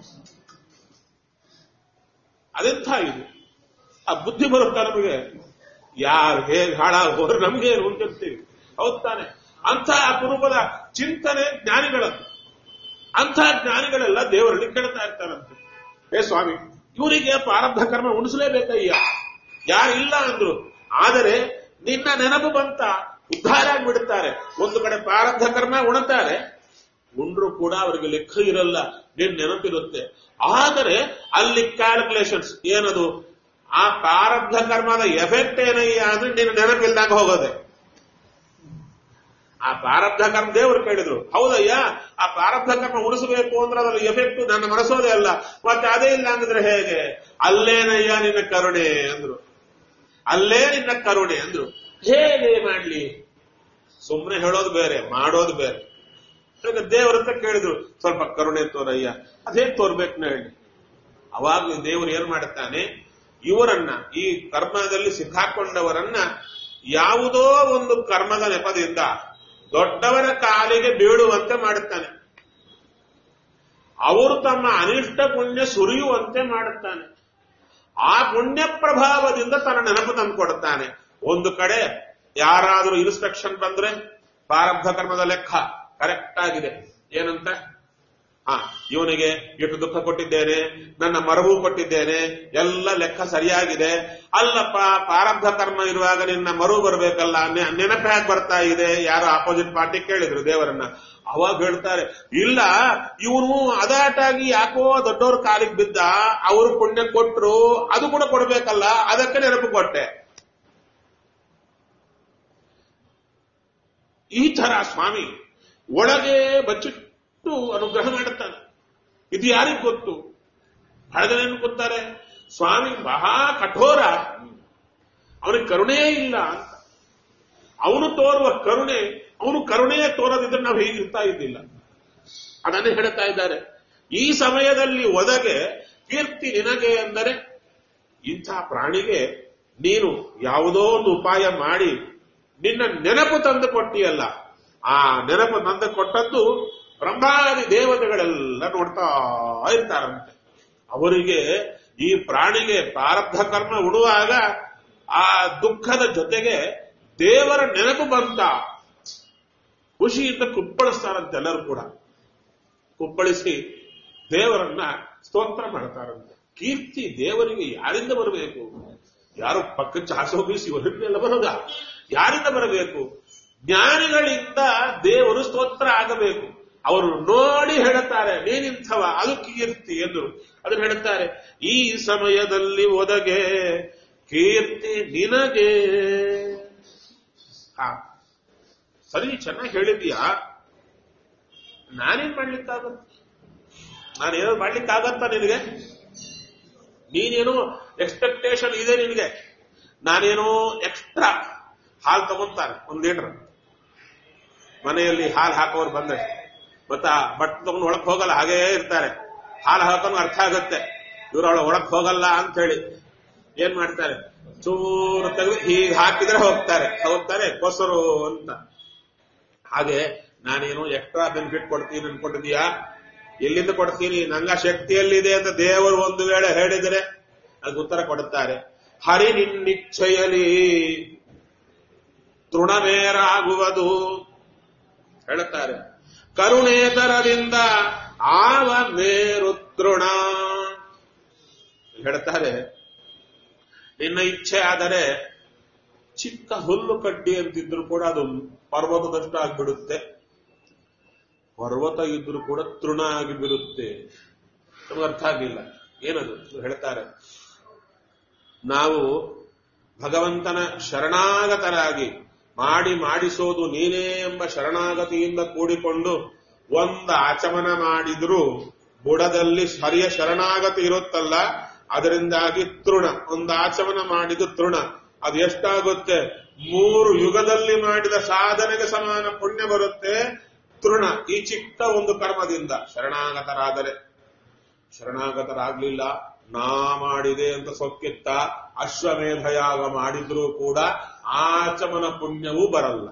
ಅದೆಂಥ ಇದು ಆ ಬುದ್ಧಿ ಬರುತ್ತಾ ನಮಗೆ ಯಾರು ಹೇಗೆ ಹಾಳಾಗೋರು ನಮ್ಗೆ ಏನು ಅಂತಿರ್ತೀವಿ ಹೌದ್ ತಾನೆ ಅಂಥ ಅಪರೂಪದ ಚಿಂತನೆ ಜ್ಞಾನಿಗಳದ್ದು ಅಂಥ ಜ್ಞಾನಿಗಳೆಲ್ಲ ದೇವರಲ್ಲಿ ಕೇಳ್ತಾ ಇರ್ತಾರಂತೆ ಹೇ ಸ್ವಾಮಿ ಇವರಿಗೆ ಪ್ರಾರಬ್ಧ ಕರ್ಮ ಉಣಿಸಲೇಬೇಕಯ್ಯ ಯಾರಿಲ್ಲ ಅಂದ್ರು ಆದರೆ ನಿನ್ನ ನೆನಪು ಬಂತ ಉದ್ಧಾರ ಆಗಿಬಿಡುತ್ತಾರೆ ಒಂದು ಕಡೆ ಪ್ರಾರಬ್ಧ ಕರ್ಮ ಉಣತಾರೆ ಉಂಡ್ರು ಕೂಡ ಅವರಿಗೆ ಲೆಕ್ಕ ಇರಲ್ಲ ನಿನ್ ನೆನಪಿರುತ್ತೆ ಆದರೆ ಅಲ್ಲಿ ಕ್ಯಾಲ್ಕುಲೇಷನ್ಸ್ ಏನದು ಆ ಪ್ರಾರಬ್ಧ ಕರ್ಮದ ಎಫೆಕ್ಟ್ ಏನಯ್ಯ ಅಂದ್ರೆ ನಿನ್ನ ನೆನಪಿಲ್ದಾಗ ಹೋಗೋದೆ ಆ ಪ್ರಾರಬ್ಧ ಕರ್ಮ ದೇವರು ಕೇಳಿದ್ರು ಹೌದಯ್ಯ ಆ ಪ್ರಾರಬ್ಧ ಕರ್ಮ ಉಳಿಸಬೇಕು ಅಂದ್ರೆ ಅದರ ಎಫೆಕ್ಟ್ ನನ್ನ ಮನಸ್ಸೋದೇ ಅಲ್ಲ ಮತ್ತೆ ಅದೇ ಇಲ್ಲ ಅಂದ್ರೆ ಹೇಗೆ ಅಲ್ಲೇನಯ್ಯ ನಿನ್ನ ಕರುಣೆ ಅಂದ್ರು ಅಲ್ಲೇ ನಿನ್ನ ಕರುಣೆ ಅಂದ್ರು ಹೇಗೆ ಮಾಡ್ಲಿ ಸುಮ್ಮನೆ ಹೇಳೋದು ಬೇರೆ ಮಾಡೋದು ಬೇರೆ ಈಗ ದೇವರ ಹತ್ರ ಕೇಳಿದ್ರು ಸ್ವಲ್ಪ ಕರುಣೆ ತೋರಯ್ಯ ಅದೇ ತೋರ್ಬೇಕು ಹೇಳಿ ಅವಾಗ ದೇವರು ಏನ್ ಮಾಡುತ್ತಾನೆ ಇವರನ್ನ ಈ ಕರ್ಮದಲ್ಲಿ ಸಿಕ್ಕಾಕೊಂಡವರನ್ನ ಯಾವುದೋ ಒಂದು ಕರ್ಮದ ನೆಪದಿಂದ ದೊಡ್ಡವರ ಕಾಲಿಗೆ ಬೀಳುವಂತೆ ಮಾಡುತ್ತಾನೆ ಅವರು ತಮ್ಮ ಅನಿಷ್ಟ ಪುಣ್ಯ ಸುರಿಯುವಂತೆ ಮಾಡುತ್ತಾನೆ ಆ ಪುಣ್ಯ ಪ್ರಭಾವದಿಂದ ತನ್ನ ನೆನಪು ತಂದು ಕೊಡುತ್ತಾನೆ ಒಂದು ಕಡೆ ಯಾರಾದರೂ ಇನ್ಸ್ಪೆಕ್ಷನ್ ಬಂದ್ರೆ ಪ್ರಾರಬ್ಧ ಕರ್ಮದ ಲೆಕ್ಕ ಕರೆಕ್ಟ್ ಆಗಿದೆ ಏನಂತ ಹಾ ಇವನಿಗೆ ಎಷ್ಟು ದುಃಖ ಕೊಟ್ಟಿದ್ದೇನೆ ನನ್ನ ಮರವು ಕೊಟ್ಟಿದ್ದೇನೆ ಎಲ್ಲ ಲೆಕ್ಕ ಸರಿಯಾಗಿದೆ ಅಲ್ಲಪ್ಪ ಪ್ರಾರಬ್ಧ ಕರ್ಮ ಇರುವಾಗ ನಿನ್ನ ಮರು ಬರಬೇಕಲ್ಲ ನೆನಪು ಹೇಗೆ ಬರ್ತಾ ಇದೆ ಯಾರೋ ಆಪೋಸಿಟ್ ಪಾರ್ಟಿ ಕೇಳಿದ್ರು ದೇವರನ್ನ ಅವಾಗ ಹೇಳ್ತಾರೆ ಇಲ್ಲ ಇವನು ಅದಾಟಾಗಿ ಯಾಕೋ ದೊಡ್ಡವ್ರ ಕಾಲಿಗೆ ಬಿದ್ದ ಅವರು ಪುಣ್ಯ ಕೊಟ್ರು ಅದು ಕೂಡ ಕೊಡ್ಬೇಕಲ್ಲ ಅದಕ್ಕೆ ನೆನಪು ಕೊಟ್ಟೆ ಈ ತರ ಸ್ವಾಮಿ ಒಳಗೆ ಬಚ್ಚಿಟ್ಟು ಅನುಗ್ರಹ ಮಾಡುತ್ತಾನೆ ಇದು ಯಾರಿಗ್ ಗೊತ್ತು ಬಹಳ ಜನ ಏನ್ ಗೊತ್ತಾರೆ ಸ್ವಾಮಿ ಬಹಳ ಕಠೋರ ಅವನಿಗೆ ಕರುಣೆ ಇಲ್ಲ ಅಂತ ಅವನು ತೋರುವ ಕರುಣೆ ಅವನು ಕರುಣೆಯೇ ತೋರದಿದ್ರೆ ನಾವು ಹೀಗಿರ್ತಾ ಇದ್ದಿಲ್ಲ ಅದನ್ನೇ ಹೇಳ್ತಾ ಇದ್ದಾರೆ ಈ ಸಮಯದಲ್ಲಿ ಒದಗೆ ಕೀರ್ತಿ ನಿನಗೆ ಅಂದರೆ ಇಂಥ ಪ್ರಾಣಿಗೆ ನೀನು ಯಾವುದೋ ಒಂದು ಉಪಾಯ ಮಾಡಿ ನಿನ್ನ ನೆನಪು ತಂದು ಕೊಟ್ಟಿಯಲ್ಲ ಆ ನೆನಪು ತಂದು ಕೊಟ್ಟದ್ದು ಬ್ರಹ್ಮಾದಿ ದೇವತೆಗಳೆಲ್ಲ ನೋಡ್ತಾ ಇರ್ತಾರಂತೆ ಅವರಿಗೆ ಈ ಪ್ರಾಣಿಗೆ ಪ್ರಾರಬ್ಧ ಕರ್ಮ ಉಡುವಾಗ ಆ ದುಃಖದ ಜೊತೆಗೆ ದೇವರ ನೆನಪು ಬಂತ ಖುಷಿಯಿಂದ ಕುಪ್ಪಳಿಸ್ತಾರಂತೆ ಎಲ್ಲರೂ ಕೂಡ ಕುಪ್ಪಳಿಸಿ ದೇವರನ್ನ ಸ್ತೋತ್ರ ಮಾಡ್ತಾರಂತೆ ಕೀರ್ತಿ ದೇವರಿಗೆ ಯಾರಿಂದ ಬರಬೇಕು ಯಾರು ಪಕ್ಕ ಚಾಸೋಬೀಸಿ ಇವರಿಂದೆಲ್ಲ ಬರೋದ ಯಾರಿಂದ ಬರಬೇಕು ಜ್ಞಾನಿಗಳಿಂದ ದೇವರು ಸ್ತೋತ್ರ ಆಗಬೇಕು ಅವರು ನೋಡಿ ಹೇಳುತ್ತಾರೆ ನೀನಿಂಥವ ಅದು ಕೀರ್ತಿ ಎಂದು ಅದನ್ನು ಹೇಳುತ್ತಾರೆ ಈ ಸಮಯದಲ್ಲಿ ಒದಗೆ ಕೀರ್ತಿ ನಿನಗೆ ಹಾ ಸರಿ ಚೆನ್ನಾಗಿ ಹೇಳಿದ್ಯಾ ನಾನೇನ್ ಮಾಡ್ಲಿಕ್ಕಾಗತ್ತ ನಾನೇನೋ ಮಾಡ್ಲಿಕ್ಕಾಗತ್ತ ನಿನಗೆ ನೀನೇನೋ ಎಕ್ಸ್ಪೆಕ್ಟೇಷನ್ ಇದೆ ನಿನಗೆ ನಾನೇನೋ ಎಕ್ಸ್ಟ್ರಾ ಹಾಲು ತಗೊಂತಾರೆ ಒಂದ್ ಲೀಟರ್ ಮನೆಯಲ್ಲಿ ಹಾಲು ಹಾಕೋರು ಬಂದ್ರೆ ಗೊತ್ತಾ ಬಟ್ಟೆ ತಗೊಂಡು ಒಳಕ್ ಹೋಗಲ್ಲ ಹಾಗೇ ಇರ್ತಾರೆ ಹಾಲು ಹಾಕೋನು ಅರ್ಥ ಆಗುತ್ತೆ ಇವರೊಳ ಒಳಕ್ ಹೋಗಲ್ಲ ಅಂತ ಹೇಳಿ ಏನ್ ಮಾಡ್ತಾರೆ ಚೂರು ತೆಗೆದು ಹೀಗೆ ಹಾಕಿದ್ರೆ ಹೋಗ್ತಾರೆ ಹೋಗ್ತಾರೆ ಕೊಸರು ಅಂತ ಹಾಗೆ ನಾನೇನು ಎಕ್ಸ್ಟ್ರಾ ಬೆನಿಫಿಟ್ ಕೊಡ್ತೀನಿ ಅನ್ಕೊಂಡಿದ್ಯಾ ಎಲ್ಲಿಂದ ಕೊಡ್ತೀನಿ ನಂಗ ಶಕ್ತಿಯಲ್ಲಿದೆ ಅಂತ ದೇವರು ಒಂದು ವೇಳೆ ಹೇಳಿದರೆ ಅದಕ್ಕೆ ಉತ್ತರ ಕೊಡುತ್ತಾರೆ ಹರಿ ನಿನ್ನಿಚ್ಛೆಯಲಿ ತೃಣಮೇರಾಗುವುದು ಹೇಳುತ್ತಾರೆ ಕರುಣೇತರದಿಂದ ಆವ ಮೇರು ತೃಣ ಹೇಳ್ತಾರೆ ನಿನ್ನ ಇಚ್ಛೆ ಆದರೆ ಚಿಕ್ಕ ಹುಲ್ಲು ಕಡ್ಡಿ ಅಂತಿದ್ರು ಕೂಡ ಅದು ಪರ್ವತದಷ್ಟು ಆಗ್ಬಿಡುತ್ತೆ ಪರ್ವತ ಇದ್ರೂ ಕೂಡ ತೃಣ ಆಗಿ ಬಿಡುತ್ತೆ ನಮ್ಗೆ ಅರ್ಥ ಆಗಿಲ್ಲ ಏನದು ಹೇಳ್ತಾರೆ ನಾವು ಭಗವಂತನ ಶರಣಾಗತರಾಗಿ ಮಾಡಿ ಮಾಡಿಸೋದು ನೀನೇ ಎಂಬ ಶರಣಾಗತಿಯಿಂದ ಕೂಡಿಕೊಂಡು ಒಂದು ಆಚಮನ ಮಾಡಿದ್ರೂ ಬುಡದಲ್ಲಿ ಹರಿಯ ಶರಣಾಗತಿ ಇರುತ್ತಲ್ಲ ಅದರಿಂದಾಗಿ ತೃಣ ಒಂದು ಆಚಮನ ಮಾಡಿದ್ದು ತೃಣ ಅದು ಎಷ್ಟಾಗುತ್ತೆ ಮೂರು ಯುಗದಲ್ಲಿ ಮಾಡಿದ ಸಾಧನೆಗೆ ಸಮಾನ ಪುಣ್ಯ ಬರುತ್ತೆ ತೃಣ ಈ ಚಿಕ್ಕ ಒಂದು ಕರ್ಮದಿಂದ ಶರಣಾಗತರಾದರೆ ಶರಣಾಗತರಾಗ್ಲಿಲ್ಲ ನಾ ಮಾಡಿದೆ ಅಂತ ಸೊಕ್ಕಿತ್ತ ಅಶ್ವಮೇಧಯಾಗ ಮಾಡಿದ್ರೂ ಕೂಡ ಆಚಮನ ಪುಣ್ಯವೂ ಬರಲ್ಲ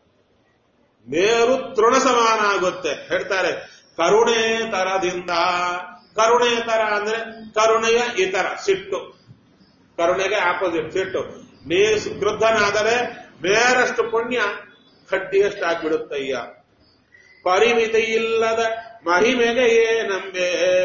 ಮೇರು ತೃಣ ಸಮಾನ ಆಗುತ್ತೆ ಹೇಳ್ತಾರೆ ಕರುಣೆ ತರದಿಂದ ಕರುಣೆ ತರ ಅಂದ್ರೆ ಕರುಣೆಯ ಇತರ ಸಿಟ್ಟು ಕರುಣೆಗೆ ಆಪೋಸಿಟ್ ಸಿಟ್ಟು ನೀ ಕ್ರುದ್ಧನಾದರೆ ಬೇರಷ್ಟು ಪುಣ್ಯ ಕಡ್ಡಿಯಷ್ಟು ಆಗ್ಬಿಡುತ್ತಯ್ಯ ಪರಿಮಿತಿ ಇಲ್ಲದ ಮಹಿಮೆಗೆ ಏನಂಬೆ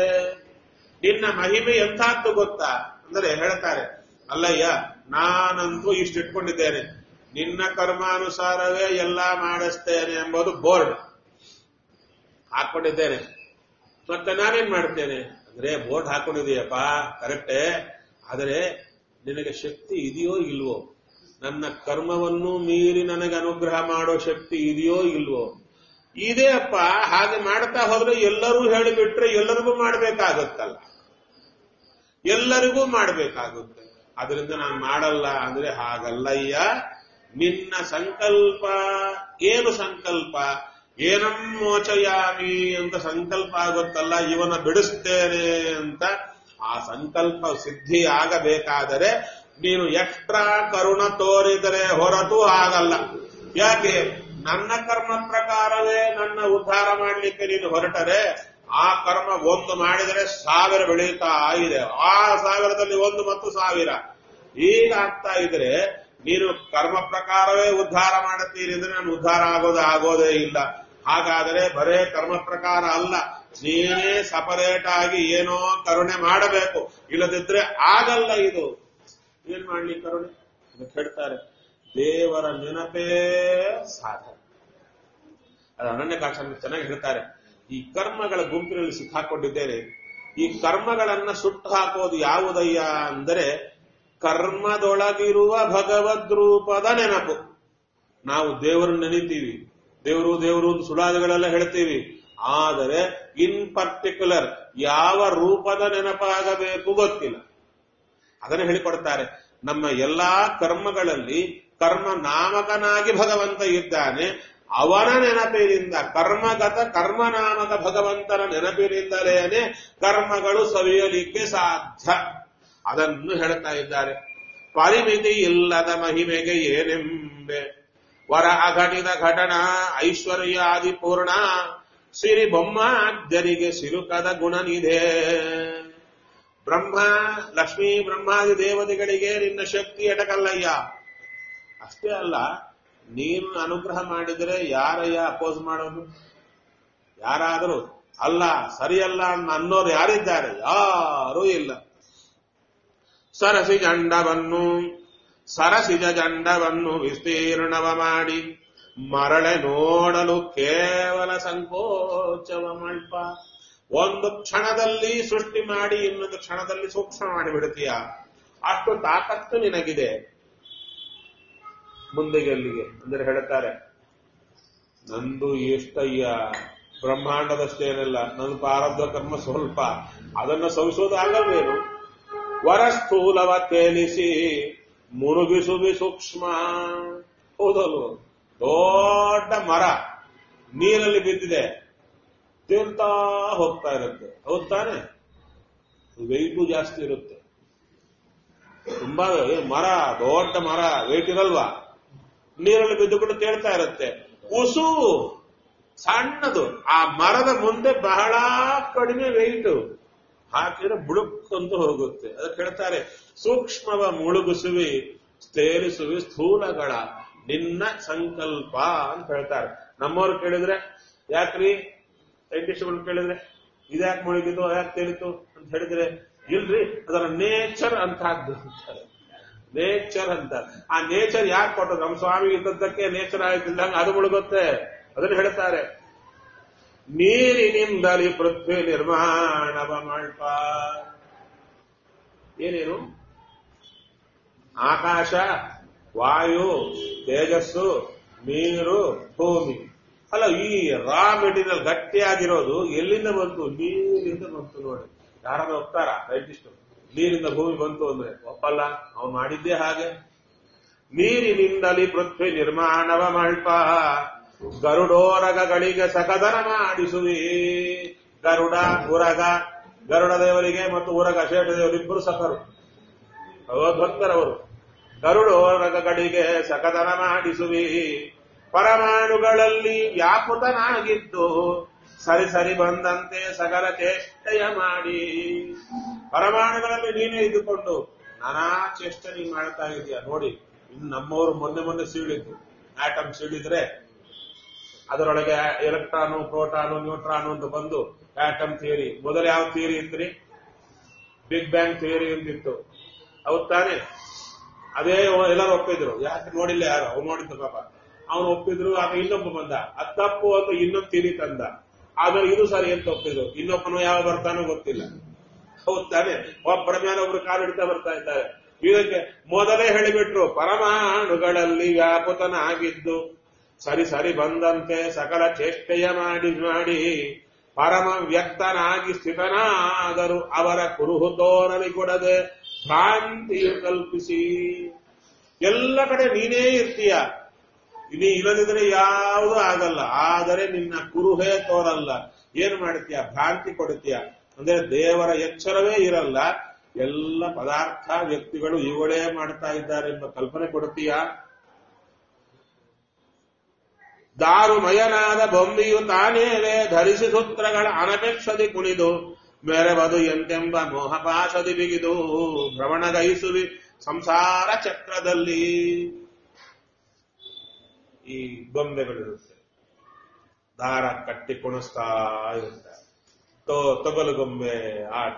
ನಿನ್ನ ಮಹಿಮೆ ಎಂಥದ್ದು ಗೊತ್ತಾ ಅಂದ್ರೆ ಹೇಳ್ತಾರೆ ಅಲ್ಲಯ್ಯ ನಾನಂತೂ ಇಷ್ಟು ಇಟ್ಕೊಂಡಿದ್ದೇನೆ ನಿನ್ನ ಕರ್ಮಾನುಸಾರವೇ ಎಲ್ಲ ಮಾಡಿಸ್ತೇನೆ ಎಂಬುದು ಬೋರ್ಡ್ ಹಾಕೊಂಡಿದ್ದೇನೆ ಮತ್ತೆ ನಾನೇನ್ ಮಾಡ್ತೇನೆ ಅಂದ್ರೆ ಬೋರ್ಡ್ ಹಾಕೊಂಡಿದೀಯಪ್ಪ ಕರೆಕ್ಟೇ ಆದರೆ ನಿನಗೆ ಶಕ್ತಿ ಇದೆಯೋ ಇಲ್ವೋ ನನ್ನ ಕರ್ಮವನ್ನು ಮೀರಿ ನನಗೆ ಅನುಗ್ರಹ ಮಾಡೋ ಶಕ್ತಿ ಇದೆಯೋ ಇಲ್ವೋ ಇದೇ ಅಪ್ಪ ಹಾಗೆ ಮಾಡ್ತಾ ಹೋದ್ರೆ ಎಲ್ಲರೂ ಹೇಳಿಬಿಟ್ರೆ ಎಲ್ಲರಿಗೂ ಮಾಡ್ಬೇಕಾಗುತ್ತಲ್ಲ ಎಲ್ಲರಿಗೂ ಮಾಡ್ಬೇಕಾಗುತ್ತೆ ಅದರಿಂದ ನಾನು ಮಾಡಲ್ಲ ಅಂದ್ರೆ ಹಾಗಲ್ಲಯ್ಯ ನಿನ್ನ ಸಂಕಲ್ಪ ಏನು ಸಂಕಲ್ಪ ಏನಂ ಮೋಚಯಾಮಿ ಅಂತ ಸಂಕಲ್ಪ ಆಗುತ್ತಲ್ಲ ಇವನ ಬಿಡಿಸ್ತೇನೆ ಅಂತ ಆ ಸಂಕಲ್ಪ ಸಿದ್ಧಿ ಆಗಬೇಕಾದರೆ ನೀನು ಎಕ್ಸ್ಟ್ರಾ ಕರುಣ ತೋರಿದರೆ ಹೊರತು ಆಗಲ್ಲ ಯಾಕೆ ನನ್ನ ಕರ್ಮ ಪ್ರಕಾರವೇ ನನ್ನ ಉದ್ಧಾರ ಮಾಡಲಿಕ್ಕೆ ನೀನು ಹೊರಟರೆ ಆ ಕರ್ಮ ಒಂದು ಮಾಡಿದರೆ ಸಾವಿರ ಬೆಳೀತಾ ಇದೆ ಆ ಸಾವಿರದಲ್ಲಿ ಒಂದು ಮತ್ತು ಸಾವಿರ ಈಗ ಆಗ್ತಾ ಇದ್ರೆ ನೀನು ಕರ್ಮ ಪ್ರಕಾರವೇ ಉದ್ಧಾರ ಮಾಡುತ್ತೀರಿ ಅಂದ್ರೆ ನಾನು ಉದ್ಧಾರ ಆಗೋದು ಆಗೋದೇ ಇಲ್ಲ ಹಾಗಾದರೆ ಬರೇ ಕರ್ಮ ಪ್ರಕಾರ ಅಲ್ಲ ನೀನೇ ಸಪರೇಟ್ ಆಗಿ ಏನೋ ಕರುಣೆ ಮಾಡಬೇಕು ಇಲ್ಲದಿದ್ರೆ ಆಗಲ್ಲ ಇದು ಏನ್ ಮಾಡ್ಲಿ ಕರುಣೆ ಅದಕ್ಕೆ ಹೇಳ್ತಾರೆ ದೇವರ ನೆನಪೇ ಸಾಧನೆ ಅದು ಅನನ್ಯ ಕಾಶಾಂತ ಚೆನ್ನಾಗಿ ಹೇಳ್ತಾರೆ ಈ ಕರ್ಮಗಳ ಗುಂಪಿನಲ್ಲಿ ಸಿಕ್ಕಾಕೊಂಡಿದ್ದೇನೆ ಈ ಕರ್ಮಗಳನ್ನ ಸುಟ್ಟು ಹಾಕೋದು ಯಾವುದಯ್ಯ ಅಂದರೆ ಕರ್ಮದೊಳಗಿರುವ ಭಗವದ್ ರೂಪದ ನೆನಪು ನಾವು ದೇವರನ್ನು ನೆನಿತೀವಿ ದೇವರು ದೇವರು ಅಂತ ಸುಳಾದಿಗಳೆಲ್ಲ ಹೇಳ್ತೀವಿ ಆದರೆ ಇನ್ ಪರ್ಟಿಕ್ಯುಲರ್ ಯಾವ ರೂಪದ ನೆನಪಾಗಬೇಕು ಗೊತ್ತಿಲ್ಲ ಅದನ್ನು ಹೇಳಿಕೊಡ್ತಾರೆ ನಮ್ಮ ಎಲ್ಲಾ ಕರ್ಮಗಳಲ್ಲಿ ಕರ್ಮ ನಾಮಕನಾಗಿ ಭಗವಂತ ಇದ್ದಾನೆ ಅವನ ನೆನಪಿನಿಂದ ಕರ್ಮಗತ ಕರ್ಮನಾಮಕ ಭಗವಂತನ ನೆನಪಿನಿಂದಲೇನೆ ಕರ್ಮಗಳು ಸವಿಯಲಿಕ್ಕೆ ಸಾಧ್ಯ ಅದನ್ನು ಹೇಳ್ತಾ ಇದ್ದಾರೆ ಪರಿಮಿತಿ ಇಲ್ಲದ ಮಹಿಮೆಗೆ ಏನೆಂಬೆ ವರ ಅಘಟಿತ ಘಟನಾ ಐಶ್ವರ್ಯಾದಿ ಪೂರ್ಣ ಸಿರಿ ಬೊಮ್ಮಾದ್ಯರಿಗೆ ಸಿಲುಕದ ಗುಣನಿದೆ ಬ್ರಹ್ಮ ಲಕ್ಷ್ಮೀ ಬ್ರಹ್ಮಾದಿ ದೇವತೆಗಳಿಗೆ ನಿನ್ನ ಶಕ್ತಿ ಎಟಕಲ್ಲಯ್ಯ ಅಷ್ಟೇ ಅಲ್ಲ ನೀನು ಅನುಗ್ರಹ ಮಾಡಿದರೆ ಯಾರಯ್ಯ ಅಪೋಸ್ ಮಾಡೋದು ಯಾರಾದರೂ ಅಲ್ಲ ಸರಿಯಲ್ಲ ಅನ್ನೋರು ಯಾರಿದ್ದಾರೆ ಯಾರೂ ಇಲ್ಲ ಸರಸಿ ಜಂಡವನ್ನು ಸರಸಿಜ ಜಂಡವನ್ನು ವಿಸ್ತೀರ್ಣವ ಮಾಡಿ ಮರಳೆ ನೋಡಲು ಕೇವಲ ಸಂಕೋಚವ ಮಲ್ಪ ಒಂದು ಕ್ಷಣದಲ್ಲಿ ಸೃಷ್ಟಿ ಮಾಡಿ ಇನ್ನೊಂದು ಕ್ಷಣದಲ್ಲಿ ಸೂಕ್ಷ್ಮ ಮಾಡಿಬಿಡ್ತೀಯ ಅಷ್ಟು ತಾಕತ್ತು ನಿನಗಿದೆ ಮುಂದೆಗೆ ಅಲ್ಲಿಗೆ ಅಂದರೆ ಹೇಳ್ತಾರೆ ನಂದು ಎಷ್ಟಯ್ಯ ಬ್ರಹ್ಮಾಂಡದಷ್ಟೇನಿಲ್ಲ ನನ್ನ ಪ್ರಾರಬ್ಧ ಕರ್ಮ ಸ್ವಲ್ಪ ಅದನ್ನು ಸವಿಸೋದಾಗವೇನು ವರಸ್ಥೂಲವ ತೇಲಿಸಿ ಮುರುಗಿಸುವಿ ಸೂಕ್ಷ್ಮ ಹೌದಲ್ವ ದೊಡ್ಡ ಮರ ನೀರಲ್ಲಿ ಬಿದ್ದಿದೆ ತೇಲ್ತಾ ಹೋಗ್ತಾ ಇರುತ್ತೆ ಹೌದ್ ತಾನೆ ವೆಯ್ಟು ಜಾಸ್ತಿ ಇರುತ್ತೆ ತುಂಬಾ ಏ, ಮರ ದೊಡ್ಡ ಮರ ವೆಯ್ಟ್ ಇರಲ್ವಾ ನೀರಲ್ಲಿ ಬಿದ್ದುಕೊಂಡು ತೇಳ್ತಾ ಇರುತ್ತೆ ಉಸು ಸಣ್ಣದು ಆ ಮರದ ಮುಂದೆ ಬಹಳ ಕಡಿಮೆ ವೆಯ್ಟ್ ಹಾಕಿದ್ರೆ ಬುಳುಕ್ಕಂದು ಹೋಗುತ್ತೆ ಅದಕ್ಕೆ ಹೇಳ್ತಾರೆ ಸೂಕ್ಷ್ಮವ ಮುಳುಗಿಸುವಿ ಸ್ಥೇರಿಸುವಿ ಸ್ಥೂಲಗಳ ನಿನ್ನ ಸಂಕಲ್ಪ ಅಂತ ಹೇಳ್ತಾರೆ ನಮ್ಮವ್ರು ಕೇಳಿದ್ರೆ ಯಾಕ್ರಿ ಸೈಂಟಿಸ್ಟ್ಗಳು ಕೇಳಿದ್ರೆ ಇದ್ಯಾಕೆ ಮುಳುಗಿತು ಅದ್ಯಾಕೆ ತೇಲಿತು ಅಂತ ಹೇಳಿದ್ರೆ ಇಲ್ರಿ ಅದರ ನೇಚರ್ ಅಂತಹದ್ದು ಅಂತಾರೆ ನೇಚರ್ ಅಂತ ಆ ನೇಚರ್ ಯಾಕೆ ಕೊಟ್ಟರು ನಮ್ಮ ಸ್ವಾಮಿ ಇದ್ದದ್ದಕ್ಕೆ ನೇಚರ್ ಆಯ್ತಿಲ್ಲ ಅದು ಮುಳುಗುತ್ತೆ ಅದನ್ನು ಹೇಳ್ತಾರೆ ನೀರಿನಿಂದಲಿ ಪೃಥ್ವಿ ನಿರ್ಮಾಣವ ಮಲ್ಪ ಏನೇನು ಆಕಾಶ ವಾಯು ತೇಜಸ್ಸು ನೀರು ಭೂಮಿ ಅಲ್ಲ ಈ ರಾ ಮೆಟೀರಿಯಲ್ ಗಟ್ಟಿಯಾಗಿರೋದು ಎಲ್ಲಿಂದ ಬಂತು ನೀರಿಂದ ಬಂತು ನೋಡಿ ಯಾರಾದ್ರೂ ಒಪ್ತಾರ ಸೈಂಟಿಸ್ಟ್ ನೀರಿಂದ ಭೂಮಿ ಬಂತು ಅಂದ್ರೆ ಒಪ್ಪಲ್ಲ ಅವ್ನು ಮಾಡಿದ್ದೇ ಹಾಗೆ ನೀರಿನಿಂದಲಿ ಪೃಥ್ವಿ ನಿರ್ಮಾಣವ ಮಲ್ಪ ಗರುಡೋರಗಗಳಿಗೆ ಸಕದನ ಮಾಡಿಸುವಿ ಗರುಡ ಉರಗ ಗರುಡ ದೇವರಿಗೆ ಮತ್ತು ಉರಗ ಶೇಷ ದೇವರಿಬ್ಬರು ಸಕರು ಭಗವದ್ಭಕ್ತರವರು ಗರುಡೋರಗಗಳಿಗೆ ಸಕದನ ಮಾಡಿಸುವಿ ಪರಮಾಣುಗಳಲ್ಲಿ ವ್ಯಾಪೃತನಾಗಿದ್ದು ಸರಿ ಸರಿ ಬಂದಂತೆ ಸಕಲ ಚೇಷ್ಟೆಯ ಮಾಡಿ ಪರಮಾಣುಗಳಲ್ಲಿ ನೀನೇ ಇದ್ದುಕೊಂಡು ನಾನಾ ಚೇಷ್ಟೆ ನೀನ್ ಮಾಡ್ತಾ ಇದೀಯ ನೋಡಿ ಇನ್ನು ನಮ್ಮವರು ಮೊನ್ನೆ ಮೊನ್ನೆ ಸೀಳಿದ್ದು ಆಟಮ್ ಸೀಳಿದ್ರೆ ಅದರೊಳಗೆ ಎಲೆಕ್ಟ್ರಾನು ಪ್ರೋಟಾನು ನ್ಯೂಟ್ರಾನು ಅಂತ ಬಂದು ಆಟಮ್ ಥಿಯರಿ ಮೊದಲು ಯಾವ ಥಿಯರಿ ಇತ್ರಿ ಬಿಗ್ ಬ್ಯಾಂಗ್ ಥಿಯರಿ ಅಂತಿತ್ತು ಹೌದ್ ತಾನೆ ಅದೇ ಎಲ್ಲರೂ ಒಪ್ಪಿದ್ರು ಯಾಕೆ ನೋಡಿಲ್ಲ ಯಾರು ಅವ್ನು ನೋಡಿದ್ದು ಪಾಪ ಅವನು ಒಪ್ಪಿದ್ರು ಆಗ ಇನ್ನೊಬ್ಬ ಬಂದ ಅದ್ ತಪ್ಪು ಅಂತ ಇನ್ನೊಂದು ಥಿಯರಿ ತಂದ ಆದ್ರೆ ಇದು ಸರಿ ಅಂತ ಒಪ್ಪಿದ್ರು ಇನ್ನೊಬ್ಬನು ಯಾವ ಬರ್ತಾನೋ ಗೊತ್ತಿಲ್ಲ ಹೌದ್ ತಾನೆ ಒಬ್ಬರ ಮೇಲೆ ಒಬ್ರು ಕಾಲು ಹಿಡಿತಾ ಬರ್ತಾ ಇದ್ದಾರೆ ಇದಕ್ಕೆ ಮೊದಲೇ ಹೇಳಿಬಿಟ್ರು ಪರಮಾಣುಗಳಲ್ಲಿ ವ್ಯಾಪೃತನಾಗಿದ್ದು ಸರಿ ಸರಿ ಬಂದಂತೆ ಸಕಲ ಚೇಷ್ಟೆಯ ಮಾಡಿ ಮಾಡಿ ಪರಮ ವ್ಯಕ್ತನಾಗಿ ಸ್ಥಿತನಾದರು ಅವರ ಕುರುಹು ತೋರಲಿ ಕೊಡದೆ ಭ್ರಾಂತಿಯು ಕಲ್ಪಿಸಿ ಎಲ್ಲ ಕಡೆ ನೀನೇ ಇರ್ತೀಯ ಇಲ್ಲಿ ಇಲ್ಲದಿದ್ರೆ ಯಾವುದೂ ಆಗಲ್ಲ ಆದರೆ ನಿನ್ನ ಕುರುಹೇ ತೋರಲ್ಲ ಏನ್ ಮಾಡ್ತೀಯ ಭ್ರಾಂತಿ ಕೊಡ್ತೀಯ ಅಂದ್ರೆ ದೇವರ ಎಚ್ಚರವೇ ಇರಲ್ಲ ಎಲ್ಲ ಪದಾರ್ಥ ವ್ಯಕ್ತಿಗಳು ಇವುಗಳೇ ಮಾಡ್ತಾ ಇದ್ದಾರೆ ಎಂಬ ಕಲ್ಪನೆ ಕೊಡ್ತೀಯ ದಾರುಮಯನಾದ ಬೊಂಬಿಯು ತಾನೇವೇ ಧರಿಸಿ ಸೂತ್ರಗಳ ಅನಪೇಕ್ಷದಿ ಕುಣಿದು ಮೆರಬದು ಎಂತೆಂಬ ಮೋಹಪಾಶದಿ ಬಿಗಿದು ಭ್ರಮಣಗೈಸುವಿ ಸಂಸಾರ ಚಕ್ರದಲ್ಲಿ ಈ ಗೊಂಬೆಗಳಿರುತ್ತೆ ದಾರ ಕಟ್ಟಿ ಕುಣಿಸ್ತಾ ಇರುತ್ತೆ ತೋ ತೊಗಲು ಗೊಂಬೆ ಆಟ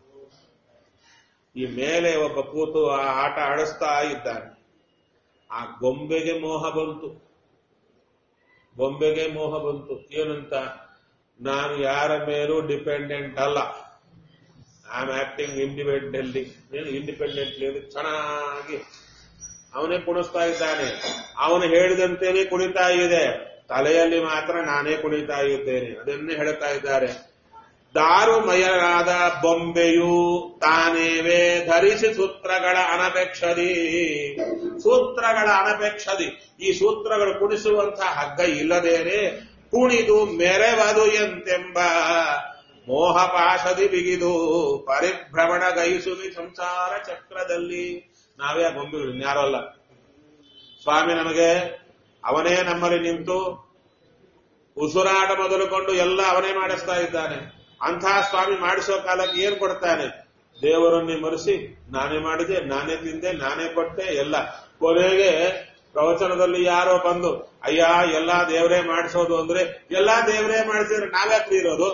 ಈ ಮೇಲೆ ಒಬ್ಬ ಕೂತು ಆ ಆಟ ಆಡಿಸ್ತಾ ಇದ್ದಾನೆ ಆ ಗೊಂಬೆಗೆ ಮೋಹ ಬಂತು ಬೊಂಬೆಗೆ ಮೋಹ ಬಂತು ಏನಂತ ನಾನು ಯಾರ ಮೇಲೂ ಡಿಪೆಂಡೆಂಟ್ ಅಲ್ಲ ಐ ಆಮ್ ಆಕ್ಟಿಂಗ್ ಇಂಡಿಪೆಂಡೆಂಟ್ಲಿ ಏನು ಇಂಡಿಪೆಂಡೆಂಟ್ಲಿ ಅಂದ್ರೆ ಚೆನ್ನಾಗಿ ಅವನೇ ಕುಣಿಸ್ತಾ ಇದ್ದಾನೆ ಅವನು ಹೇಳಿದಂತೆಯೇ ಕುಣಿತಾ ಇದೆ ತಲೆಯಲ್ಲಿ ಮಾತ್ರ ನಾನೇ ಕುಣಿತಾ ಇದ್ದೇನೆ ಅದನ್ನೇ ಹೇಳ್ತಾ ಇದ್ದಾರೆ ದಾರುಮಯರಾದ ಬೊಂಬೆಯು ತಾನೇವೇ ಧರಿಸಿ ಸೂತ್ರಗಳ ಅನಪೇಕ್ಷದಿ ಸೂತ್ರಗಳ ಅನಪೇಕ್ಷದಿ ಈ ಸೂತ್ರಗಳು ಕುಣಿಸುವಂತಹ ಹಗ್ಗ ಇಲ್ಲದೇನೆ ಕುಣಿದು ಮೆರೆವದು ಎಂತೆಂಬ ಮೋಹಪಾಶದಿ ಬಿಗಿದು ಪರಿಭ್ರಮಣ ಗೈಸುವಿ ಸಂಸಾರ ಚಕ್ರದಲ್ಲಿ ನಾವೇ ಆ ಬೊಂಬೆಗಳು ಇನ್ಯಾರೋ ಅಲ್ಲ ಸ್ವಾಮಿ ನಮಗೆ ಅವನೇ ನಮ್ಮಲ್ಲಿ ನಿಂತು ಉಸಿರಾಟ ಮೊದಲುಕೊಂಡು ಎಲ್ಲ ಅವನೇ ಮಾಡಿಸ್ತಾ ಇದ್ದಾನೆ ಅಂತಹ ಸ್ವಾಮಿ ಮಾಡಿಸೋ ಕಾಲಕ್ಕೆ ಏನ್ ಕೊಡ್ತಾನೆ ದೇವರನ್ನೇ ಮರೆಸಿ ನಾನೇ ಮಾಡಿದೆ ನಾನೇ ತಿಂದೆ ನಾನೇ ಕೊಟ್ಟೆ ಎಲ್ಲ ಕೊನೆಗೆ ಪ್ರವಚನದಲ್ಲಿ ಯಾರೋ ಬಂದು ಅಯ್ಯ ಎಲ್ಲಾ ದೇವರೇ ಮಾಡಿಸೋದು ಅಂದ್ರೆ ಎಲ್ಲಾ ದೇವರೇ ಮಾಡಿಸಿದ್ರೆ ನಾವ್ಯಾಕ್ರಿ ಇರೋದು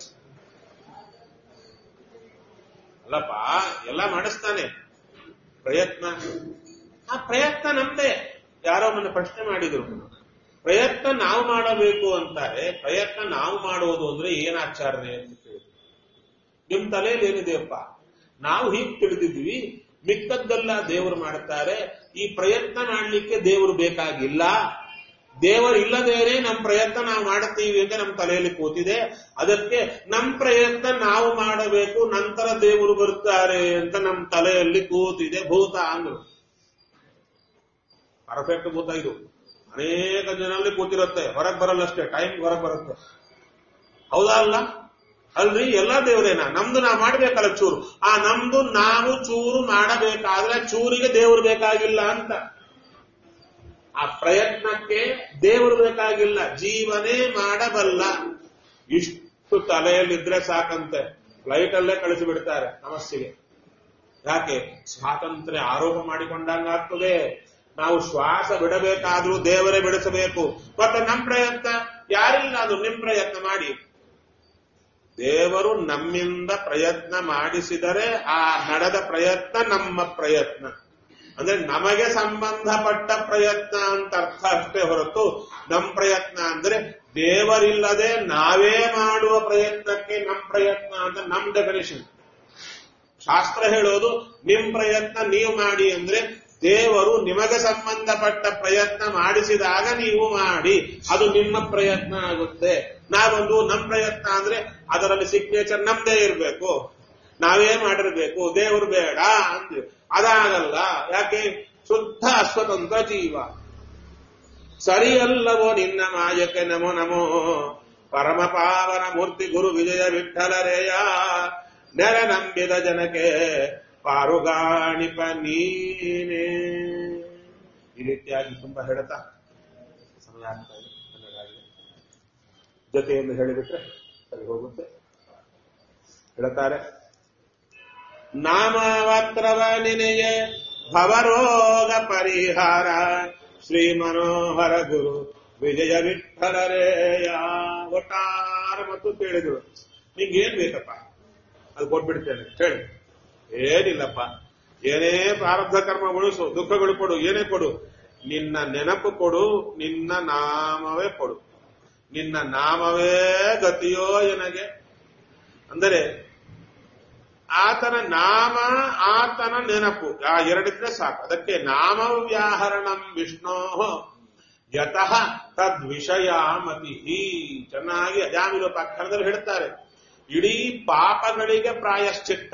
ಅಲ್ಲಪ್ಪ ಎಲ್ಲ ಮಾಡಿಸ್ತಾನೆ ಪ್ರಯತ್ನ ಆ ಪ್ರಯತ್ನ ನಮ್ದೇ ಯಾರೋ ಮೊನ್ನೆ ಪ್ರಶ್ನೆ ಮಾಡಿದ್ರು ಪ್ರಯತ್ನ ನಾವು ಮಾಡಬೇಕು ಅಂತಾರೆ ಪ್ರಯತ್ನ ನಾವು ಮಾಡುವುದು ಅಂದ್ರೆ ಏನ್ ಆಚಾರ್ಯ ಅಂತ ಕೇಳಿದ್ರು ನಿಮ್ ತಲೆಯಲ್ಲಿ ಏನಿದೆಯಪ್ಪ ನಾವು ಹೀಗೆ ತಿಳಿದಿದ್ವಿ ಮಿಕ್ಕದ್ದೆಲ್ಲ ದೇವರು ಮಾಡುತ್ತಾರೆ ಈ ಪ್ರಯತ್ನ ಮಾಡಲಿಕ್ಕೆ ದೇವರು ಬೇಕಾಗಿಲ್ಲ ದೇವರು ಇಲ್ಲದೇನೆ ನಮ್ಮ ಪ್ರಯತ್ನ ನಾವು ಮಾಡುತ್ತೀವಿ ಅಂತ ನಮ್ಮ ತಲೆಯಲ್ಲಿ ಕೂತಿದೆ ಅದಕ್ಕೆ ನಮ್ಮ ಪ್ರಯತ್ನ ನಾವು ಮಾಡಬೇಕು ನಂತರ ದೇವರು ಬರುತ್ತಾರೆ ಅಂತ ನಮ್ಮ ತಲೆಯಲ್ಲಿ ಕೂತಿದೆ ಭೂತ ಅಂದ್ರು ಪರ್ಫೆಕ್ಟ್ ಭೂತ ಇದು ಅನೇಕ ಜನರಲ್ಲಿ ಕೂತಿರುತ್ತೆ ಹೊರಗೆ ಬರಲ್ಲ ಅಷ್ಟೇ ಟೈಮ್ ಹೊರಗೆ ಬರುತ್ತೆ ಹೌದಾ ಅಲ್ಲ ಅಲ್ರಿ ಎಲ್ಲಾ ದೇವರೇನ ನಮ್ದು ನಾವು ಮಾಡ್ಬೇಕಲ್ಲ ಚೂರು ಆ ನಮ್ದು ನಾವು ಚೂರು ಮಾಡಬೇಕಾದ್ರೆ ಚೂರಿಗೆ ದೇವರು ಬೇಕಾಗಿಲ್ಲ ಅಂತ ಆ ಪ್ರಯತ್ನಕ್ಕೆ ದೇವರು ಬೇಕಾಗಿಲ್ಲ ಜೀವನೇ ಮಾಡಬಲ್ಲ ಇಷ್ಟು ತಲೆಯಲ್ಲಿದ್ರೆ ಸಾಕಂತೆ ಫ್ಲೈಟ್ ಅಲ್ಲೇ ಕಳಿಸಿಬಿಡ್ತಾರೆ ಸಮಸ್ಯೆಗೆ ಯಾಕೆ ಸ್ವಾತಂತ್ರ್ಯ ಆರೋಪ ಮಾಡಿಕೊಂಡಂಗಾಗ್ತದೆ ನಾವು ಶ್ವಾಸ ಬಿಡಬೇಕಾದ್ರೂ ದೇವರೇ ಬಿಡಿಸಬೇಕು ಮತ್ತೆ ನಮ್ಮ ಪ್ರಯತ್ನ ಯಾರಿಲ್ಲ ಅದು ನಿಮ್ ಪ್ರಯತ್ನ ಮಾಡಿ ದೇವರು ನಮ್ಮಿಂದ ಪ್ರಯತ್ನ ಮಾಡಿಸಿದರೆ ಆ ನಡೆದ ಪ್ರಯತ್ನ ನಮ್ಮ ಪ್ರಯತ್ನ ಅಂದ್ರೆ ನಮಗೆ ಸಂಬಂಧಪಟ್ಟ ಪ್ರಯತ್ನ ಅಂತ ಅರ್ಥ ಅಷ್ಟೇ ಹೊರತು ನಮ್ ಪ್ರಯತ್ನ ಅಂದ್ರೆ ದೇವರಿಲ್ಲದೆ ನಾವೇ ಮಾಡುವ ಪ್ರಯತ್ನಕ್ಕೆ ನಮ್ ಪ್ರಯತ್ನ ಅಂತ ನಮ್ ಡೆಫಿನೇಷನ್ ಶಾಸ್ತ್ರ ಹೇಳೋದು ನಿಮ್ ಪ್ರಯತ್ನ ನೀವು ಮಾಡಿ ಅಂದ್ರೆ ದೇವರು ನಿಮಗೆ ಸಂಬಂಧಪಟ್ಟ ಪ್ರಯತ್ನ ಮಾಡಿಸಿದಾಗ ನೀವು ಮಾಡಿ ಅದು ನಿಮ್ಮ ಪ್ರಯತ್ನ ಆಗುತ್ತೆ ನಾವೊಂದು ನಮ್ ಪ್ರಯತ್ನ ಅಂದ್ರೆ ಅದರಲ್ಲಿ ಸಿಗ್ನೇಚರ್ ನಮ್ದೇ ಇರಬೇಕು ನಾವೇ ಮಾಡಿರ್ಬೇಕು ದೇವರು ಬೇಡ ಅಂದ್ರೆ ಅದಾಗಲ್ಲ ಯಾಕೆ ಶುದ್ಧ ಸ್ವತಂತ್ರ ಜೀವ ಸರಿಯಲ್ಲವೋ ನಿನ್ನ ಮಾಯಕ್ಕೆ ನಮೋ ನಮೋ ಪರಮ ಪಾವನ ಮೂರ್ತಿ ಗುರು ವಿಜಯ ವಿಠಲರೇಯ ನೆರೆ ನಂಬಿದ ಜನಕ್ಕೆ ಪಾರುಗಾಣಿಪ ನೀನೇ ಈ ರೀತಿಯಾಗಿ ತುಂಬಾ ಹೇಳ್ತಾ ಸಮಯ ಆಗ್ತಾ ಇದೆ ಕನ್ನಡ ಜೊತೆಯಲ್ಲಿ ಹೇಳಿಬಿಟ್ರೆ ಸರಿ ಹೋಗುತ್ತೆ ಹೇಳ್ತಾರೆ ನಾಮವತ್ರವ ನಿನೆಯೇ ಭವರೋಗ ಪರಿಹಾರ ಶ್ರೀ ಮನೋಹರ ಗುರು ವಿಜಯ ವಿಠಲರೇಯ ಒಟ್ಟಾರೆ ಮತ್ತು ಕೇಳಿದ್ರು ನಿಂಗೇನ್ ಬೇಕಪ್ಪ ಅದು ಕೊಟ್ಬಿಡ್ತೇನೆ ಹೇಳಿ ಏನಿಲ್ಲಪ್ಪ ಏನೇ ಪ್ರಾರಬ್ಧ ಕರ್ಮ ಉಳಿಸು ದುಃಖಗಳು ಕೊಡು ಏನೇ ಕೊಡು ನಿನ್ನ ನೆನಪು ಕೊಡು ನಿನ್ನ ನಾಮವೇ ಕೊಡು ನಿನ್ನ ನಾಮವೇ ಗತಿಯೋ ಎನಗೆ ಅಂದರೆ ಆತನ ನಾಮ ಆತನ ನೆನಪು ಆ ಎರಡಿದ್ರೆ ಸಾಕು ಅದಕ್ಕೆ ನಾಮವ್ಯಾಹರಣಂ ವಿಷ್ಣೋ ಯತಃ ತದ್ವಿಷಯಾಮತಿ ಚೆನ್ನಾಗಿ ಅಜಾಮಿಲೋಪಾಖ್ಯಾನದಲ್ಲಿ ಹೇಳ್ತಾರೆ ಇಡೀ ಪಾಪಗಳಿಗೆ ಪ್ರಾಯಶ್ಚಿತ್ತ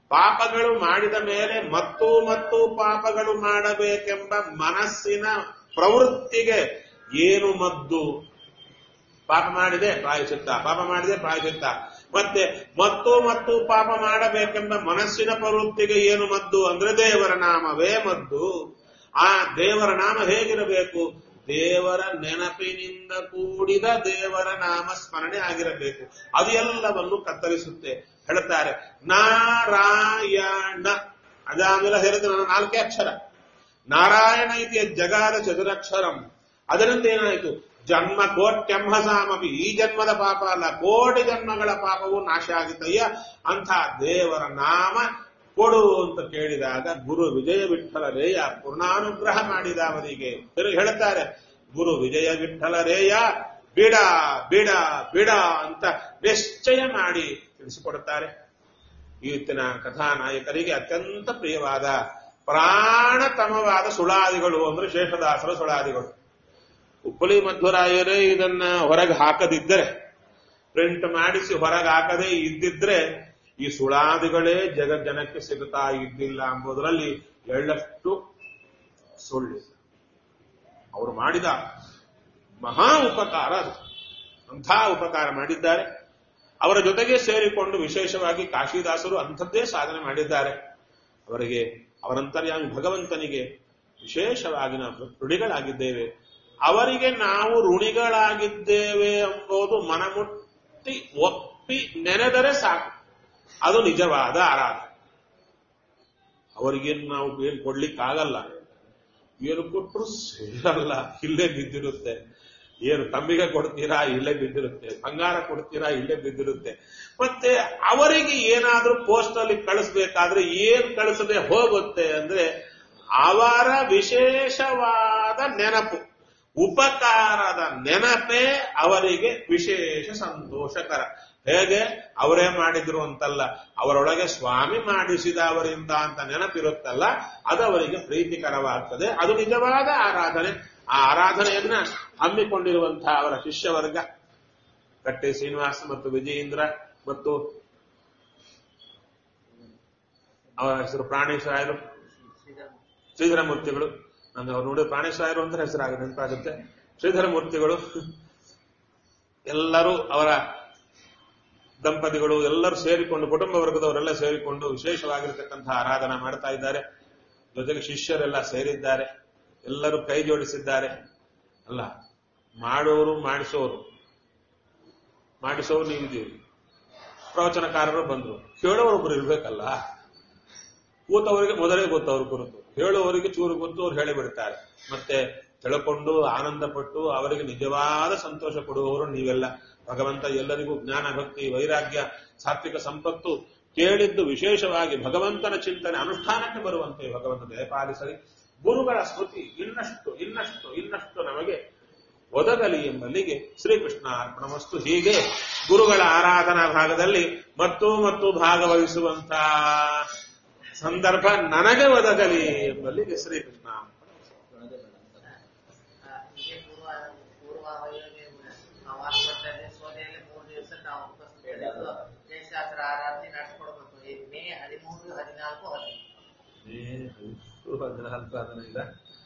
ಪಾಪಗಳು ಮಾಡಿದ ಮೇಲೆ ಮತ್ತು ಮತ್ತು ಪಾಪಗಳು ಮಾಡಬೇಕೆಂಬ ಮನಸ್ಸಿನ ಪ್ರವೃತ್ತಿಗೆ ಏನು ಮದ್ದು ಪಾಪ ಮಾಡಿದೆ ಪ್ರಾಯಚಿತ್ತ ಪಾಪ ಮಾಡಿದೆ ಪ್ರಾಯಚಿತ್ತ ಮತ್ತೆ ಮತ್ತು ಮತ್ತು ಪಾಪ ಮಾಡಬೇಕೆಂಬ ಮನಸ್ಸಿನ ಪ್ರವೃತ್ತಿಗೆ ಏನು ಮದ್ದು ಅಂದ್ರೆ ದೇವರ ನಾಮವೇ ಮದ್ದು ಆ ದೇವರ ನಾಮ ಹೇಗಿರಬೇಕು ದೇವರ ನೆನಪಿನಿಂದ ಕೂಡಿದ ದೇವರ ನಾಮ ಸ್ಮರಣೆ ಆಗಿರಬೇಕು ಅದು ಎಲ್ಲವನ್ನು ಕತ್ತರಿಸುತ್ತೆ ಹೇಳ್ತಾರೆ ನಾರಾಯಣ ಅದಾದ್ಮೇಲೆ ಹೇಳಿದ್ರೆ ನನ್ನ ನಾಲ್ಕೇ ಅಕ್ಷರ ನಾರಾಯಣ ಇತಿಯ ಜಗಾದ ಚತುರಕ್ಷರಂ ಅದರಿಂದ ಏನಾಯಿತು ಜನ್ಮ ಕೋಟ್ಯಂಹಸಾಮಪಿ ಈ ಜನ್ಮದ ಪಾಪ ಅಲ್ಲ ಕೋಟಿ ಜನ್ಮಗಳ ಪಾಪವು ನಾಶ ಆಗಿತ್ತಯ್ಯ ಅಂಥ ದೇವರ ನಾಮ ಕೊಡು ಅಂತ ಕೇಳಿದಾಗ ಗುರು ವಿಜಯ ವಿಠಲರೇಯ ಪೂರ್ಣಾನುಗ್ರಹ ಮಾಡಿದ ಅವರಿಗೆ ತಿರುಗಿ ಹೇಳುತ್ತಾರೆ ಗುರು ವಿಜಯ ವಿಠಲರೇಯ ಬಿಡ ಬಿಡ ಬಿಡ ಅಂತ ನಿಶ್ಚಯ ಮಾಡಿ ತಿಳಿಸಿಕೊಡುತ್ತಾರೆ ಇವತ್ತಿನ ಕಥಾನಾಯಕರಿಗೆ ಅತ್ಯಂತ ಪ್ರಿಯವಾದ ಪ್ರಾಣತಮವಾದ ಸುಳಾದಿಗಳು ಅಂದ್ರೆ ಶೇಷದಾಸರ ಸುಳಾದಿಗಳು ಉಪ್ಪಲಿ ಮಧ್ವರಾಯರೇ ಇದನ್ನ ಹೊರಗೆ ಹಾಕದಿದ್ದರೆ ಪ್ರಿಂಟ್ ಮಾಡಿಸಿ ಹೊರಗೆ ಹಾಕದೇ ಇದ್ದಿದ್ರೆ ಈ ಸುಳಾದಿಗಳೇ ಜಗಜ್ಜನಕ್ಕೆ ಸಿಗುತ್ತಾ ಇದ್ದಿಲ್ಲ ಎಂಬುದರಲ್ಲಿ ಎಳ್ಳಷ್ಟು ಸುಳ್ಳು ಅವರು ಮಾಡಿದ ಮಹಾ ಉಪಕಾರ ಅದು ಅಂಥ ಉಪಕಾರ ಮಾಡಿದ್ದಾರೆ ಅವರ ಜೊತೆಗೆ ಸೇರಿಕೊಂಡು ವಿಶೇಷವಾಗಿ ಕಾಶಿದಾಸರು ಅಂಥದ್ದೇ ಸಾಧನೆ ಮಾಡಿದ್ದಾರೆ ಅವರಿಗೆ ಅವರಂತರ್ಯಾಮಿ ಭಗವಂತನಿಗೆ ವಿಶೇಷವಾಗಿ ನಾವು ಋಣಿಗಳಾಗಿದ್ದೇವೆ ಅವರಿಗೆ ನಾವು ಋಣಿಗಳಾಗಿದ್ದೇವೆ ಎಂಬುದು ಮನಮುಟ್ಟಿ ಒಪ್ಪಿ ನೆನೆದರೆ ಸಾಕು ಅದು ನಿಜವಾದ ಆರಾಧನೆ ಅವರಿಗೇನು ನಾವು ಏನು ಕೊಡ್ಲಿಕ್ಕಾಗಲ್ಲ ಏನು ಕೊಟ್ಟರು ಸೇರಲ್ಲ ಇಲ್ಲೇ ಬಿದ್ದಿರುತ್ತೆ ಏನು ತಮ್ಮಿಗೆ ಕೊಡ್ತೀರಾ ಇಲ್ಲೇ ಬಿದ್ದಿರುತ್ತೆ ಬಂಗಾರ ಕೊಡ್ತೀರಾ ಇಲ್ಲೇ ಬಿದ್ದಿರುತ್ತೆ ಮತ್ತೆ ಅವರಿಗೆ ಏನಾದ್ರೂ ಪೋಸ್ಟ್ ಅಲ್ಲಿ ಕಳಿಸ್ಬೇಕಾದ್ರೆ ಏನ್ ಕಳಿಸದೆ ಹೋಗುತ್ತೆ ಅಂದ್ರೆ ಅವರ ವಿಶೇಷವಾದ ನೆನಪು ಉಪಕಾರದ ನೆನಪೇ ಅವರಿಗೆ ವಿಶೇಷ ಸಂತೋಷಕರ ಹೇಗೆ ಅವರೇ ಮಾಡಿದ್ರು ಅಂತಲ್ಲ ಅವರೊಳಗೆ ಸ್ವಾಮಿ ಮಾಡಿಸಿದ ಅವರಿಂದ ಅಂತ ನೆನಪಿರುತ್ತಲ್ಲ ಅದು ಅವರಿಗೆ ಪ್ರೀತಿಕರವಾಗ್ತದೆ ಅದು ನಿಜವಾದ ಆರಾಧನೆ ಆ ಆರಾಧನೆಯನ್ನ ಹಮ್ಮಿಕೊಂಡಿರುವಂತಹ ಅವರ ಶಿಷ್ಯವರ್ಗ ಕಟ್ಟೆ ಶ್ರೀನಿವಾಸ ಮತ್ತು ವಿಜಯೇಂದ್ರ ಮತ್ತು ಅವರ ಹೆಸರು ಪ್ರಾಣೇಶ್ವರಾಯರು ಶ್ರೀಧರ ಮೂರ್ತಿಗಳು ನಂಗೆ ಅವ್ರು ನೋಡಿ ಪ್ರಾಣೇಶ್ವರಾಯರು ಅಂದ್ರೆ ಹೆಸರಾಗ ನೆನಪಾಗುತ್ತೆ ಶ್ರೀಧರ ಮೂರ್ತಿಗಳು ಎಲ್ಲರೂ ಅವರ ದಂಪತಿಗಳು ಎಲ್ಲರೂ ಸೇರಿಕೊಂಡು ಕುಟುಂಬ ವರ್ಗದವರೆಲ್ಲ ಸೇರಿಕೊಂಡು ವಿಶೇಷವಾಗಿರತಕ್ಕಂತಹ ಆರಾಧನಾ ಮಾಡ್ತಾ ಇದ್ದಾರೆ ಜೊತೆಗೆ ಶಿಷ್ಯರೆಲ್ಲ ಸೇರಿದ್ದಾರೆ ಎಲ್ಲರೂ ಕೈ ಜೋಡಿಸಿದ್ದಾರೆ ಅಲ್ಲ ಮಾಡೋರು ಮಾಡಿಸೋರು ಮಾಡಿಸೋರು ನೀವಿದ್ದೀವಿ ಪ್ರವಚನಕಾರರು ಬಂದ್ರು ಕೇಳೋರೊಬ್ರು ಇರ್ಬೇಕಲ್ಲ ಕೂತವರಿಗೆ ಮೊದಲೇ ಗೊತ್ತು ಅವ್ರ ಕುರಿತು ಹೇಳುವವರಿಗೆ ಚೂರು ಗೊತ್ತು ಅವ್ರು ಹೇಳಿಬಿಡ್ತಾರೆ ಮತ್ತೆ ತಿಳ್ಕೊಂಡು ಆನಂದಪಟ್ಟು ಅವರಿಗೆ ನಿಜವಾದ ಸಂತೋಷ ಕೊಡುವವರು ನೀವೆಲ್ಲ ಭಗವಂತ ಎಲ್ಲರಿಗೂ ಜ್ಞಾನ ಭಕ್ತಿ ವೈರಾಗ್ಯ ಸಾತ್ವಿಕ ಸಂಪತ್ತು ಕೇಳಿದ್ದು ವಿಶೇಷವಾಗಿ ಭಗವಂತನ ಚಿಂತನೆ ಅನುಷ್ಠಾನಕ್ಕೆ ಬರುವಂತೆ ಭಗವಂತ ದಯಪಾಲಿಸಲಿ ಗುರುಗಳ ಸ್ಮೃತಿ ಇನ್ನಷ್ಟು ಇನ್ನಷ್ಟು ಇನ್ನಷ್ಟು ನಮಗೆ ಒದಗಲಿ ಎಂಬಲ್ಲಿಗೆ ಶ್ರೀಕೃಷ್ಣ ಅರ್ಪಣಮಸ್ತು ಹೀಗೆ ಗುರುಗಳ ಆರಾಧನಾ ಭಾಗದಲ್ಲಿ ಮತ್ತು ಮತ್ತು ಭಾಗವಹಿಸುವಂತಹ ಸಂದರ್ಭ ನನಗೆ ಒದಗಲಿ ಎಂಬಲ್ಲಿಗೆ ಶ್ರೀಕೃಷ್ಣ ಹೀಗೆ ಪೂರ್ವ ಪೂರ್ವ ವೈಯೋಗೆ ನಾವು ವಾಸ ಮಾಡ್ತಾ ಇದ್ದೀವಿ ಸೋದೆಯಲ್ಲಿ ಮೂರು ದಿವಸ ನಾವು ಉಪಸ್ಥಿತ ಇದ್ದು ಜಯಶಾಸ್ತ್ರ ಆರಾಧನೆ ನಡೆಸ್ಕೊಡ್ಬೇಕು ಈ ಮೇ ಹದಿಮೂರು ಹದಿನಾಲ್ಕು ಹದಿನೈದು ಹದಿನಾಲ್ಕು ಹದಿನೈದ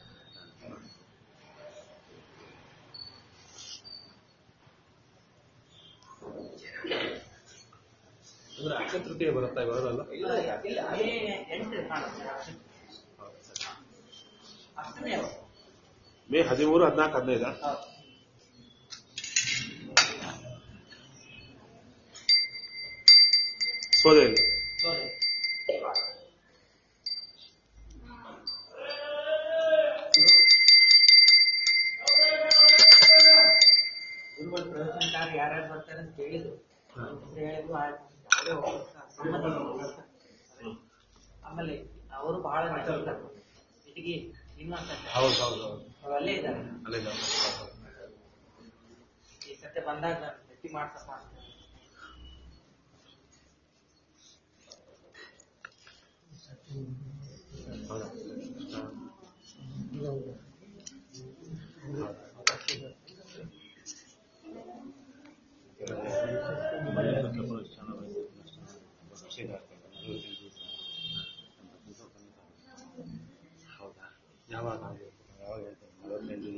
ಅಂದ್ರೆ ಅಕ್ಷಯ ತೃತೀಯ ಬರುತ್ತಾ ಬರೋದಲ್ಲ ಮೇ ಎಂಟು ಕಾಣುತ್ತೆ ಅಷ್ಟನೇ ಅವರು ಮೇ ಹದಿಮೂರು ಹದಿನಾಲ್ಕು ಹದಿನೈದ ಸೋದೆಯಲ್ಲಿ ಸೋದೆ ಗುರುಗಳು ಪ್ರವಚನಕಾರ ಯಾರ್ಯಾರು ಬರ್ತಾರೆ ಅಂತ ಹೇಳಿದ್ರು ಹೆಸರು ಹೇಳಿದ್ರು ಆಯ್ತು ಅವರೇ ಹೋಗ್ತಾರೆ ಸಮ್ಮತಿ ಹೋಗ್ತಾರೆ. ಆಮೇಲೆ ಅವರು ಬಹಳ ನಡೆಸಿರ್ತಾರೆ ಇಟಗಿ ಶ್ರೀನಿವಾಸ ಅಂತ. ಹೌದು ಹೌದು ಹೌದು ಅವ್ರು ಅಲ್ಲೇ ಇದ್ದಾರೆ ಅಲ್ಲೇ ಈ ಸತ್ಯ ಬಂದಾಗ ನಾನು ಭೇಟಿ ಮಾಡ್ಸಪ್ಪ ಅಂತ ಯಾವಾಗ ಯಾವಾಗ ಹೇಳ್ತಾರೆ ನಲವತ್ತೈದು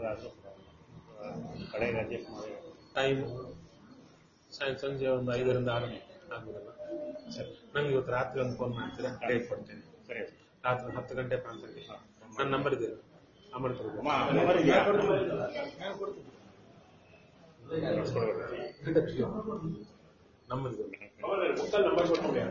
ಆದರೂ ಕಡೆಗೆ ಅಡ್ಜಸ್ಟ್ ಮಾಡಿ ಟೈಮ್ ಸಾಯ ಸಂಜೆ ಒಂದು ಐದರಿಂದ ಆರು ಆಗ್ಬೋದಲ್ಲ ಸರಿ ನನಗೆ ಇವತ್ತು ರಾತ್ರಿ ಒಂದು ಫೋನ್ ಮಾಡ್ತೀರಾ ಡೇಟ್ ಕೊಡ್ತೇನೆ ಸರಿ ರಾತ್ರಿ ಹತ್ತು ಗಂಟೆ ಪ್ರಾಂತಕ್ಕೆ ನನ್ನ ನಂಬರ್ ಇದೆ ಅಮರ್ ಕೊಡ್ಬೇಕು ಅಮ್ಮ ನಂಬರ್ ಇದೆಯಾ ನಂಬರ್ ಇದೆ ನಂಬರ್ ಕೊಟ್ಬಿಡಿ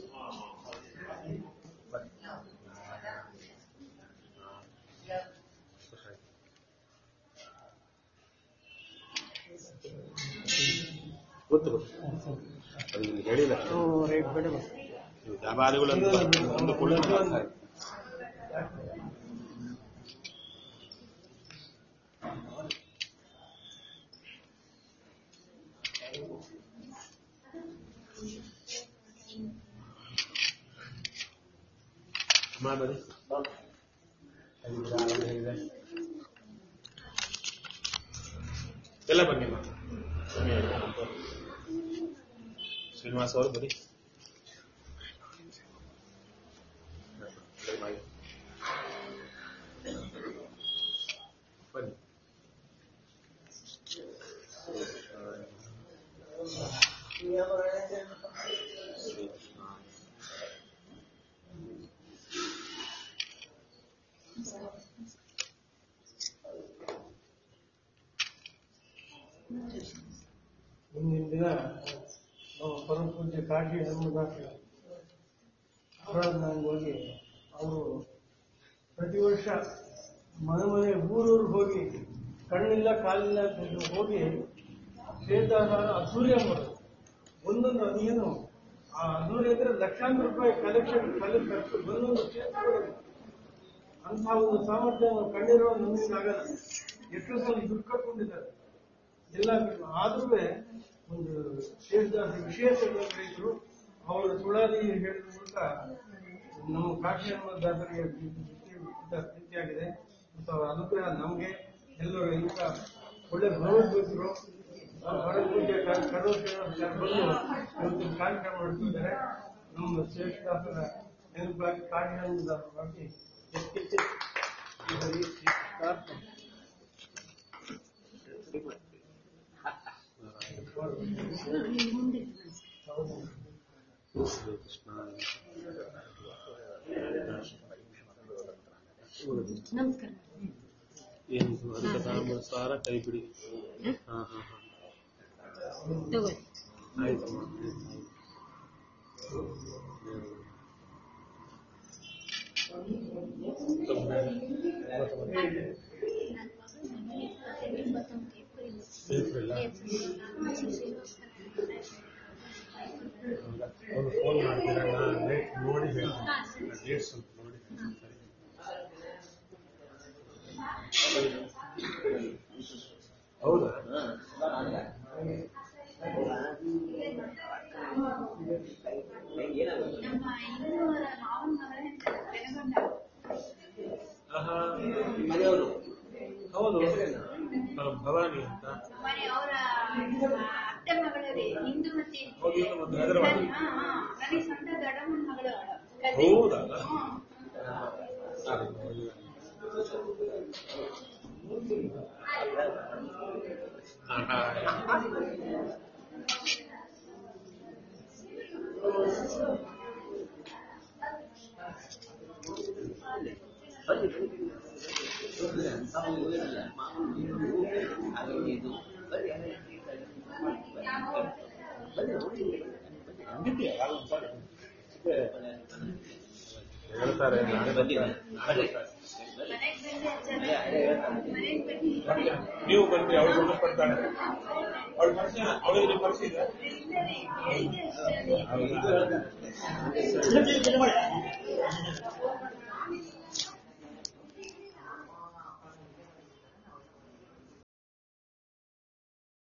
ಗೊತ್ತು ಗೊತ್ತು ಅದು ಇಲ್ಲಿ ಹೇಳಿಲ್ಲ ನೀವು ಜಾಬಾದಿಗಳು ಒಂದು ಕೂಡ ಮಾಡಿ ಎಲ್ಲ ಬನ್ನಿ ಮಾ ಶ್ರೀನಿವಾಸ್ ಅವರು ಬನ್ನಿ ಬನ್ನಿ ಮುಂದಿನ ದಿನ ನಮ್ಮ ಪರಮ ಪೂಜ್ಯ ಕಾಶಿ ಹನುಮದಾಸ ಅವರನ್ನ ಹೋಗಿ ಅವರು ಪ್ರತಿ ವರ್ಷ ಮನೆ ಮನೆ ಊರೂರು ಹೋಗಿ ಕಣ್ಣಿಲ್ಲ ಕಾಲಿಲ್ಲ ಅಂತ ಹೋಗಿ ಶ್ವೇತಾಹಾರ ಅಸೂರ್ಯ ಮಾಡೋದು ಒಂದೊಂದು ಅದೇನು ಆ ಅಸೂರ್ಯ ಅಂದ್ರೆ ಲಕ್ಷಾಂತರ ರೂಪಾಯಿ ಕಲೆಕ್ಷನ್ ಕಲೆ ಖರ್ಚು ಒಂದೊಂದು ಕ್ಷೇತ್ರಗಳು ಅಂಥ ಒಂದು ಸಾಮರ್ಥ್ಯ ಕಂಡಿರುವ ನಮ್ಮಿಂದ ಆಗಲ್ಲ ಎಷ್ಟು ಸಲ ದುಡ್ಡು ಕಟ್ಕೊಂಡಿದ್ದಾರೆ ಎಲ್ಲ ಆದ್ರೂ ಒಂದು ಶೇಷದಾಸ ವಿಶೇಷ ರೈತರು ಅವರ ಸುಳಾದಿ ಹೇಳಿದ ಮೂಲಕ ನಮ್ಮ ಕಾಶಿ ದಾಸರಿಗೆ ಪ್ರೀತಿಯಾಗಿದೆ ಮತ್ತು ಅವರ ಅನುಗ್ರಹ ನಮಗೆ ಎಲ್ಲರೂ ಇಂಥ ಒಳ್ಳೆ ಭಗವದ್ಭಕ್ತರು ಭರಪೂಜೆ ಕಡೋರ್ ಬಂದು ಇವತ್ತು ಕಾರ್ಯಕ್ರಮ ಮಾಡ್ತಿದ್ದಾರೆ ನಮ್ಮ ಶೇಷದಾಸರ ನೆನಪಾಗಿ ಕಾಶಿ ದಾಸರಾಗಿ ಹೆಚ್ಚೆಚ್ಚು ನಮಸ್ಕಾರ ಏನು ಅಂತ ಸಾರ ಕೈ ಬಿಡಿ ಹಾ ಹಾ ಹಾ ತಗೋರಿ ಆಯ್ತಮ್ಮ ಏಪ್ರಿಲ್ ಒಂದು ಫೋನ್ ಮಾಡ್ತೀರಾ ನಾನು ಡೇಟ್ ನೋಡಿ ಹೇಳ್ತೀನಿ ಡೇಟ್ ಸ್ವಲ್ಪ ನೋಡಿ ಹೇಳ್ತೀನಿ. ಹೌದಾ ನಮ್ಮ ಇನ್ನೂರ ಮಾವನ ಮಗಳ ಬೆಳಗೊಂಡ ಆಹಾ ಹೌದು ಆ, ಭವಾನಿ ಅಂತ ಮನೆ ಅವರ ಅತ್ತೆ ಮಗಳೇ ಹಿಂದೂ ಮತ್ತೆ ಹೌದು, ಹಿಂದೂ ಮತ್ತೆ ಹೈದರಾಬಾದ್. ಹಾ ಹಾ ನನಗೆ ಸ್ವಂತ ದೊಡ್ಡಮ್ಮನ ಮಗಳು cousin. ಹೌದಾ ಹ್ಮ್. ಆಹಾ. ಹೇಳ್ತಾರೆ ನಾಳೆ ಬರ್ತಾರೆ. ನಾಳೆ ಬರ್ತಾರೆ. ಮನೆಗ್ ಬಂದು ಹಚ್ಚಾರೆ. ಮನೆಗ್ ಬಂದು ನೀವು ಬಂದ್ರೆ ಅವಳು ಸಂಬಂಧಪಡ್ತಾಳೆ ಅವಳು ಪರಿಚಯ ಅವಳಿಗೆ ನಿಮ್ಮ ಪರಿಚಯ ಇದೆ ಇಷ್ಟನೇ, ಹೇಳಿದ್ದೆ ಅಷ್ಟೇ. ಹೌದಾ?